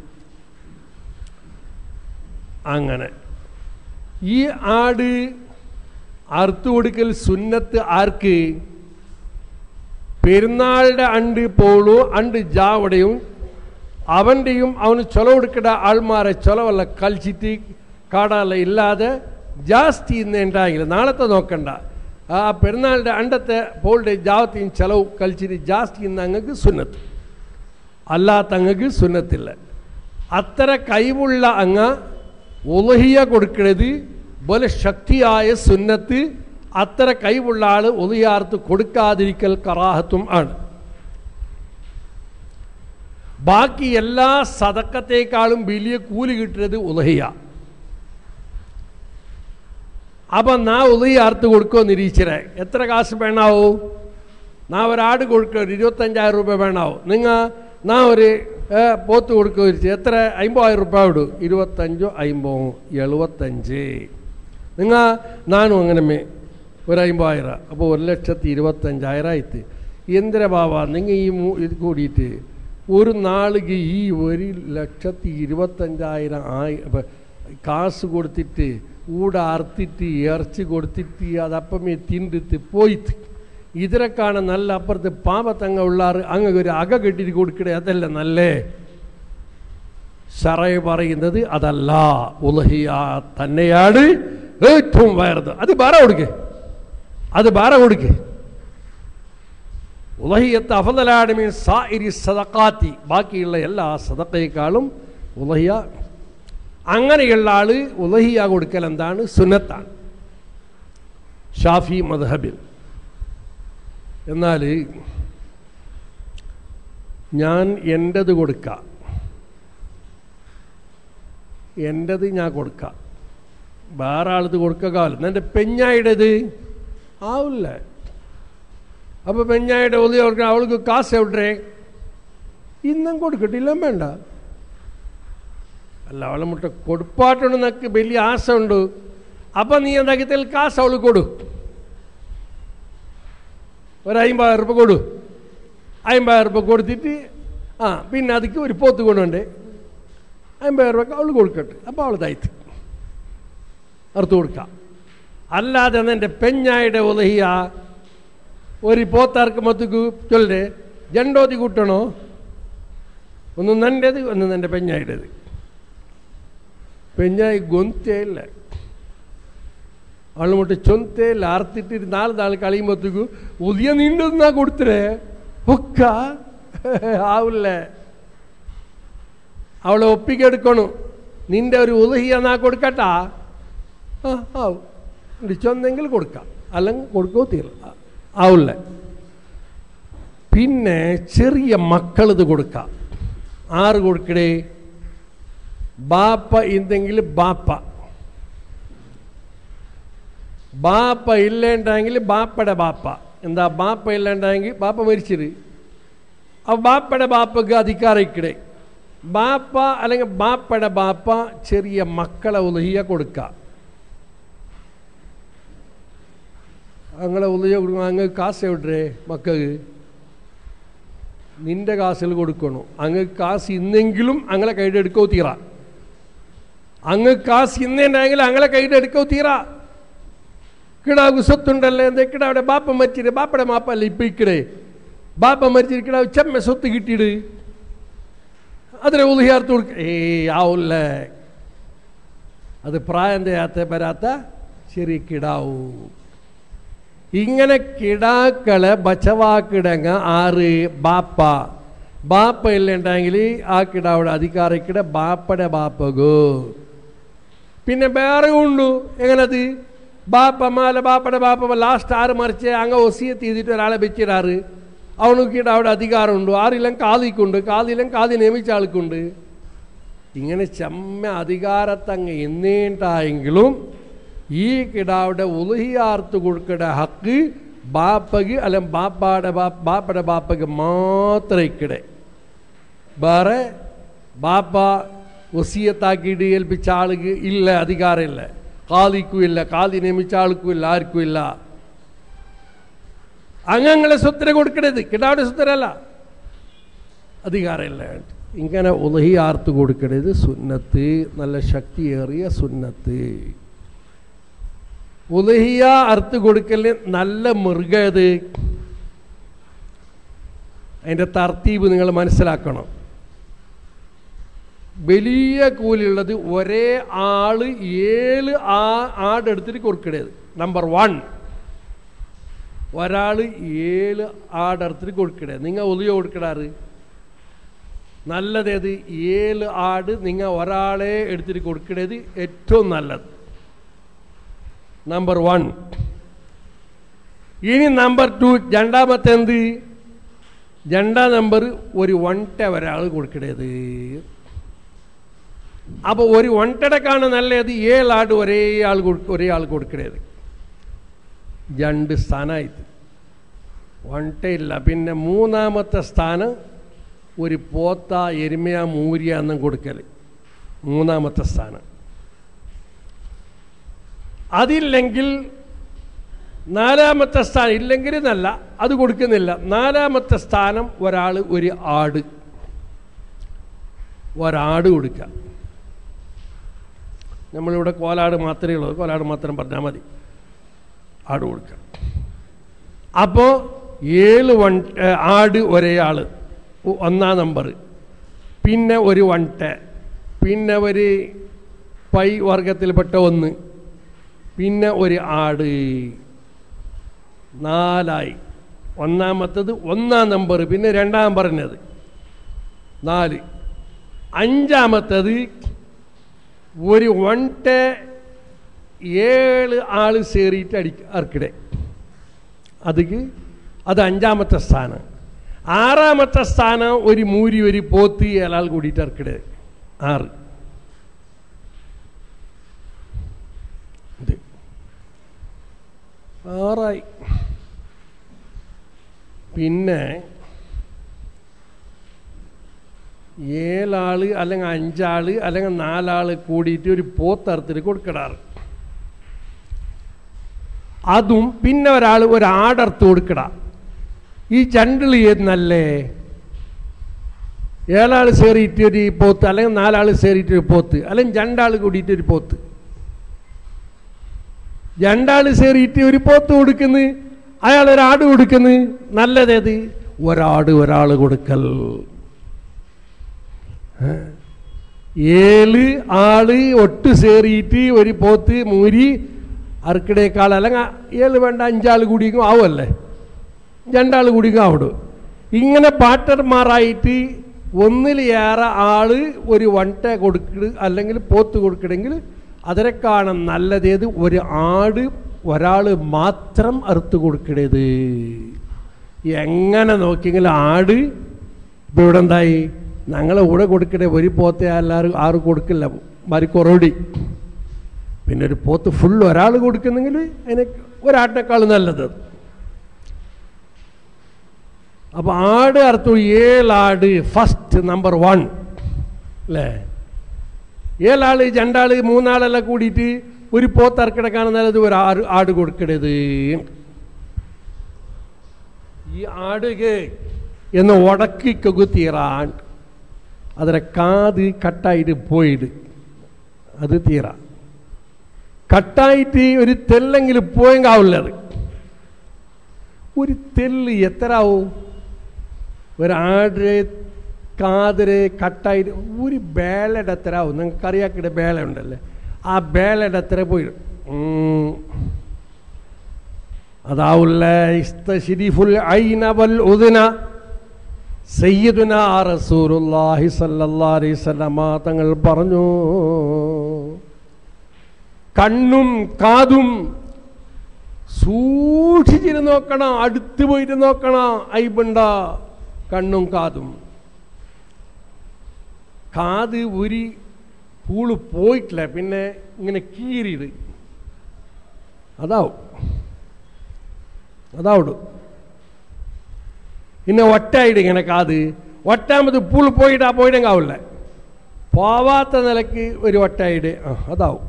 അങ്ങനെ ഈ ആട് അറുത്തു കൊടുക്കൽ സുന്നത്ത് ആർക്ക് പെരുന്നാളുടെ അണ്ട് പോളു അണ്ട് ജാവടയും അവൻ്റെയും അവന് ചൊലവെടുക്കട ആൾമാരെ ചൊലവല്ല കളിച്ചിട്ട് കാടാല ഇല്ലാതെ ജാസ്തി ഇന്നുണ്ടായെങ്കിൽ നാളത്തെ നോക്കണ്ട ആ പെരുന്നാളുടെ അണ്ടത്തെ പോളുടെ ജാവത്തെയും ചെലവ് കളിച്ചിട്ട് ജാസ്തി ഇന്ന് അങ്ങക്ക് സുന്നത്ത് അല്ലാത്ത അങ്ങക്ക് സുന്നത്തില്ല അത്ര കഴിവുള്ള അങ്ങ ഉലഹിയ കൊടുക്കുന്നത് പോലെ ശക്തിയായ സുന്നത്ത് അത്ര കഴിവുള്ള ആൾ ഉലയാർത്ത് കൊടുക്കാതിരിക്കൽ കറാഹത്തും ആണ് ബാക്കി എല്ലാ സതക്കത്തേക്കാളും വലിയ കൂലി കിട്ടുന്നത് ഉലഹിയ അപ്പം നാ ഉലഹി അറുത്ത് കൊടുക്കുമോ നിരീക്ഷരെ എത്ര കാശ് വേണാവോ നാ ഒരാട് കൊടുക്കുക ഒരു ഇരുപത്തഞ്ചായിരം രൂപ വേണാവോ നിങ്ങൾ നാ ഒരു ഏ, പോത്ത് കൊടുക്കുക ഒരു എത്ര അമ്പതിനായിരം രൂപ വിടും ഇരുപത്തഞ്ചോ അമ്പതോ എഴുപത്തഞ്ച് നിങ്ങൾ നാനും അങ്ങനെ മേ ഒരു അമ്പതിനായിരം അപ്പോൾ ഒരു ലക്ഷത്തി ഇരുപത്തഞ്ചായിരം ആയിട്ട് എന്തിനാ ബാബ നിങ്ങൾ ഈ മൂ- ഇത് കൂടിയിട്ട് ഒരു നാളിക്ക് ഈ ഒരു ലക്ഷത്തി ഇരുപത്തഞ്ചായിരം ആയി അപ്പൊ കാശ് കൊടുത്തിട്ട് ഊട അറുത്തിട്ട് ഇറച്ചി കൊടുത്തിട്ട് അതപ്പമേ തിണ്ടിട്ട് പോയിട്ട് ഇതിനെക്കാണ് നല്ല അപ്പുറത്ത് പാപത്തങ്ങ ഉള്ളാറ് അങ്ങ് ഒരു അക കെട്ടിട്ട് കൊടുക്കണേ അതല്ല നല്ലേ ഷറയ പറയുന്നത് അതല്ല ഉലഹിയ തന്നെയാണ് ഏറ്റവും വയറത് അത് ബാറ കൊടുക്കേ അത് ബാറ കൊടുക്കേ ഉലഹിയത്ത് അഫദലാണ് മീൻ സായിരി സദക്കാത്തി ബാക്കിയുള്ള എല്ലാ സദക്കയേക്കാളും ഉലഹിയ അങ്ങനെയുള്ള ആള് ഉലഹിയ കൊടുക്കൽ എന്താണ് സുന്നത്താണ് ഷാഫി മദ്ഹബിൽ എന്നാൽ ഞാൻ എൻ്റെത് കൊടുക്കാം എൻ്റെത് ഞാൻ കൊടുക്കാം വേറെ ആളത് കൊടുക്കാമല്ലോ എൻ്റെ പെഞ്ഞായിടത് ആവില്ല അപ്പോൾ പെഞ്ഞായിട്ട് ഒതുക്കി കൊടുക്കണം അവൾക്ക് കാശ് എവിടെ ഇന്നും കൊടുക്കട്ടില്ല വേണ്ട അല്ല അവളെ മുട്ട കൊടുപ്പാട്ടുണ്ട് നിനക്ക് വലിയ ആശ ഉണ്ട് അപ്പം നീ എന്താക്കിയാൽ കാശ് അവൾ കൊടു ഒരു അമ്പതായിരം രൂപ കൊടു അമ്പതായിരം രൂപ കൊടുത്തിട്ട് ആ പിന്നെ അതിക്ക് ഒരു പോത്ത് കൊണ്ടുണ്ടേ അമ്പതായിരം രൂപ അവൾ കൊടുക്കട്ടെ അപ്പോൾ അവൾ തായ്ത്ത് അറുത്ത് കൊടുക്കാം അല്ലാതെ എൻ്റെ പെഞ്ഞായുടെ ഉലഹിയ ഒരു പോത്താർക്ക് മത്തുക്ക് ചൊല്ലേ ജണ്ടോതി കൂട്ടണോ ഒന്ന് നൻ്റെത് ഒന്ന് എൻ്റെ പെഞ്ഞായിടേത് പെഞ്ഞായി ഗൊന്തേ ಇಲ್ಲ ಅವಳು ಮುಟ್ಟ ಚೊಂತೆ ಇಲ್ಲ ಅರ್ತಿಟ್ಟು ನಾಲ್ಕು ನಾಳು ಕಳಿಯುമ്പോത്തേക്ക് ಉದಯ ನಿಂಡದು ನಾ ಕೊಡ್ತಾರೆ ಒಕ್ಕ ആവില്ല അവളെ ഒപ്പിക്കെടുക്കണം നിന്റെ ഒരു ഉലഹിയ നാ കൊടുക്കട്ടാ ആ ആവും ഇടിച്ചൊന്നെങ്കിൽ കൊടുക്കാം അല്ലെങ്കിൽ കൊടുക്കോ തീർ ആവില്ല പിന്നെ ചെറിയ മക്കളിത് കൊടുക്കാം ആറ് കൊടുക്കടേ ബാപ്പ ഇല്ലെങ്കിൽ ബാപ്പ ബാപ്പ ഇല്ലേണ്ടെങ്കിൽ ബാപ്പയുടെ ബാപ്പ എന്താ ബാപ്പ ഇല്ലേണ്ടെങ്കിൽ ബാപ്പ മരിച്ചത് ആ ബാപ്പയുടെ ബാപ്പക്ക് അധികാരിക്കടെ ബാപ്പ അല്ലെങ്കിൽ ബാപ്പയുടെ ബാപ്പ ചെറിയ മക്കളെ ഉലഹിയ കൊടുക്കുക അങ്ങനെ ഉലഹിയ കൊടുക്കണം അങ്ങ് കാശ് എവിടെ മക്കൾക്ക് നിന്റെ കാശിൽ കൊടുക്കണം അങ്ങ് കാശ് ഇന്നെങ്കിലും അങ്ങനെ കൈയുടെ എടുക്കോ തീറ അങ്ങ് കാശ് ഇന്നുണ്ടെങ്കിൽ അങ്ങനെ കൈയുടെ എടുക്കോ തീറ കിടാവ് സ്വത്തുണ്ടല്ലേ എന്താ കിടാവിടെ ബാപ്പ മരിച്ചിട്ട് ബാപ്പയുടെ മാപ്പല്ല ഇപ്പം ഇക്കടെ ബാപ്പ മരിച്ചിട്ട് കിടാവ് ചെമ്മ സ്വത്ത് കിട്ടിയിട് അതിനെ ഉലഹിയാർത്ത് കൊടുക്ക ഏ ആവില്ല അത് പ്രായം ചെയ്യാത്ത വരാത്ത ചെറിയ കിടാവൂ ഇങ്ങനെ കിടാക്കളെ ബച്ചവാക്കിടങ്ങ ആറ് ബാപ്പ ബാപ്പ ഇല്ലുണ്ടെങ്കിൽ ആ കിടാവിടെ അധികാരിക്കിടെ ബാപ്പയുടെ ബാപ്പകോ പിന്നെ വേറെ ഉണ്ടു എങ്ങനത് ബാപ്പ മാല ബാപ്പയുടെ ബാപ്പ ലാസ്റ്റ് ആറ് മറിച്ച് അങ്ങ് ഒസിയത്ത് ചെയ്തിട്ട് ഒരാളെ വെച്ചിടാറ് അവനൊക്കെ അവിടെ അധികാരമുണ്ട് ആരെല്ലാം കാതിക്കുണ്ട് കാതിലും കാതി നിയമിച്ച ആൾക്കുണ്ട് ഇങ്ങനെ ചെമ്മ അധികാരത്തങ്ങ് എന്നേണ്ടായെങ്കിലും ഈ കിടാവിടെ ഉലഹിയാർത്ത് കൊടുക്കേണ്ട ഹക്ക് ബാപ്പക്ക് അല്ലെങ്കിൽ ബാപ്പാടെ ബാപ്പയുടെ ബാപ്പക്ക് മാത്രമേ ഇക്കിടെ വേറെ ബാപ്പ ഒസിയത്താക്കിയിട്ട് ഏൽപ്പിച്ച ആൾക്ക് ഇല്ല അധികാരമില്ല കാതിക്കും ഇല്ല കാതി നിയമിച്ച ആൾക്കും ഇല്ല ആർക്കും ഇല്ല അംഗങ്ങളെ സ്വത്തിന് കൊടുക്കരുത് കിടാവിടെ സ്വത്തരല്ല അധികാരമില്ല ഇങ്ങനെ ഉലഹി ആർത്ത് കൊടുക്കരുത് സുന്നത്ത് നല്ല ശക്തിയേറിയ സുന്നത്ത് ഉലഹിയ അർത്ത് കൊടുക്കലിന് നല്ല മൃഗത് അതിൻ്റെ തർത്തീബ് നിങ്ങൾ മനസ്സിലാക്കണം വലിയ കൂലിയുള്ളത് ഒരേ ആള് ഏഴ് ആ ആടെടുത്തിട്ട് കൊടുക്കണത് നമ്പർ വൺ ഒരാൾ ഏഴ് ആടെടുത്തിട്ട് കൊടുക്കണേ നിങ്ങൾ ഒലിയ കൊടുക്കടാറ് നല്ലതേത് ഏഴ് ആട് നിങ്ങൾ ഒരാളെ എടുത്തിട്ട് കൊടുക്കണത് ഏറ്റവും നല്ലത് നമ്പർ വൺ ഇനി നമ്പർ ടു രണ്ടാമത്തെ എന്ത് രണ്ടാം നമ്പർ ഒരു വൺട്ട ഒരാൾ കൊടുക്കണത് അപ്പോൾ ഒരു വൺട്ടടക്കാണ് നല്ലത് ഏഴാട് ഒരേ ആൾ ഒരേ ആൾ കൊടുക്കണത് രണ്ട് സ്ഥാനമായിട്ട് വൺട്ടയില്ല പിന്നെ മൂന്നാമത്തെ സ്ഥാനം ഒരു പോത്ത എരുമയ മൂരിയ എന്നും കൊടുക്കൽ മൂന്നാമത്തെ സ്ഥാനം അതില്ലെങ്കിൽ നാലാമത്തെ സ്ഥാനം ഇല്ലെങ്കിൽ എന്നല്ല അത് കൊടുക്കുന്നില്ല നാലാമത്തെ സ്ഥാനം ഒരാൾ ഒരു ആട് ഒരാട് കൊടുക്കുക നമ്മളിവിടെ കോലാട് മാത്രമേ ഉള്ളൂ കോലാട് മാത്രം പറഞ്ഞാൽ മതി ആട് കൊടുക്കുക അപ്പോൾ ഏഴ് വൺ ആട് ഒരേ ആൾ ഒന്നാം നമ്പർ പിന്നെ ഒരു വൺട്ട പിന്നെ ഒരു പൈ വർഗത്തിൽപ്പെട്ട ഒന്ന് പിന്നെ ഒരു ആട് നാലായി ഒന്നാമത്തത് ഒന്നാം നമ്പർ പിന്നെ രണ്ടാം പറഞ്ഞത് നാല് അഞ്ചാമത്തത് ഒരു വൺട്ട ഏഴ് ആൾ സേറിയിട്ട് അടി അർക്കിടെ അതിക്ക് അത് അഞ്ചാമത്തെ സ്ഥാനം ആറാമത്തെ സ്ഥാനം ഒരു മൂരി ഒരു പോത്തി ഏലാൾ കൂടിയിട്ട് ഇറക്കിടെ ആറ് ഇത് ആറായി പിന്നെ ഏഴാള് അല്ലെങ്കിൽ അഞ്ചാള് അല്ലെങ്കിൽ നാലാള് കൂടിയിട്ട് ഒരു പോത്തറുത്തിൽ കൊടുക്കിടാറ് അതും പിന്നെ ഒരാൾ ഒരു ആടർത്ത് കൊടുക്കട ഈ ചണ്ടിൽ ഏത് നല്ലേ ഏഴാൾ സേറിയിട്ട് ഒരു പോത്ത് അല്ലെങ്കിൽ നാലാൾ സേറിയിട്ട് ഒരു പോത്ത് അല്ലെങ്കിൽ രണ്ടാൾ കൂടിയിട്ട് ഒരു പോത്ത് രണ്ടാൾ സേറിയിട്ട് ഒരു പോത്ത് കൊടുക്കുന്നു അയാൾ ഒരാട് കൊടുക്കുന്നു നല്ലതേത് ഒരാട് ഒരാൾ കൊടുക്കൽ ഏഴ് ആള് ഒട്ട് സേറിയിട്ട് ഒരു പോത്ത് മൂരി അർക്കിടേക്കാൾ അല്ലെങ്കിൽ ഏഴ് വേണ്ട അഞ്ചാൾ കൂടിയും ആവുമല്ലേ രണ്ടാൾ കൂടിയും ആവിടും ഇങ്ങനെ പാട്ടർമാരായിട്ട് ഒന്നിലേറെ ആള് ഒരു വൺട്ട കൊടുക്ക അല്ലെങ്കിൽ പോത്ത് കൊടുക്കണമെങ്കിൽ അതിനെക്കാണ് നല്ലതേത് ഒരു ആട് ഒരാൾ മാത്രം അറുത്ത് കൊടുക്കണത് എങ്ങനെ നോക്കിയെങ്കിൽ ആട് ഇപ്പം ഇവിടെ എന്തായി ഞങ്ങളെ കൂടെ കൊടുക്കണേ ഒരു പോത്തെ എല്ലാവരും ആരും കൊടുക്കില്ല മരി കുറവടി പിന്നെ ഒരു പോത്ത് ഫുൾ ഒരാൾ കൊടുക്കുന്നെങ്കിൽ അതിന് ഒരാട്ടിനേക്കാൾ നല്ലത് അപ്പോൾ ആട് അർത്ഥം ഏഴാട് ഫസ്റ്റ് നമ്പർ വൺ അല്ലേ ഏഴാള് രണ്ടാള് മൂന്നാളെല്ലാം കൂടിയിട്ട് ഒരു പോത്ത് അറക്കിടക്കാണ് നല്ലത് ഒരു ആട് ആട് കൊടുക്കണത് ഈ ആടുകെ എന്ന് ഉടക്കിക്കൊക്കെ തീരാൻ അതിനെ കാത് കട്ടായിട്ട് പോയിട് അത് തീരാ കട്ടായിട്ട് ഒരു തെല്ലെങ്കിലും പോയെങ്കാവില്ല അത് ഒരു തെല്ല് എത്ര ആവും ഒരാട് കാതിര് കട്ടായിട്ട് ഒരു ബേലയുടെ എത്ര ആവും നിങ്ങൾക്ക് അറിയാക്കിടെ ബേല ഉണ്ടല്ലേ ആ ബേലടത്ര പോയി ഉം. അതാവുല്ല ഇസ്തശിരിഫുൽ ഐന വൽ ഉദ്ന സയ്യിദുന റസൂലുള്ളാഹി സല്ലല്ലാഹു അലൈഹി വസല്ലമ തങ്ങൾ പറഞ്ഞു കണ്ണും കാതും സൂക്ഷിച്ചിട്ട് നോക്കണം അടുത്ത് പോയിട്ട് നോക്കണം ഐബുണ്ട കണ്ണും കാതും കാത് ഒരു പൂള് പോയിട്ടില്ല പിന്നെ ഇങ്ങനെ കീറിയിട് അതാവും അതാവിടും പിന്നെ ഒറ്റായിട് ഇങ്ങനെ കാത് ഒറ്റാമത് പൂള് പോയിട്ടാ പോയിട്ടെങ്കാവില്ല പോവാത്ത നിലക്ക് ഒരു ഒറ്റായിട് ആ അതാവും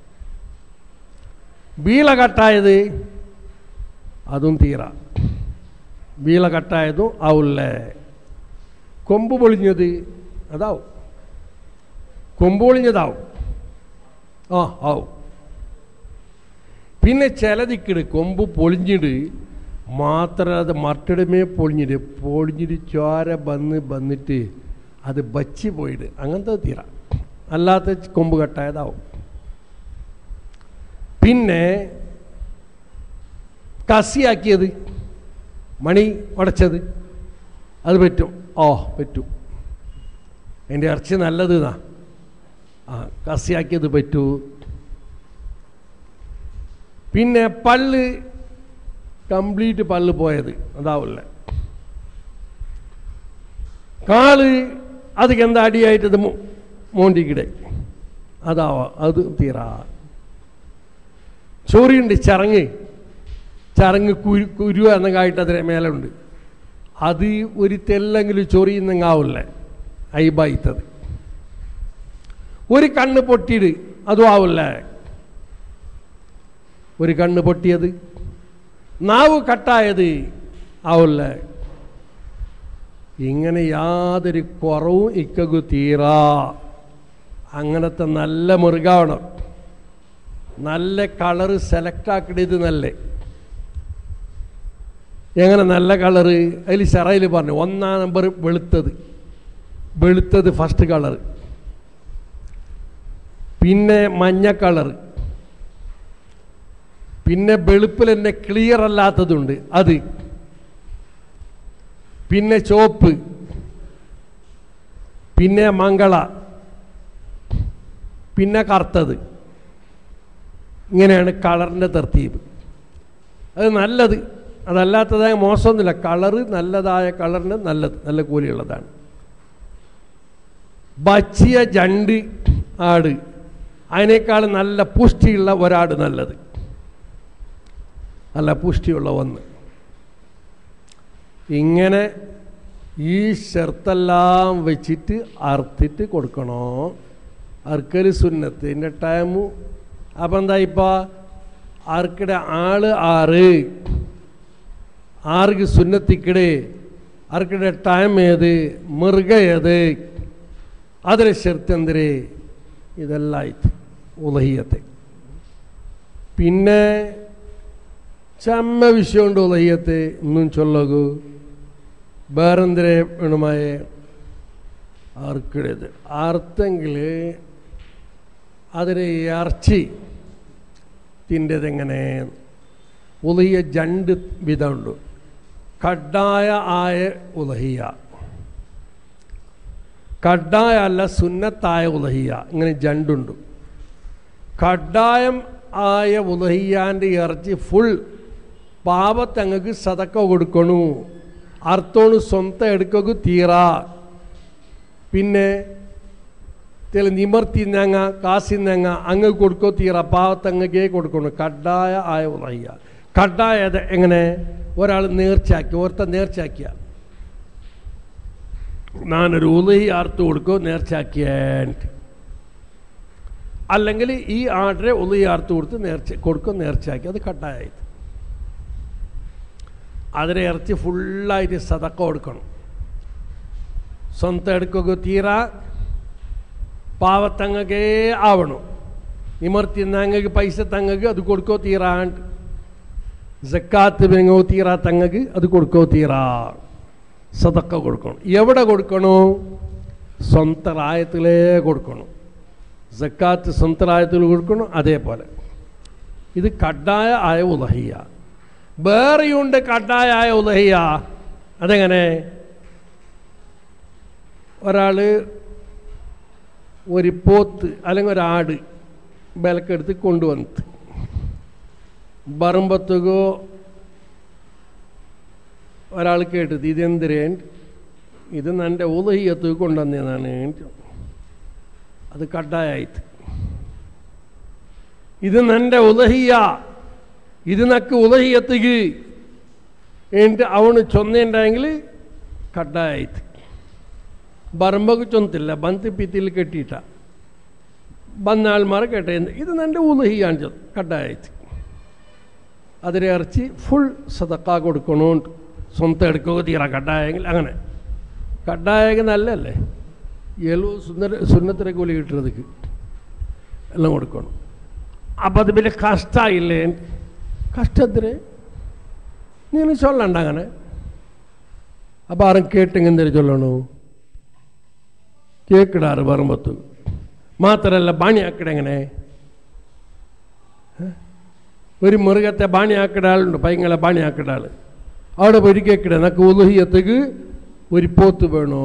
ബീള കട്ടായത് അതും തീറ ബീള കട്ടായതും ആവില്ലേ കൊമ്പ് പൊളിഞ്ഞത് അതാവും കൊമ്പ് പൊളിഞ്ഞതാവും ആ ആവും പിന്നെ ചിലതിക്കിട് കൊമ്പ് പൊളിഞ്ഞിട് മാത്രം അത് മറ്റടുമേ പൊളിഞ്ഞിട്ട് പൊളിഞ്ഞിട്ട് ചോര വന്ന് വന്നിട്ട് അത് ബച്ചി പോയിട്ട് അങ്ങനത്തെ തീര അല്ലാത്ത കൊമ്പ് കട്ടായതാവും പിന്നെ കസിയാക്കിയത് മണി ഉടച്ചത് അത് പറ്റും ഓ പറ്റും എൻ്റെ ഇറച്ചി നല്ലത് ഇതാ ആ കസിയാക്കിയത് പറ്റൂ പിന്നെ പല്ല് കംപ്ലീറ്റ് പല്ല് പോയത് അതാവില്ല കാല് അത് എന്താ അടിയായിട്ട് ഇത് മോണ്ടിക്കിടെ അതാവാ അത് തീരാ ചോറിയുണ്ട് ചറങ്ങ് ചറങ്ങ് കുരു കുരു എന്നങ്ങായിട്ട് അതിന് മേലെ ഉണ്ട് അത് ഒരു തെല്ലെങ്കിലും ചൊറിയുന്നെങ്കാവില്ലേ ഐബായിത്തത് ഒരു കണ്ണ് പൊട്ടിയിട് അതും ആവില്ലേ ഒരു കണ്ണ് പൊട്ടിയത് നാവ് കട്ടായത് ആവില്ലേ ഇങ്ങനെ യാതൊരു കുറവും ഇക്കു തീരാ അങ്ങനത്തെ നല്ല മൃഗാവണം നല്ല കളറ് സെലക്ട് ആക്കണത് നല്ല എങ്ങനെ നല്ല കളറ് അതിൽ ഷറയിൽ പറഞ്ഞു ഒന്നാം നമ്പർ വെളുത്തത് വെളുത്തത് ഫസ്റ്റ് കളറ് പിന്നെ മഞ്ഞ കളറ് പിന്നെ വെളുപ്പിൽ തന്നെ ക്ലിയർ അല്ലാത്തതുണ്ട് അത് പിന്നെ ചോപ്പ് പിന്നെ മംഗള പിന്നെ കറുത്തത് ഇങ്ങനെയാണ് കളറിൻ്റെ തർത്തീബ് അത് നല്ലത് അതല്ലാത്തതായ മോശമൊന്നുമില്ല കളറ് നല്ലതായ കളറിന് നല്ലത് നല്ല കൂലിയുള്ളതാണ് ബച്ചിയ ജണ്ട് ആട് അതിനേക്കാൾ നല്ല പുഷ്ടിയുള്ള ഒരാട് നല്ലത് നല്ല പുഷ്ടിയുള്ള ഒന്ന് ഇങ്ങനെ ഈ ഷെർത്തെല്ലാം വെച്ചിട്ട് അറുത്തിട്ട് കൊടുക്കണോ അറുക്കൽ സുന്നത്ത് ഇതിൻ്റെ ടൈമു അപ്പം എന്താ ഇപ്പോൾ ആർക്കിടെ ആള് ആറ് ആർക്ക് സുന്നത്തിക്കിടെ ആർക്കിടെ ടൈം ഏത് മൃഗ ഏത് അതിലെ ഷെർത്തെന്തര് ഇതെല്ലാം ആയിട്ട് ഉലഹിയത്തെ പിന്നെ ചമ്മ വിഷയമുണ്ട് ഉലഹിയത്തെ ഒന്നും ചൊല്ലകൂ വേറെന്തിരെ വേണമായ ആർക്കിടത് ആർത്തെങ്കിൽ അതിന് ഇറച്ചി തിൻ്റെതെങ്ങനെ ഉലഹിയ രണ്ട് വിധമുണ്ട് കഡായ ആയ ഉലഹിയ കഡായ അല്ല സുന്നത്തായ ഉലഹിയ ഇങ്ങനെ ജണ്ടുണ്ട് കഡായം ആയ ഉലഹിയാൻ്റെ ഇറച്ചി ഫുൾ പാപത്തങ്ങക്ക് സതക്ക കൊടുക്കണു അർത്ഥോണ് സ്വന്തം എടുക്കു തീറ പിന്നെ ചില നിമർത്തിന്നങ്ങ കാസിന്നങ്ങ അങ്ങ് കൊടുക്കോ തീറ പാവത്തങ്ങക്കേ കൊടുക്കണം കഡായ ആയ ഉലഹിയ കഡായത് എങ്ങനെ ഒരാൾ നേർച്ചയാക്കി ഓർത്ത നേർച്ചയാക്കിയ ഞാനൊരു ഉലഹി ആർത്ത് കൊടുക്കോ നേർച്ചയാക്കിയാൻറ്റ് അല്ലെങ്കിൽ ഈ ആർഡറെ ഉലഹി ആർത്ത് കൊടുത്ത് നേർച്ച കൊടുക്കോ നേർച്ചയാക്കി അത് കട്ടായത് അതിനെ ഇറച്ചി ഫുള്ളായിട്ട് സതക്ക കൊടുക്കണം സ്വന്തം എടുക്കുക തീര പാവത്തങ്ങക്കേ ആവണം നിമർത്തി തങ്ങക്ക് പൈസ തങ്ങക്ക് അത് കൊടുക്കോ തീരാണ്ട് ജക്കാത്ത് വെങ്ങോ തീരാ തങ്ങക്ക് അത് കൊടുക്കോ തീരാ സതക്ക കൊടുക്കണം എവിടെ കൊടുക്കണോ സ്വന്തം റായത്തിലേ കൊടുക്കണം സക്കാത്ത് സ്വന്തരായത്തിൽ കൊടുക്കണം അതേപോലെ ഇത് കഡായ ആയ ഉലഹിയ വേറെയുണ്ട് കഡായ ആയ ഉലഹിയ അതെങ്ങനെ ഒരാൾ ഒരു പോത്ത് അല്ലെങ്കിൽ ഒരാട് വിലക്കെടുത്ത് കൊണ്ടുവന്നിട്ട് ബറുമ്പത്തുകോ ഒരാൾ കേട്ടത് ഇതെന്തിരേ ഇത് എൻ്റെ ഉലഹിയത്ത് കൊണ്ടുവന്നതാണ് അത് കഡായായിട്ട് ഇത് നൻ്റെ ഉലഹിയ ഇത് നക്ക് ഉലഹിയത്തുക്ക് എന്നിട്ട് ಅವನು ಚೊಂದೆಂಡಾಂಗ್ಲಿ ಕಡ್ಡಾಯ ಆಯ್ತು ಬರಂಬಗೂ ಚೊಂತಿಲ್ಲ ಬಂತು ಪಿತಿಲಿ ಕಟ್ಟಿಟ ಬಂದಾಳ ಮರ ಕೆಟ್ಟ ಇದು ನಂಡೆ ಉಲಹಿಯ ಅಂತ ಕಡ್ಡಾಯ ಆಯ್ತು അതിൽ ഇറച്ചി ഫുൾ സതക്ക കൊടുക്കണോണ്ട് സ്വന്തം എടുക്കുക തീര കഡായെങ്കിൽ അങ്ങനെ കഡായെങ്കിൽ നല്ലല്ലേ എലു സുന്ദര സുന്നത്തിനെ കൂലി കിട്ടുന്നതുക്ക് എല്ലാം കൊടുക്കണം അപ്പം അത് വലിയ കഷ്ടമായില്ലേ കഷ്ടത്തിന് നീನು ചൊല്ലണ്ട അങ്ങനെ അപ്പം ആരും കേട്ടെങ്കിൽ എന്തൊരു ചൊല്ലണു കേക്കിടാറ് പറമ്പത്ത് മാത്രമല്ല ബാണിയാക്കിട എങ്ങനെ ഒരു മൃഗത്തെ ബാണിയാക്കിട ആളുണ്ട് പൈങ്ങളെ ബാണിയാക്കിട ആൾ അവിടെ പോയി കേക്കിട നക്ക് ഉലുഹിയത്തേക്ക് ഒരു പോത്ത് വേണോ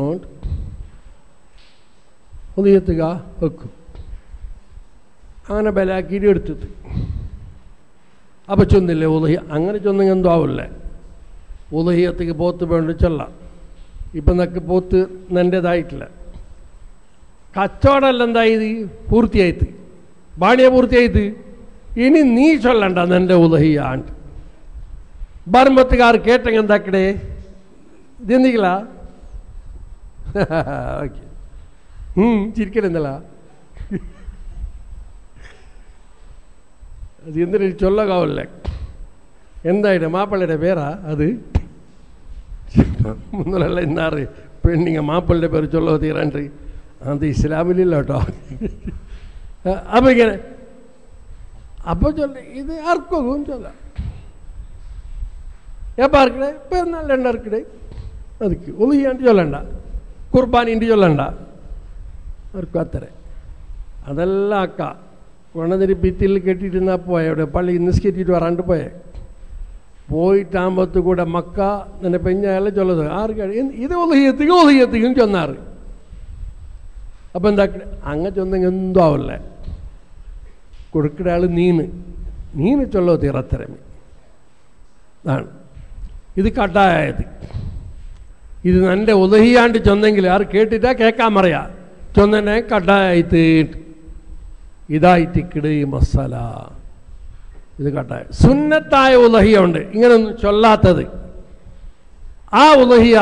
ഉലുഹിയത്തുക വെക്കും അങ്ങനെ ബലാക്കിയിട്ട് എടുത്തിട്ട് അപ്പം ചൊന്നില്ലേ ഉലഹി അങ്ങനെ ചൊന്നെങ്കിൽ എന്തോ ആവില്ലേ ഉലഹിയത്തേക്ക് പോത്ത് വേണ്ട ചൊല്ല ഇപ്പം നക്ക് പോത്ത് നൻ്റേതായിട്ടില്ല കച്ചവടമല്ല എന്തായത് പൂർത്തിയായിട്ട് ബാണിയ പൂർത്തിയായിട്ട് ഇനി നീ ചൊല്ലണ്ട നിൻ്റെ ഉലഹിയാണ്ട് ബർമ്പത്തുകാർ കേട്ടെങ്കിൽ എന്താക്കടേ ഇതെന്തിക്കല ഓക്കെ ചിരിക്കലെന്തല്ല അത് എന്തിനു ചൊല്ലകാവല്ലേ എന്തായിട്ട് മാപ്പിള്ളയുടെ പേരാ അത് മുന്നല്ല ഇന്നാറ് പെണ്ണിങ്ങ മാപ്പിളുടെ പേര് ചൊല്ലോ തീരാണ്ട് അത് ഇസ്ലാമിലില്ല കേട്ടോ അപ്പം ഇങ്ങനെ അപ്പോൾ ചൊല്ല ഇത് ആർക്കും ചൊല്ല എപ്പോൾ ആർക്കടേ പെരുന്നാളിൻ്റെ ആർക്കടേ ಅದಕ್ಕೆ ಉಲಿಯಾಂಟಿ ಚೊಲ್ಲಂಡ ಕುರ್ಬಾನಿ ಇಂಡಿ ಚೊಲ್ಲಂಡ അവർക്ക് അത്ര അതെല്ലാം അക്ക കൊണ്ടതിന് ഭിത്തിയിൽ കെട്ടിയിരുന്നാ പോയ അവിടെ പള്ളി നിസ്കരിച്ചിട്ട് വരാണ്ട് പോയെ പോയിട്ടാകുമ്പത്ത് കൂടെ മക്ക നിന്നെ പെഞ്ഞായാലും ചൊല്ലത് ആർക്ക് ഇത് ഒതുകിയെത്തിക്കും ഒതുകിയെത്തിക്കും ചൊന്നാറ് അപ്പം എന്താ അങ്ങ ചൊന്നെങ്കിൽ എന്തോ ആവല്ലേ കൊടുക്കുന്ന ആൾ നീന് നീന് ചൊല്ലോ തീറത്തരമി അതാണ് ഇത് കട്ടായത് ഇത് എൻ്റെ ഉദഹിയാണ്ട് ചൊന്നെങ്കിൽ ആർ കേട്ടിട്ടാ കേൾക്കാൻ പറയാ ചൊന്നെ കട്ടായിട്ട് ഇതായിട്ടിക്കിട് ഈ മസാല ഇത് കട്ടായ സുന്നത്തായ ഉലഹിയ ഉണ്ട് ഇങ്ങനൊന്നും ചൊല്ലാത്തത് ആ ഉലഹിയ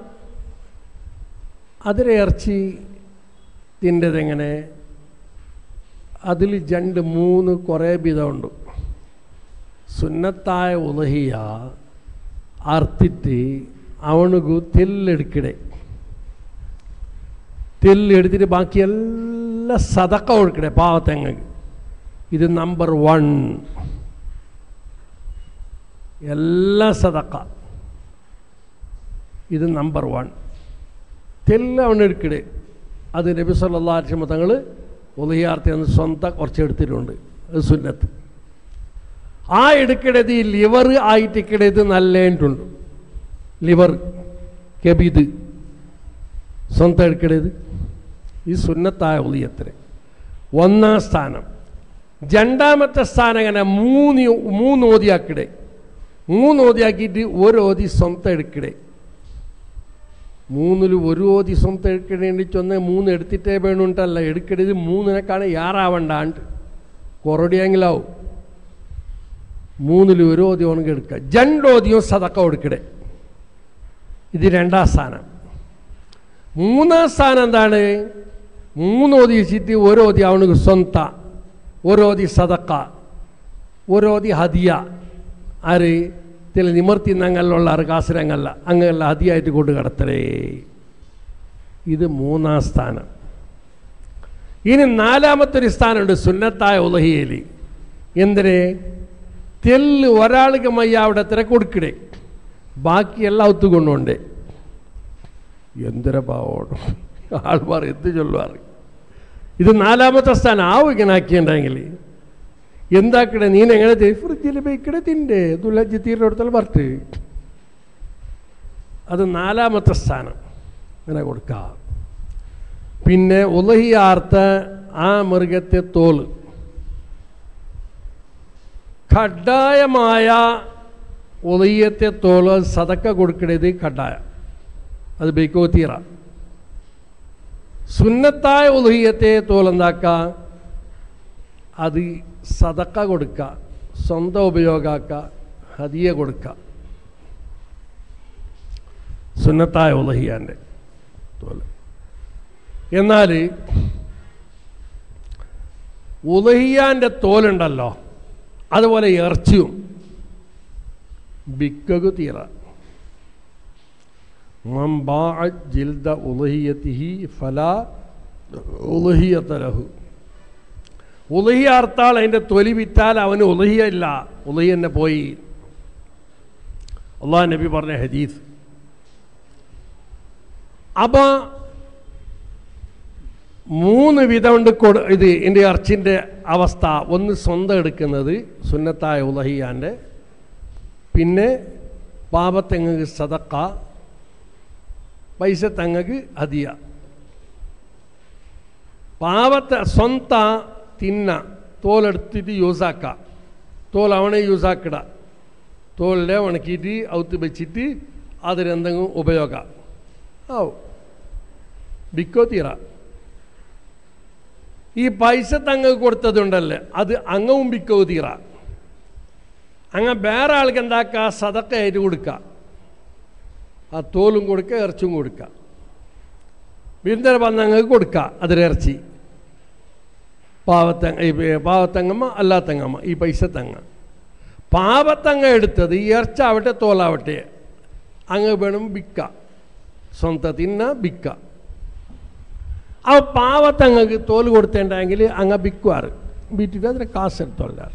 അതിലെ ഇറച്ചി തിൻ്റെതെങ്ങനെ അതിൽ രണ്ട് മൂന്ന് കുറേ വിധമുണ്ട് സുന്നത്തായ ഉലഹിയ അർത്തിട്ട് ಅವನಿಗೂ ತೆಲ್ಲೆಡ್ಕಿಡೆ ತೆಲ್ಲು ಹಿಡಿದಿട്ട് ബാക്കി ಎಲ್ಲ ಸದಕ കൊടുക്കಡೆ പാവത്തെങ്ങക്ക് ഇത് നമ്പർ വൺ എല്ലാ സദക്ക ഇത് നമ്പർ വൺ തെല്ല് അവൻ എടുക്കടെ അത് നബി സല്ലാ അലിസ്മ തങ്ങൾ ഉദയാർത്ഥി എന്ന് സ്വന്തം കുറച്ച് എടുത്തിട്ടുണ്ട് അത് സുന്നത്ത് ആ എടുക്കടത് ഈ ലിവർ ആയിട്ടിക്കടത് നല്ലേണ്ടുണ്ട് ലിവർ കെബിത് സ്വന്തം എടുക്കടത് ഈ സുന്നത്തായ ഉദയത്ര ഒന്നാം സ്ഥാനം രണ്ടാമത്തെ സ്ഥാനം അങ്ങനെ മൂന്ന് മൂന്ന് ഓതിയാക്കിടെ മൂന്ന് ഓതിയാക്കിയിട്ട് ഒരു ഓതി സ്വന്തം എടുക്കടെ മൂന്നിൽ ഒരു ഓതി സ്വന്തം എടുക്കണേണ്ടി ചൊന്ന മൂന്ന് എടുത്തിട്ടേ വേണുണ്ടല്ല എടുക്കരുത് മൂന്നിനെക്കാണ് യാറാവണ്ടാണ്ട് കൊറടിയെങ്കിലാവും മൂന്നിൽ ഒരു ഓതി ഉണങ്ങി എടുക്കുക രണ്ടോതിയും സതക്ക കൊടുക്കടെ ഇത് രണ്ടാം സ്ഥാനം മൂന്നാം സ്ഥാനം എന്താണ് മൂന്ന് ഓതി വെച്ചിട്ട് ഓരോതി അവനക്ക് സ്വന്ത ഓരോതി സതക്ക ഓരോതി ഹദിയ ആര് ചില നിമർത്തി അങ്ങനെയുള്ള ആറ് കാസരങ്ങല്ല അങ്ങനെയുള്ള ഹദിയായിട്ട് കൊണ്ട് കിടത്തലേ ഇത് മൂന്നാം സ്ഥാനം ഇനി നാലാമത്തെ ഒരു സ്ഥാനമുണ്ട് സുന്നത്തായ ഉലഹിയയിൽ എന്തിന് തെല്ല് ഒരാൾക്ക് മയ്യ അവിടെ എത്ര കൊടുക്കടേ ബാക്കിയെല്ലാം ഒത്തുകൊണ്ടുണ്ട് എന്തൊരു പാവോടും ആൾമാർ എന്ത് ചൊല്ലുവാറ് ഇത് നാലാമത്തെ സ്ഥാനം ആവും ഇങ്ങനെ ആക്കിയിട്ടുണ്ടെങ്കിൽ എന്താക്കണേ നീ എങ്ങനെ ഫ്രിഡ്ജിൽ ബൈക്കടെ തിൻ്റെ ദുലജ് തീരുന്നിടത്തോളം വർട്ട് അത് നാലാമത്തെ സ്ഥാനം ഇങ്ങനെ കൊടുക്കുക പിന്നെ ഉലഹിയാർത്ത ആ മൃഗത്തെ തോല് കഡായമായ ഉലയ്യത്തെ തോല് സതക്ക കൊടുക്കണത് കഡായ അത് ബൈക്കോ തീറ സുന്നത്തായ ഉലഹിയത്തെ തോലെന്താക്ക അത് സതക്ക കൊടുക്കുക സ്വന്തം ഉപയോഗാക്ക ഹദിയ കൊടുക്കുക സുന്നത്തായ ഉലഹിയാൻ്റെ തോല് എന്നാൽ ഉലഹിയാൻ്റെ തോലുണ്ടല്ലോ അതുപോലെ ഇറച്ചിയും ബിക്കകു തീറ മംബാ ജിൽദ ഉലഹിയത്തിഹി ഫല ഉലഹിയത്ത ലഹു ഉലഹിയ അർത്താൽ അതിൻ്റെ തൊലി വിറ്റാൽ അവന് ഉലഹിയ ഇല്ല ഉലഹിയ തന്നെ പോയി അള്ളാഹ് നബി പറഞ്ഞ ഹദീസ് അപ്പോൾ മൂന്ന് വിധമുണ്ട് കൊടു ഇത് എൻ്റെ ഇറച്ചിൻ്റെ അവസ്ഥ ഒന്ന് സ്വന്തം എടുക്കുന്നത് സുന്നത്തായ ഉലഹിയാൻ്റെ പിന്നെ പാപത്തെങ്ങക്ക് സതക്ക പൈസ തങ്ങക്ക് ഹദിയ പാവത്തെ സ്വന്ത തിന്ന തോലെടുത്തിട്ട് യൂസാക്ക തോൽ അവനെ യൂസാക്കിട തോലിനെ ഉണക്കിയിട്ട് ഔത്ത് വെച്ചിട്ട് അതിനെന്തെങ്കിലും ഉപയോഗ ആവും ബിക്കോ തീറ ഈ പൈസ തങ്ങ കൊടുത്തതുണ്ടല്ലേ അത് അങ്ങവും ബിക്കോ തീറ അങ്ങ വേറെ ആൾക്ക് എന്താക്കുക സതക്കയായിട്ട് കൊടുക്കുക ആ തോലും കൊടുക്കുക ഇറച്ചും കൊടുക്കുക വിരുദ്ധര വന്നങ്ങൾക്ക് കൊടുക്കുക അതിലിറച്ചി പാവത്തങ്ങ ഈ പാവത്തങ്ങമ്മ അല്ലാത്തങ്ങമ്മ ഈ പൈസ തങ്ങ പാവത്തങ്ങ എടുത്തത് ഈ ഇറച്ചാവട്ടെ തോലാവട്ടെ അങ്ങ് വേണം വിൽക്ക സ്വന്തം തിന്ന വിൽക്ക ആ പാവത്തങ്ങക്ക് തോല് കൊടുത്തേണ്ടെങ്കിൽ അങ്ങ് വിൽക്കുവാറ് വിറ്റിട്ട് അതിന് കാശ് എടുത്തോളാറ്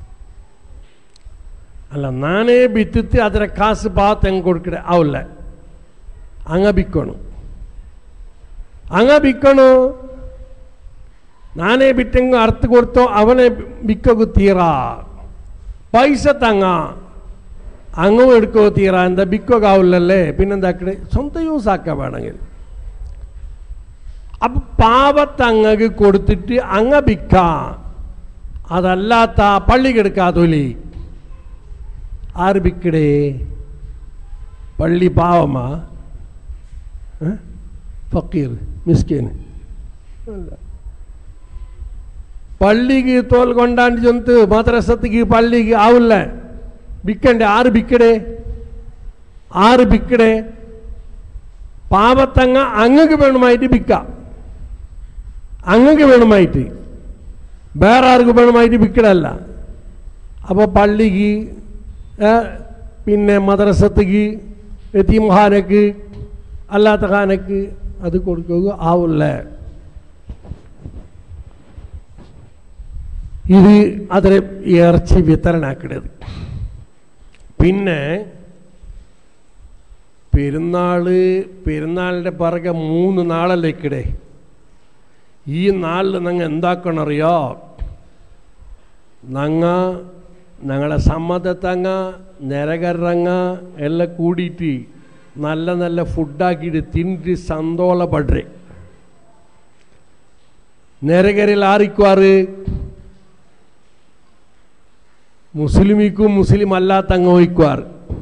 ಅಲ್ಲ ನಾನೇ ಬಿತ್ತಿತ್ತು ಅದರ ಕಾಸು ಬಾತ್ ಹೆಂಗೆ ಕೊಡ್ಕಡೆ ಅವಲ್ಲ ಹಂಗ ಬಿಕ್ಕೋಣ ಹಂಗ ಬಿಕ್ಕೋಣ ನಾನೇ ಬಿಟ್ಟಂಗೆ ಅರ್ಥ ಕೊಡ್ತೋ ಅವನೇ ಬಿಕ್ಕೋಗು ತೀರಾ പൈസ തങ്ങ അങ്ങും എടുക്കോ തീരാ എന്താ ബിക്കോകാവില്ലല്ലേ പിന്നെന്താ അക്കടെ സ്വന്തം യൂസ് ആക്കാൻ വേണമെങ്കിൽ അപ്പൊ പാവത്തങ്ങക്ക് കൊടുത്തിട്ട് അങ്ങ ബിക്ക അതല്ലാത്ത പള്ളി കെടുക്കാ തൊലി ആര് ബിക്കടേ പള്ളി പാവമാ ഏ? ഫക്കീർ മിസ്കീൻ അല്ല പള്ളിക്ക് തോൽ കൊണ്ടാണ്ട് ചൊന്ത് മദ്രസത്തിക്ക് പള്ളിക്ക് ആവില്ല ബിക്കണ്ടേ ആറ് ബിക്കടേ ആറ് ബിക്കടേ പാവത്തങ്ങ അങ്ങക്ക് വേണമായിട്ട് ബിക്ക അങ്ങക്ക് വേണമായിട്ട് വേറെ ആർക്ക് വേണമായിട്ട് ബിക്കടല്ല അപ്പോൾ പള്ളിക്ക് ഏ, പിന്നെ മദ്രസത്തിക്ക് എത്തിംഖാനക്ക് അല്ലാത്ത ഖാനക്ക് അത് കൊടുക്കുക ആവില്ല ഇത് അതിന് ഇറച്ചി വിതരണാക്കിടത് പിന്നെ പെരുന്നാള് പെരുന്നാളിൻ്റെ പിറകെ മൂന്ന് നാളല്ലേക്കിടെ ഈ നാളിൽ ഞങ്ങൾ എന്താക്കണറിയോ ഞങ്ങ ഞങ്ങളെ സമ്മതത്തങ്ങ നിരകരങ്ങ എല്ലാം കൂടിയിട്ട് നല്ല നല്ല ഫുഡാക്കിയിട്ട് തിന്നിട്ട് സന്തോളപ്പെടുറേ ನೆರೆಗೆರೆಯಲ್ಲಿ ಆರಿಕ್ವಾರು മുസ്ലിമിക്കും മുസ്ലിം അല്ലാത്തങ്ങ് ഒഴിക്കുവാർ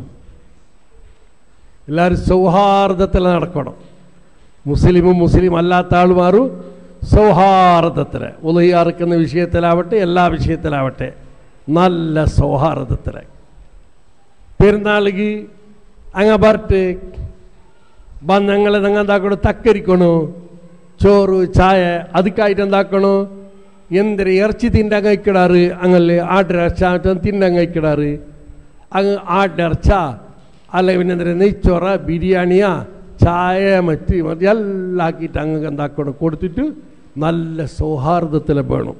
എല്ലാവരും സൗഹാർദ്ദത്തിൽ നടക്കണം മുസ്ലിമും മുസ്ലിം അല്ലാത്ത ആളുമാരും സൗഹാർദ്ദത്തിൽ ഉലഹിയാർക്കുന്ന വിഷയത്തിലാവട്ടെ എല്ലാ വിഷയത്തിലാവട്ടെ നല്ല സൗഹാർദ്ദത്തിൽ പെരുന്നാളിക്ക് അങ്ങ ಬರ್ತೆ ಬಂದು ഞങ്ങളെ നിങ്ങൾ എന്താക്കണു തക്കരിക്കണു ചോറ് ചായ ಅದಕ್ಕಾയിട്ട് എന്താക്കണു എന്തിന് ഇറച്ചി തിന്നാൻ കഴിക്കിടാറ് അങ്ങനെ ആട്ടിറച്ച തിന്നാൻ കഴിക്കിടാറ് അങ്ങ് ആട്ടിറച്ച അല്ല പിന്നെ എന്തിനാ നെയ്ച്ചോറ ബിരിയാണിയാ ചായ മറ്റ് മറ്റ് എല്ലാം ആക്കിയിട്ട് അങ്ങ് എന്താക്കണം കൊടുത്തിട്ട് നല്ല സൗഹാർദ്ദത്തിൽ വേണം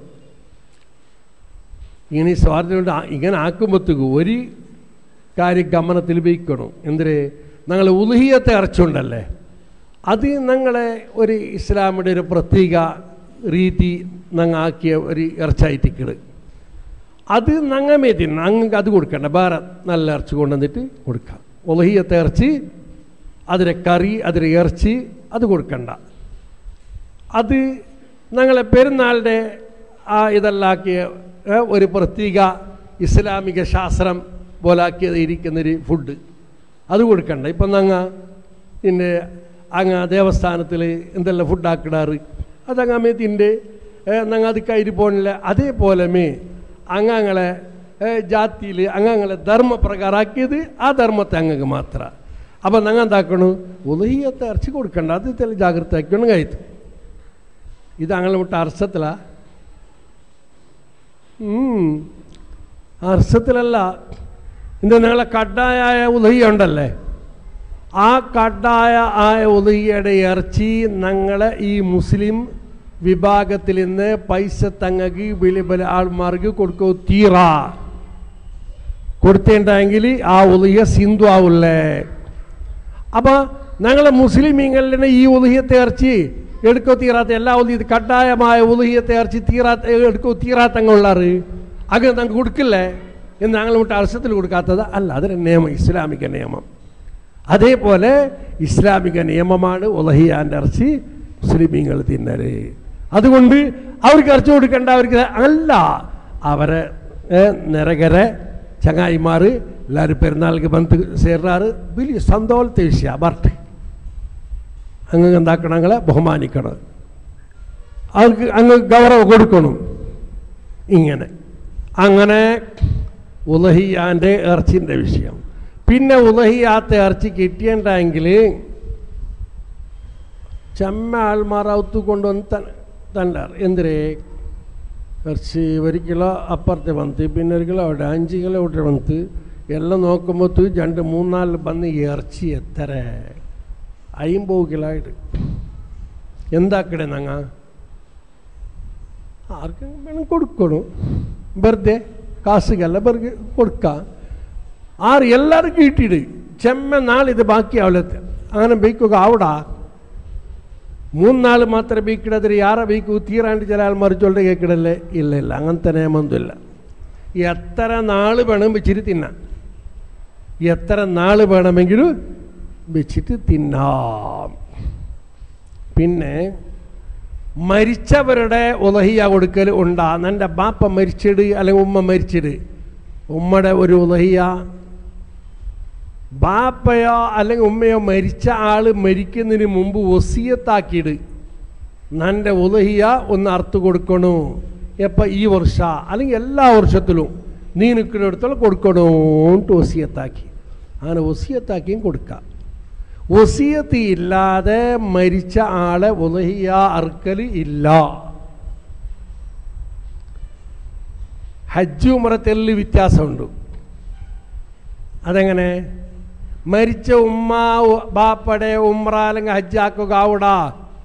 ഇങ്ങനെ സ്വാതന്ത്ര്യം ഇങ്ങനെ ആക്കുമ്പോഴത്തേക്ക് ഒരു കാര്യം ഗമനത്തിൽ വയ്ക്കണം എന്തിന് ഞങ്ങൾ ഉലുഹിയത്തെ ഇറച്ചുണ്ടല്ലേ അത് ഞങ്ങളെ ഒരു ഇസ്ലാമിൻ്റെ ഒരു പ്രത്യേക ರೀತಿ ನಂಗೆ ಹಾಕಿಯ ഒരു ഇറച്ചായിട്ടിക്കട് അത് നങ്ങമേ തിന്ന അങ്ങക്ക് അത് കൊടുക്കണ്ട വേറെ നല്ല ഇറച്ചി കൊണ്ടുവന്നിട്ട് കൊടുക്കാം ഒലഹിയത്തെ ഇറച്ചി അതിലെ കറി അതിലെ ഇറച്ചി അത് കൊടുക്കണ്ട അത് ഞങ്ങളെ പെരുന്നാളിൻ്റെ ആ ഇതെല്ലാക്കിയ ഏ, ഒരു പ്രത്യേക ഇസ്ലാമിക ശാസ്ത്രം പോലാക്കിയത് ഇരിക്കുന്നൊരു ഫുഡ് അത് കൊടുക്കണ്ട ഇപ്പം ഞങ്ങ പിന്നെ അങ്ങ് ദേവസ്ഥാനത്തിൽ എന്തെല്ലാം ഫുഡ് ആക്കിടാറ് അതങ്ങാമേ തിൻ്റെ ഞങ്ങൾ അത് കയറി പോണില്ല അതേപോലെമേ അങ്ങങ്ങളെ ജാതിയിൽ അങ്ങങ്ങളെ ധർമ്മപ്രകാരം ആക്കിയത് ആ ധർമ്മത്തെ അങ്ങക്ക് മാത്ര അപ്പം ഞങ്ങൾ എന്താക്കണു ഉലഹിയത്തെ ഇറച്ചി കൊടുക്കണ്ട അത് ചില ജാഗ്രത ആക്കണം കഴിത്തു ഇത് അങ്ങനെ വിട്ട അർസത്തിലാ ഉം. അർസത്തിലല്ല ഇത് നിങ്ങളെ കഡായ ഉലഹിയ ഉണ്ടല്ലേ ആ കഡായ ആയ ഉലഹിയയുടെ ഇറച്ചി ഞങ്ങളെ ഈ മുസ്ലിം വിഭാഗത്തിൽ നിന്ന് പൈസ തങ്ങക്ക് വലിയ വലിയ ആൾമാർക്ക് കൊടുക്കോ തീറ കൊടുത്തേണ്ടെങ്കിൽ ആ ഉലഹിയ സിന്ധു ആവില്ലേ അപ്പോൾ ഞങ്ങളെ മുസ്ലിമീങ്ങളിൽ ഈ ഉലഹിയത്തെ ഇറച്ചി എടുക്കോ തീരാത്ത എല്ലാ ഉലഹിയ കഡായമായ ഉലഹിയത്തെ ഇറച്ചി തീരാത്ത എടുക്കോ തീരാത്തങ്ങളുള്ളാറ് അത് ഞങ്ങൾക്ക് കൊടുക്കില്ലേ എന്ന് ഞങ്ങൾ വിട്ട് അർശത്തിൽ കൊടുക്കാത്തത് അല്ല അതൊരു നിയമം ഇസ്ലാമിക നിയമം അതേപോലെ ഇസ്ലാമിക നിയമമാണ് ഉലഹിയാൻ്റെ ഇറച്ചി മുസ്ലിമീങ്ങൾ തിന്നല് അതുകൊണ്ട് അവർക്ക് ഇറച്ചി കൊടുക്കേണ്ട അവർക്ക് അല്ല അവരെ ഏ, നിരകരെ ചങ്ങായിമാർ എല്ലാവരും പെരുന്നാൾക്ക് ബന്ധു ചേർന്നാറ് വലിയ സന്തോളത്തെ വിഷയ ബർത്ത് അങ്ങ് എന്താക്കണം ഞങ്ങളെ ബഹുമാനിക്കണം അവർക്ക് അങ്ങ് ഗൗരവം കൊടുക്കണം ഇങ്ങനെ അങ്ങനെ ഉലഹിയാൻ്റെ ഇറച്ചിൻ്റെ വിഷയം പിന്നെ ഉലഹിയാത്ത ഇറച്ചി കിട്ടിയിട്ടുണ്ടെങ്കിൽ ചെമ്മ ആൾമാർ ഔത്തു കൊണ്ടുവന്ന് തൻ തണ്ടാർ എന്തിരേ ഇറച്ചി ഒരു കിലോ അപ്പുറത്തെ ಬಂತು പിന്നെ ഒരു കിലോ അവിടെ അഞ്ച് കിലോ ഇവിടെ ಬಂತು ಎಲ್ಲ നോക്കുമ്പോൾ രണ്ട് മൂന്നാല് ಬಂದು ഇറച്ചി എത്ര അയിമ്പത് കിലോ ആയിട്ട് എന്താക്കടെ നങ്ങ ആർക്കും വേണം കൊടുക്കണം വെറുതെ കാസുകല്ല വെറുതെ കൊടുക്കാം ആറ് എല്ലാവർക്കും ഇട്ടിട് ചെമ്മ നാളിത് ബാക്കിയാവില്ല അങ്ങനെ ബൈക്കൊക്കെ ആവടാ മൂന്നാൾ മാത്രമേ ബീക്കിടാದ್ರೆ ಯಾರ ಬೇಕು തീരാണ്ട് ചില ആൾമാർ ചൊല്ലുടെ കേൾക്കിടല്ലേ ഇല്ല ഇല്ല അങ്ങനത്തെ നിയമമൊന്നുമില്ല എത്ര നാൾ വേണം വെച്ചിട്ട് തിന്നാം എത്ര നാൾ വേണമെങ്കിലും വെച്ചിട്ട് തിന്നാം പിന്നെ മരിച്ചവരുടെ ഉലഹിയ കൊടുക്കൽ ഉണ്ടാ എൻ്റെ ബാപ്പ മരിച്ചിട് അല്ലെങ്കിൽ ഉമ്മ മരിച്ചിട് ഉമ്മയുടെ ഒരു ഉലഹിയ ബാപ്പയോ അല്ലെങ്കിൽ ഉമ്മയോ മരിച്ച ആൾ മരിക്കുന്നതിന് മുമ്പ് ഒസിയത്താക്കിയിട് നൻ്റെ ഉലഹിയ ഒന്ന് അറുത്ത് കൊടുക്കണു എപ്പോൾ ഈ വർഷ അല്ലെങ്കിൽ എല്ലാ വർഷത്തിലും നീ നിൽക്കുന്നിടത്തോളം കൊടുക്കണോട്ട് ഒസിയത്താക്കി അങ്ങനെ ഒസിയത്താക്കിയും കൊടുക്കാം ഒസിയത്ത് ഇല്ലാതെ മരിച്ച ആളെ ഉലഹിയ അറുക്കൽ ഇല്ല ഹജ്ജ് ഉമറത്തിൽ വ്യത്യാസമുണ്ട് അതെങ്ങനെ മരിച്ച ഉമ്മ ഉ- ബാപ്പടെ ഉമ്ര അല്ലെങ്കിൽ ഹജ്ജാക്കുക ആവൂടാ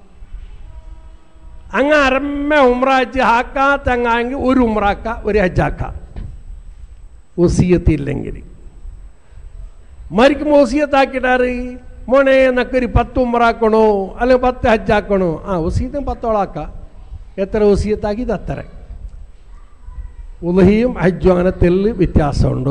അങ്ങ് അരമ്മ ഉമ്ര ഹജ്ജ് ഹാക്കാത്തങ്ങാങ്കിൽ ഒരു ഉമ്രാക്ക ഒരു ഹജ്ജാക്ക ഒസിയത്തില്ലെങ്കിൽ മരിക്കുമ്പോൾ ഒസിയത്താക്കിയിട്ടാറ് മോനെ നക്കൊരു പത്ത് ഉമ്രാക്കണോ അല്ലെങ്കിൽ പത്ത് ഹജ്ജാക്കണോ ആ ഒസിയത്തും പത്തോളാക്ക എത്ര ഒസിയത്താക്കിയത് അത്ര ഉലഹിയും ഹജ്ജും അങ്ങനെ തെല്ല് വ്യത്യാസമുണ്ട്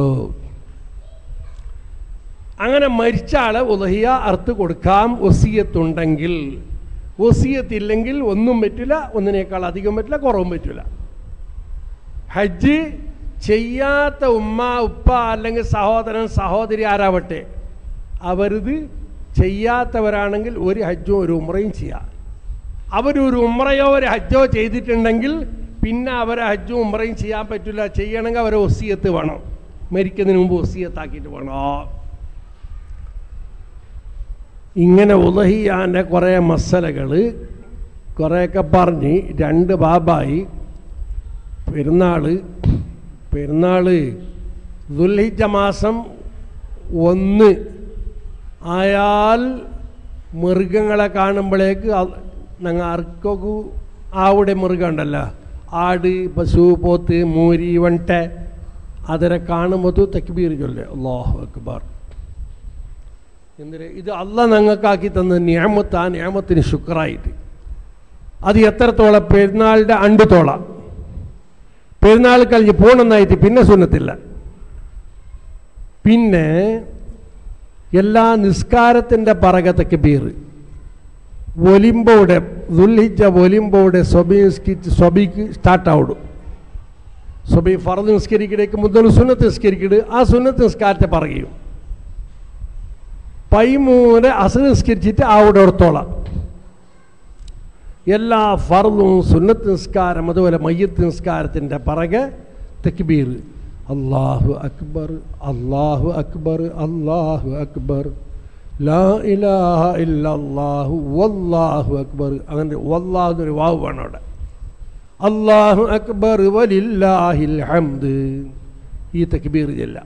അങ്ങനെ മരിച്ച ആളെ ഉലഹിയ അറുത്ത് കൊടുക്കാം ഒസിയത്തുണ്ടെങ്കിൽ ഒസിയത്തില്ലെങ്കിൽ ഒന്നും പറ്റില്ല ഒന്നിനേക്കാൾ അധികം പറ്റില്ല കുറവും പറ്റില്ല ഹജ്ജ് ചെയ്യാത്ത ഉമ്മ ഉപ്പ അല്ലെങ്കിൽ സഹോദരൻ സഹോദരി ആരാവട്ടെ അവരിത് ചെയ്യാത്തവരാണെങ്കിൽ ഒരു ഹജ്ജും ഒരു ഉമ്രയും ചെയ്യാം അവരൊരു ഉമ്രയോ ഒരു ഹജ്ജോ ചെയ്തിട്ടുണ്ടെങ്കിൽ പിന്നെ അവരെ ഹജ്ജും ഉമ്രയും ചെയ്യാൻ പറ്റില്ല ചെയ്യണമെങ്കിൽ അവരെ ഒസിയത്ത് വേണം മരിക്കുന്നതിന് മുമ്പ് ഒസിയത്താക്കിയിട്ട് വേണോ ഇങ്ങനെ ഉലഹിയാൻ്റെ കുറേ മസലകൾ കുറേയൊക്കെ പറഞ്ഞ് രണ്ട് ബാബായി പെരുന്നാൾ പെരുന്നാൾ ദുൽഹിജ മാസം ഒന്ന് ആയാൽ മൃഗങ്ങളെ കാണുമ്പോഴേക്ക് ഞങ്ങൾ അർക്കൊക്കെ ആവിടെ മൃഗം ഉണ്ടല്ലോ ആട് പശു പോത്ത് മൂരി വണ്ട അതിനെ കാണുമ്പോൾ തക്ബീർ ചൊല്ലേ അള്ളാഹു അക്ബർ എന്തിന് ഇത് അല്ല ഞങ്ങൾക്കാക്കി തന്ന നിയമത്ത് ആ നിയമത്തിന് ശുക്രായിട്ട് അത് എത്രത്തോളം പെരുന്നാളിൻ്റെ അണ്ട് തോള പെരുന്നാൾ കഴിഞ്ഞ് പോണെന്നായിട്ട് പിന്നെ സുന്നത്തില്ല പിന്നെ എല്ലാ നിസ്കാരത്തിൻ്റെ പറകത്തൊക്കെ ബീറ് ഒലിമ്പോടെ ദുൽഹിജ ഒലിമ്പോടെ സ്വബി സ്വബിക്ക് സ്റ്റാർട്ടാവിടും സ്വബി ഫറദ് നിസ്കരിക്കിടേക്ക് മുതൽ സുന്നത്ത് നിസ്കരിക്കിട് ആ സുന്നത്ത് നിസ്കാരത്തെ പറയും പൈമൂന്ന് അസ നിസ്കരിച്ചിട്ട് അവിടെ ഓർത്തോളാം എല്ലാ ഫർദും സുന്നത്ത് നിസ്കാരം അതുപോലെ മയ്യത്ത് നിസ്കാരത്തിൻ്റെ പറകെ തെക്ബീർ അള്ളാഹു അക്ബർ അള്ളാഹു അക്ബർ അള്ളാഹു അക്ബർ ലാ ഇലാഹ ഇല്ലല്ലാഹു വല്ലാഹു അക്ബർ അങ്ങനെ വല്ലാഹു എന്നൊരു വാവ് വേണം അവിടെ അള്ളാഹു അക്ബർ വലില്ലാഹിൽ ഹംദ് ഈ തക്ബീർ ചെല്ല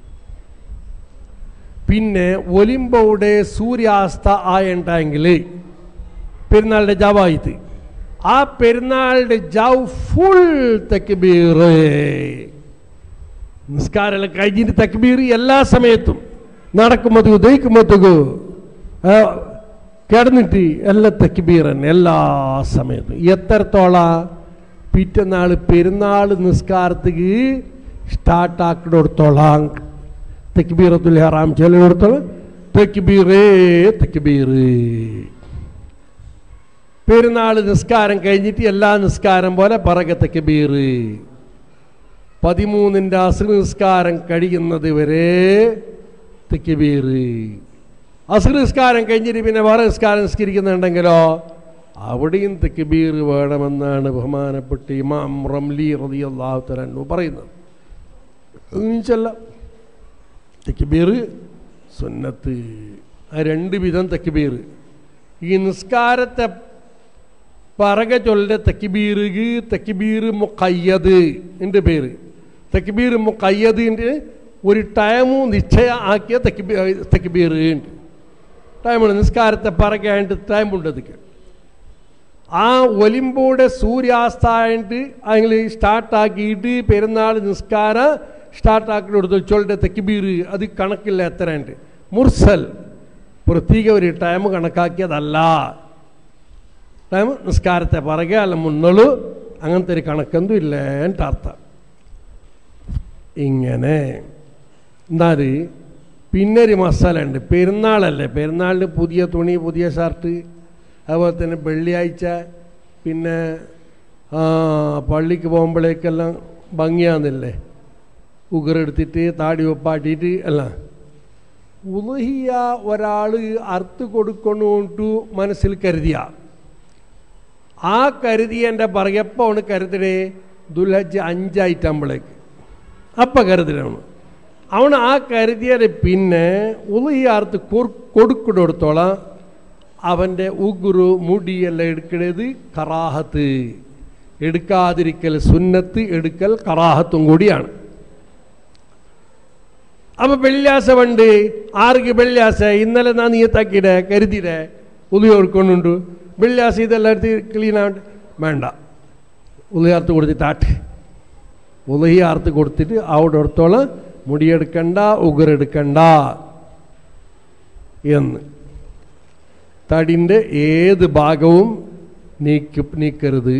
പിന്നെ ഒലിമ്പോടെ സൂര്യാസ്ത ആയിട്ടുണ്ടെങ്കിൽ പെരുന്നാളിൻ്റെ ജവായിത്ത് ആ പെരുന്നാളിൻ്റെ ജാവ് ഫുൾ തക്ബീർ നിസ്കാരം കഴിഞ്ഞിട്ട് തക്ബീർ എല്ലാ സമയത്തും നടക്കുമ്പോഴത്തേക്ക് ദഹിക്കുമ്പോഴത്തേക്ക് കിടന്നിട്ട് എല്ലാ തക്ബീർ തന്നെ എല്ലാ സമയത്തും എത്രത്തോളം പിറ്റന്നാൾ പെരുന്നാൾ നിസ്കാരത്തേക്ക് സ്റ്റാർട്ടാക്കിടത്തോളാം തക്ബീറത്തുൽ ഹറാം ചെല്ലിടത്തോളം തക്ബീറേ തക്ബീറ് പെരുന്നാൾ നിസ്കാരം കഴിഞ്ഞിട്ട് എല്ലാ നിസ്കാരം പോലെ പറക തക്ബീറ് പതിമൂന്നിൻ്റെ അസുഖ നിസ്കാരം കഴിയുന്നത് വരെ തക്ബീറ് അസുഖ നിസ്കാരം കഴിഞ്ഞിട്ട് പിന്നെ വേറെ നിസ്കാരം നിസ്കരിക്കുന്നുണ്ടെങ്കിലോ അവിടെയും തക്ബീർ വേണമെന്നാണ് ബഹുമാനപ്പെട്ട ഇമാം റംലി റതി അള്ളാഹു തരന്നു പറയുന്നത് ചെല്ല തക്ബീർ സുന്നത്ത് ആ രണ്ട് വിധം തക്ബീർ ഈ നിസ്കാരത്തെ പറക ചൊല്ല തക്കിബീറുക് തക്കിബീർ മുക്കയ്യത് എൻ്റെ പേര് തക്കിബീർ മുക്കയ്യതിൻ്റെ ഒരു ടൈമും നിശ്ചയ ആക്കിയ തക്കിബീ തക്കിബീർ ഉണ്ട് ടൈമുണ്ട് നിസ്കാരത്തെ പറകായിട്ട് ടൈമുണ്ട് അതൊക്കെ ആ ഒലിമ്പോടെ സൂര്യാസ്തായിട്ട് അതിൽ സ്റ്റാർട്ടാക്കിയിട്ട് പെരുന്നാൾ നിസ്കാരം സ്റ്റാർട്ടാക്കി കൊടുത്തു ചൊല്ലിട്ട് തെക്കിബീർ അത് കണക്കില്ല എത്ര ഉണ്ട് മുർസൽ പ്രത്യേക ഒരു ടൈം കണക്കാക്കിയതല്ല ടൈം നിസ്കാരത്തെ പറയുക അല്ല മുന്നോളു അങ്ങനത്തെ ഒരു കണക്കെന്തും ഇല്ല എൻ്റെ അർത്ഥം ഇങ്ങനെ എന്നാൽ പിന്നെ ഒരു മസാല ഉണ്ട് പെരുന്നാളല്ലേ പെരുന്നാളിന് പുതിയ തുണി പുതിയ ഷർട്ട് അതുപോലെ തന്നെ വെള്ളിയാഴ്ച പിന്നെ പള്ളിക്ക് പോകുമ്പോഴേക്കെല്ലാം ഭംഗിയാന്നില്ലേ ഉഗറെടുത്തിട്ട് താടി ഒപ്പാട്ടിയിട്ട് അല്ല ഉലഹിയ ഒരാൾ അർത്ത് കൊടുക്കണോട്ടു മനസ്സിൽ കരുതിയ ആ കരുതിയൻ്റെ പറയപ്പോൾ അവന് കരുതണേ ദുൽഹജ് അഞ്ചായിട്ടാകുമ്പോഴേക്ക് അപ്പം കരുതലാണ് അവൻ ആ കരുതിയത് പിന്നെ ഉലഹിയാർത്ത് കൊടുക്കിടത്തോളം അവൻ്റെ ഉഗുറു മുടിയെല്ലാം എടുക്കണത് കറാഹത്ത് എടുക്കാതിരിക്കൽ സുന്നത്ത് എടുക്കൽ കറാഹത്തും കൂടിയാണ് അപ്പം വെള്ളിയാസ പണ്ട് ആർക്ക് വെള്ളിയാസ ഇന്നലെ നാ നീയത്താക്കിയിടെ കരുതിയിടെ ഉലി കൊടുക്കൊണ്ടുണ്ട് വെള്ളിയാസ ഇതെല്ലാം എടുത്ത് ക്ലീൻ ആവട്ടെ വേണ്ട ഉലയാർത്ത് കൊടുത്തിട്ടാട്ടെ ഉലഹിയാർത്ത് കൊടുത്തിട്ട് അവിടെ അടുത്തോളം മുടിയെടുക്കണ്ട ഉഗറെടുക്കണ്ട എന്ന് തടിൻ്റെ ഏത് ഭാഗവും നീക്കി നീക്കരുത്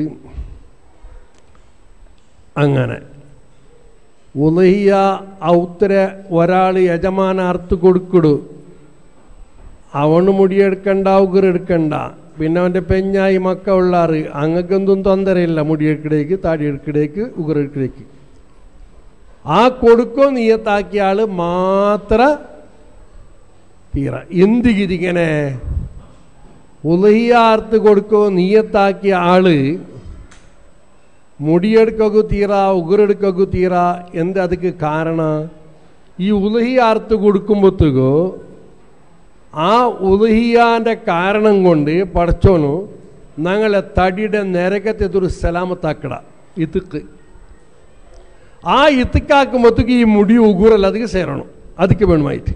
അങ്ങനെ ഉലഹിയ ഔത്തര ഒരാൾ യജമാന അർത്ത് കൊടുക്കിടു അവണ് മുടിയെടുക്കണ്ട ഉഗറെടുക്കണ്ട പിന്നെ അവൻ്റെ പെഞ്ഞായി മക്ക ഉള്ളാറ് അങ്ങക്കെന്തും തൊന്തരയില്ല മുടിയെടുക്കിടേക്ക് താടിയെടുക്കിടേക്ക് ഉഗറെടുക്കിടേക്ക് ആ കൊടുക്കോ നീയത്താക്കിയ ആൾ മാത്ര തീറ എന്ത് ഇതിങ്ങനെ ഉലഹിയാർത്ത് കൊടുക്കോ നീയത്താക്കിയ ആള് മുടിയെടുക്കു തീറ ഉഗറെടുക്കു തീറ എന്ത് ಅದಕ್ಕೆ ಕಾರಣ ഈ ഉലഹിയാർത്ത് കൊടുക്കുമ്പോഴത്തേക്കോ ആ ഉലഹിയാൻ്റെ കാരണം കൊണ്ട് പടച്ചോനു ഞങ്ങളെ തടിയുടെ നിരകത്തെത്തൊരു സലാമത്താക്കട ഇതുക്ക് ആ ഇത്തുക്കാക്കുമ്പോഴത്തേക്ക് ഈ മുടി ഉഗുറല്ല അതിക്ക് സേരണം അതിക്ക് വേണമായിട്ട്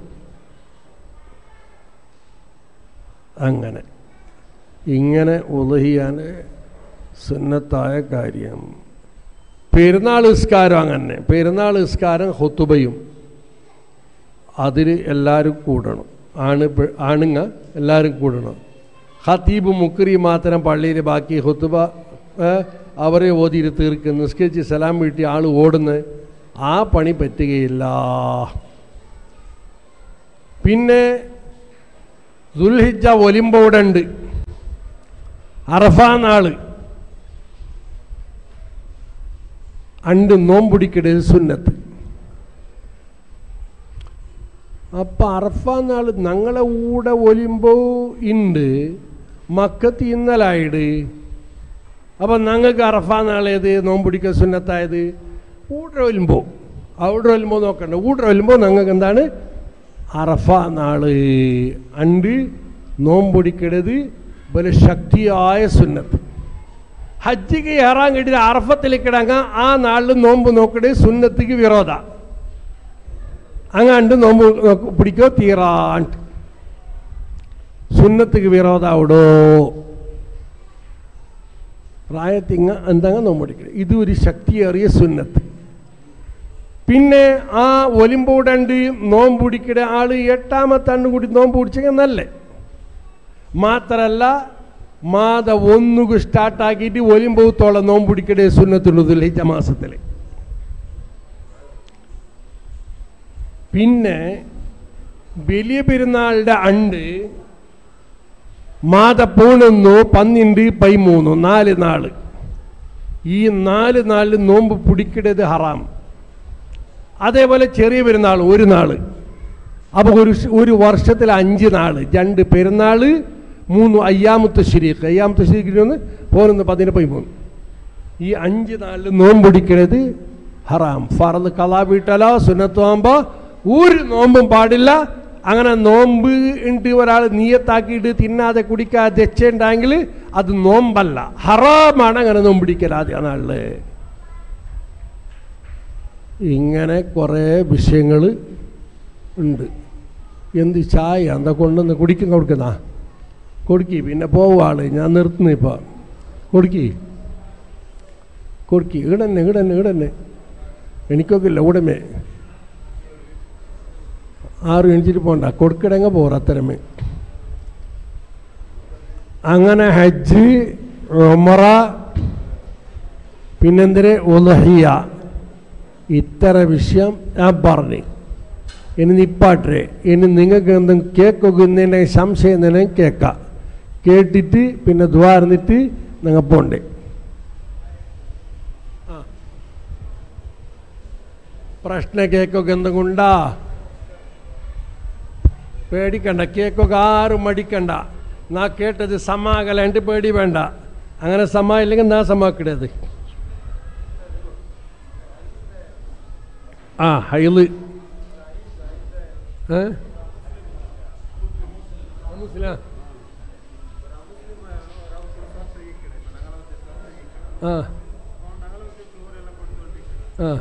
അങ്ങനെ ഇങ്ങനെ ഉലഹിയാൻ സുന്നത്തായ കാര്യം പെരുന്നാൾ നിസ്കാരം അങ്ങനെ പെരുന്നാൾ നിസ്കാരം ഹൊത്തുബയും അതിൽ എല്ലാവരും കൂടണം ആണ് ആണുങ്ങ എല്ലാവരും കൂടണം ഖത്തീബ് മുക്കറി മാത്രം പള്ളിയിൽ ബാക്കി ഹുത്തുബ ഏ, അവരെ ഓതിയിട്ട് തീർക്കുന്നു നിസ്കരിച്ച് സലാം വീട്ടി ആൾ ഓടുന്നു ആ പണി പറ്റുകയില്ല പിന്നെ ദുൽഹിജ ഒലിമ്പോടുണ്ട് അറഫ നാള് അണ്ട് നോമ്പുടിക്കരുത് സുന്നത്ത് അപ്പം അറഫ നാൾ ഞങ്ങളെ കൂടെ ഒലിമ്പോ ഉണ്ട് മക്കത്ത് ഇന്നലായിട് അപ്പം ഞങ്ങൾക്ക് അറഫ നാളേത് നോമ്പുടിക്ക സുന്നത്തായത് ഊടെ ഒലുമ്പോ അവിടെ ഒലുമ്പോ നോക്കണ്ട ഊടെ ഒലുമ്പോ ഞങ്ങൾക്ക് എന്താണ് അറഫ നാള് അണ്ട് നോമ്പൊടിക്കരുത് വലിയ ശക്തിയായ സുന്നത്ത് ഹജ്ജിക്ക് ഏറാൻ കിട്ടിയ അറഫത്തിലേക്കിടങ്ങ ആ നാളിൽ നോമ്പ് നോക്കണേ സുന്നത്തിക്ക് വിരോധ അങ്ങാണ്ട് നോമ്പ് നോക്ക് പിടിക്കോ തീറാണ്ട് സുന്നത്തിക്ക് വിരോധ അവിടോ പ്രായത്തിങ്ങ എന്തങ്ങ നോമ്പടിക്കണം ഇത് ഒരു ശക്തിയേറിയ സുന്നത്ത് പിന്നെ ആ ഒലിമ്പോടണ്ട് നോമ്പ് പിടിക്കുന്ന ആള് എട്ടാമത്തെ അണ്ട് കൂടി നോമ്പ് പിടിച്ചെങ്കിൽ നല്ലേ മാത്രല്ല മാത ഒന്നുകു സ്റ്റാർട്ടാക്കിയിട്ട് ഒലിമ്പോത്തോളം നോമ്പ് പിടിക്കടേ സുന്നത്തുള്ളതിൽ ഈ മാസത്തിൽ പിന്നെ വലിയ പെരുന്നാളുടെ അണ്ട് മാത പൂണൊന്നു പന്നിണ്ട് പൈമൂന്നു നാല് നാള് ഈ നാല് നാളിൽ നോമ്പ് പിടിക്കടത് ഹറാം അതേപോലെ ചെറിയ പെരുന്നാൾ ഒരു നാൾ അപ്പോൾ ഒരു ഷ്- ഒരു വർഷത്തിൽ അഞ്ച് നാൾ രണ്ട് പെരുന്നാൾ മൂന്ന് അയ്യാമത്തെ ശരീഖ് അയ്യാമത്തെ ശരീഖിന് ഒന്ന് പോരുന്ന് പതിന് പതിമൂന്ന് ഈ അഞ്ച് നാളിൽ നോമ്പൊടിക്കണത് ഹറാം ഫറന്ന് കളാ വീട്ടലോ സുന്നത്താകുമ്പോൾ ഒരു നോമ്പും പാടില്ല അങ്ങനെ നോമ്പ് ഉണ്ട് ഒരാൾ നീയത്താക്കിയിട്ട് തിന്നാതെ കുടിക്കാതെ വെച്ചുണ്ടെങ്കിൽ അത് നോമ്പല്ല ഹറാമാണ് അങ്ങനെ നോമ്പിടിക്കലാതെ ആ നാളിൽ ഇങ്ങനെ കുറേ വിഷയങ്ങൾ ഉണ്ട് എന്ത് ചായ എന്താ കൊണ്ടുവന്ന് കുടിക്കും കൊടുക്കുന്ന കൊടുക്കി പിന്നെ പോവാള് ഞാൻ നിർത്തുന്നു ഇപ്പോൾ കൊടുക്കി കൊടുക്കി ഈടന്നെ ഈടന്നെ ഈടന്നെ എനിക്കൊക്കെ ഇല്ല ഉടമേ ആരും എണിച്ചിട്ട് പോണ്ട കൊടുക്കിടങ്ങ പോറ അത്തരമേ അങ്ങനെ ഹജ്ജ് ഒമറ പിന്നെന്തിന് ഉലഹിയ ഇത്തര വിഷയം ഞാൻ പറഞ്ഞു ഇനി നിപ്പാട്ടെ ഇനി നിങ്ങൾക്ക് എന്തെങ്കിലും കേക്കൊക്കെ ഇന്നതിൻ്റെ സംശയം തന്നെ കേൾക്കാം കേട്ടിട്ട് പിന്നെ ദ്വാരന്നിട്ട് നിങ്ങൾ പോണ്ടേ ആ. പ്രശ്ന കേക്കൊക്കെ എന്തെങ്കിലും ഉണ്ടാ പേടിക്കണ്ട കേക്കൊക്കെ ആരും മടിക്കണ്ട നാ കേട്ടത് സമാകലണ്ട് പേടി വേണ്ട അങ്ങനെ സമ ഇല്ലെങ്കിൽ നാ സമാക്കിടത് ആ ഹൈല് ഏ മുസ്ലിം ആ ആ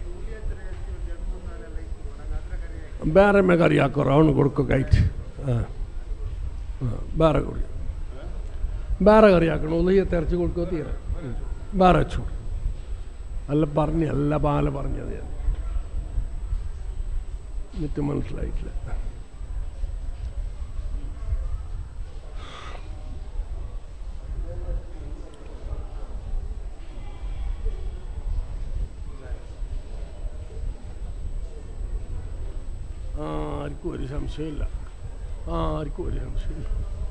ಬೇರೆ ಮೇಗಾರಿ ಹಾಕೋರು ಅವನು ಕೊಡ್ಕೋಕಾಯ್ತು ಹಾಂ ಹಾಂ ಬೇರೆ ಕೊಡಿ ಬೇರೆ കറി ആക്കണം ഒന്നിയെ തെരച്ച് കൊടുക്കോ തീര വേറെ വെച്ചു അല്ല പറഞ്ഞ് അല്ല പാല പറഞ്ഞത് ഞാൻ എന്നിട്ട് മനസ്സിലായിട്ടില്ല ആ ആർക്കും ഒരു സംശയമില്ല ആ ആർക്കും ഒരു സംശയമില്ല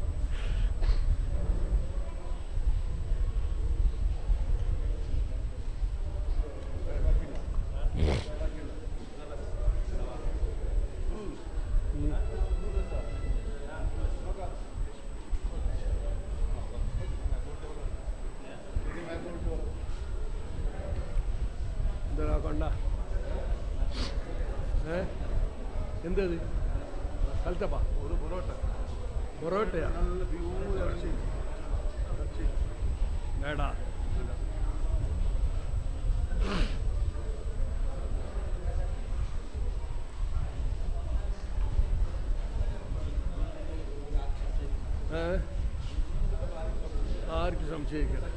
എന്താ കൊണ്ട ഏ എന്തത് കൽത്തപ്പ ഒരു പൊറോട്ട പൊറോട്ടയാ വേടാ ഏ ആർക്ക് സംശയിക്കണം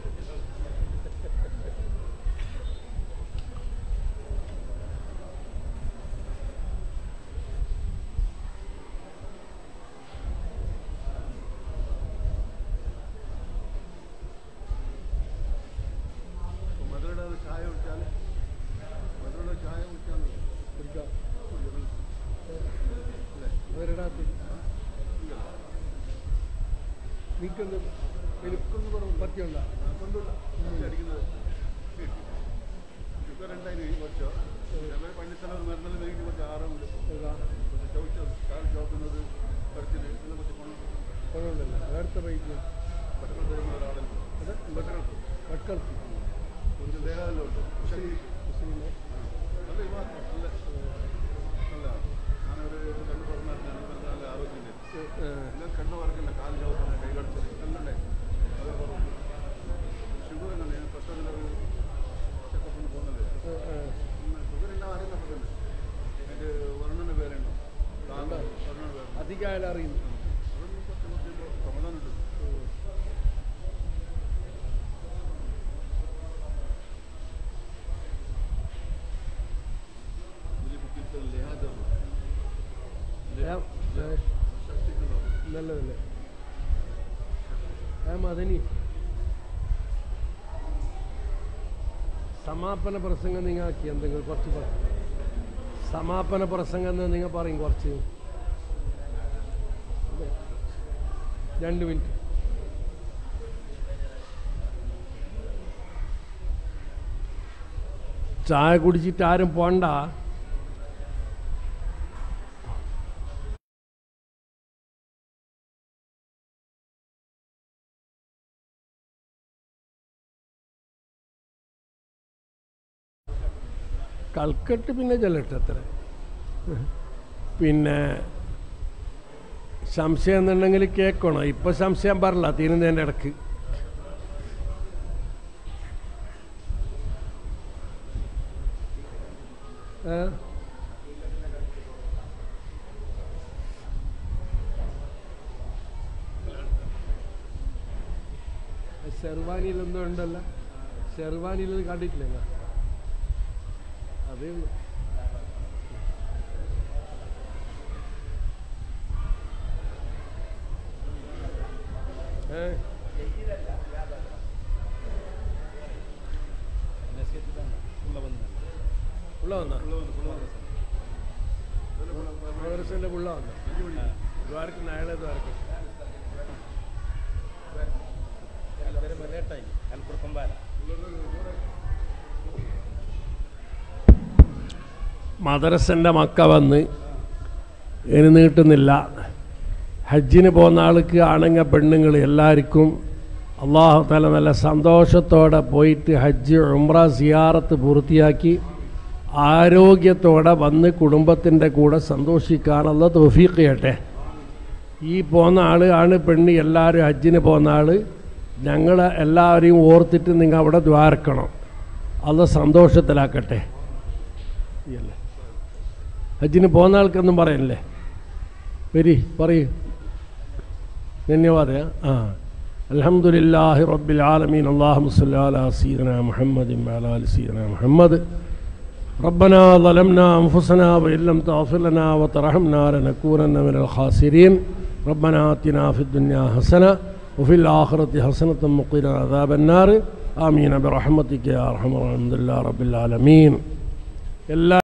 നിൽക്കുന്നത് വലിപ്പൊന്ന് കുറവ് പറ്റിയുണ്ട അടിക്കുന്നത് ഷുഗർ ഉണ്ടായിരുന്നു ഈ വർഷം ചില പള്ളിസ്ഥലം മരുന്നെല്ലാം മേടിക്കുന്ന കുറച്ച് ആറുണ്ട് കുറച്ച് ചവിച്ച കാൽ ചോക്കുന്നത് കടച്ചിൽ എല്ലാം കുറച്ച് പണം കുഴപ്പമില്ല നേരത്തെ ബൈക്ക് പെട്ടെന്ന് തരുന്ന ഒരാളുണ്ട് അത് പെട്ടെന്ന് വട്ടർത്തി ഒരു ദേഹമെല്ലാം ഉണ്ട് ശക്തി മുസ്ലിമെ നല്ല വിവാഹം നല്ല നല്ല ഞാനൊരു രണ്ട് പറഞ്ഞാൽ നല്ല ആരോഗ്യമില്ല എല്ലാം കണ്ണു വർക്കില്ല കാൽ ചവിട്ടുന്നത് കൈ കടിച്ചത് എല്ലാം ഉണ്ടായി അത് കുറവുണ്ട് ഷുഗർ തന്നെ ഞാൻ പ്രശ്നത്തിലൊരു ചെക്കപ്പിന് പോകുന്നില്ല ഷുഗർ എല്ലാം അറിയുന്ന തന്നെ അതിൻ്റെ വർണ്ണന പേരുണ്ടോ താങ്കൾ വർണ്ണന പേര് അധികം അറിയുന്നു അതൊന്നും കുറച്ച് കുറച്ച് സമാധാനമുണ്ട് मुझे को कीर्तन लिहाजा शक्ति के लोग നല്ലതല്ലേ ഏ മദനി സമാപന പ്രസംഗം നിങ്ങൾ ആക്കി എന്തെങ്കിലും കുറച്ച് പറ സമാപന പ്രസംഗം എന്ന് നിങ്ങൾ പറയും കുറച്ച് രണ്ട് മിനിറ്റ് ചായ കുടിച്ചിട്ട് ആരും പോണ്ട കൽക്കട്ട് പിന്നെ ചെല്ലട്ടത്ര പിന്നെ സംശയം എന്നുണ്ടെങ്കിൽ കേൾക്കണം ഇപ്പൊ സംശയം പറയില്ല തീരുന്നതിൻ്റെ ഇടക്ക് ഏ? ഷെർവാനിയിൽ എന്തോ ഉണ്ടല്ലോ ഷെർവാനിയിൽ ഇത് കണ്ടിട്ടില്ല ഞാൻ അതേ ഉള്ളൂ ഏ ഉള്ള വന്ന മദ്രസൻ്റെ ഉള്ള വന്ന ദ്വാരക്ക് അയാളെ ദ്വാരക്ക് മദ്രസൻ്റെ മക്ക വന്ന് ഇനി നീട്ടുന്നില്ല ഹജ്ജിന് പോകുന്ന ആൾക്ക് ആണുങ്ങ പെണ്ണുങ്ങൾ എല്ലാവർക്കും അള്ളാഹു തല നല്ല സന്തോഷത്തോടെ പോയിട്ട് ഹജ്ജ് ഉംറ സിയാറത്ത് പൂർത്തിയാക്കി ആരോഗ്യത്തോടെ വന്ന് കുടുംബത്തിൻ്റെ കൂടെ സന്തോഷിക്കാനുള്ള തോഫീക്ക് ചെയ്യട്ടെ ഈ പോകുന്ന ആൾ ആണ് പെണ്ണ് എല്ലാവരും ഹജ്ജിന് പോകുന്ന ആൾ ഞങ്ങൾ എല്ലാവരെയും ഓർത്തിട്ട് നിങ്ങൾ അവിടെ ദ്വാരക്കണം അത് സന്തോഷത്തിലാക്കട്ടെ ഇയല്ലേ ഹജ്ജിന് പോകുന്ന ആൾക്കൊന്നും പറയല്ലേ വരി പറയൂ ധന്യവാദ ആ الحمد لله رب العالمين اللهم صل على سيدنا محمد وعلى ال سيدنا محمد ربنا ظلمنا انفسنا وان لم تغفر لنا وترحمنا لنكونن من الخاسرين ربنا اتنا في الدنيا حسنه وفي الاخره حسنه وقنا عذاب النار امين برحمتك يا ارحم الراحمين الحمد لله رب العالمين എല്ലാ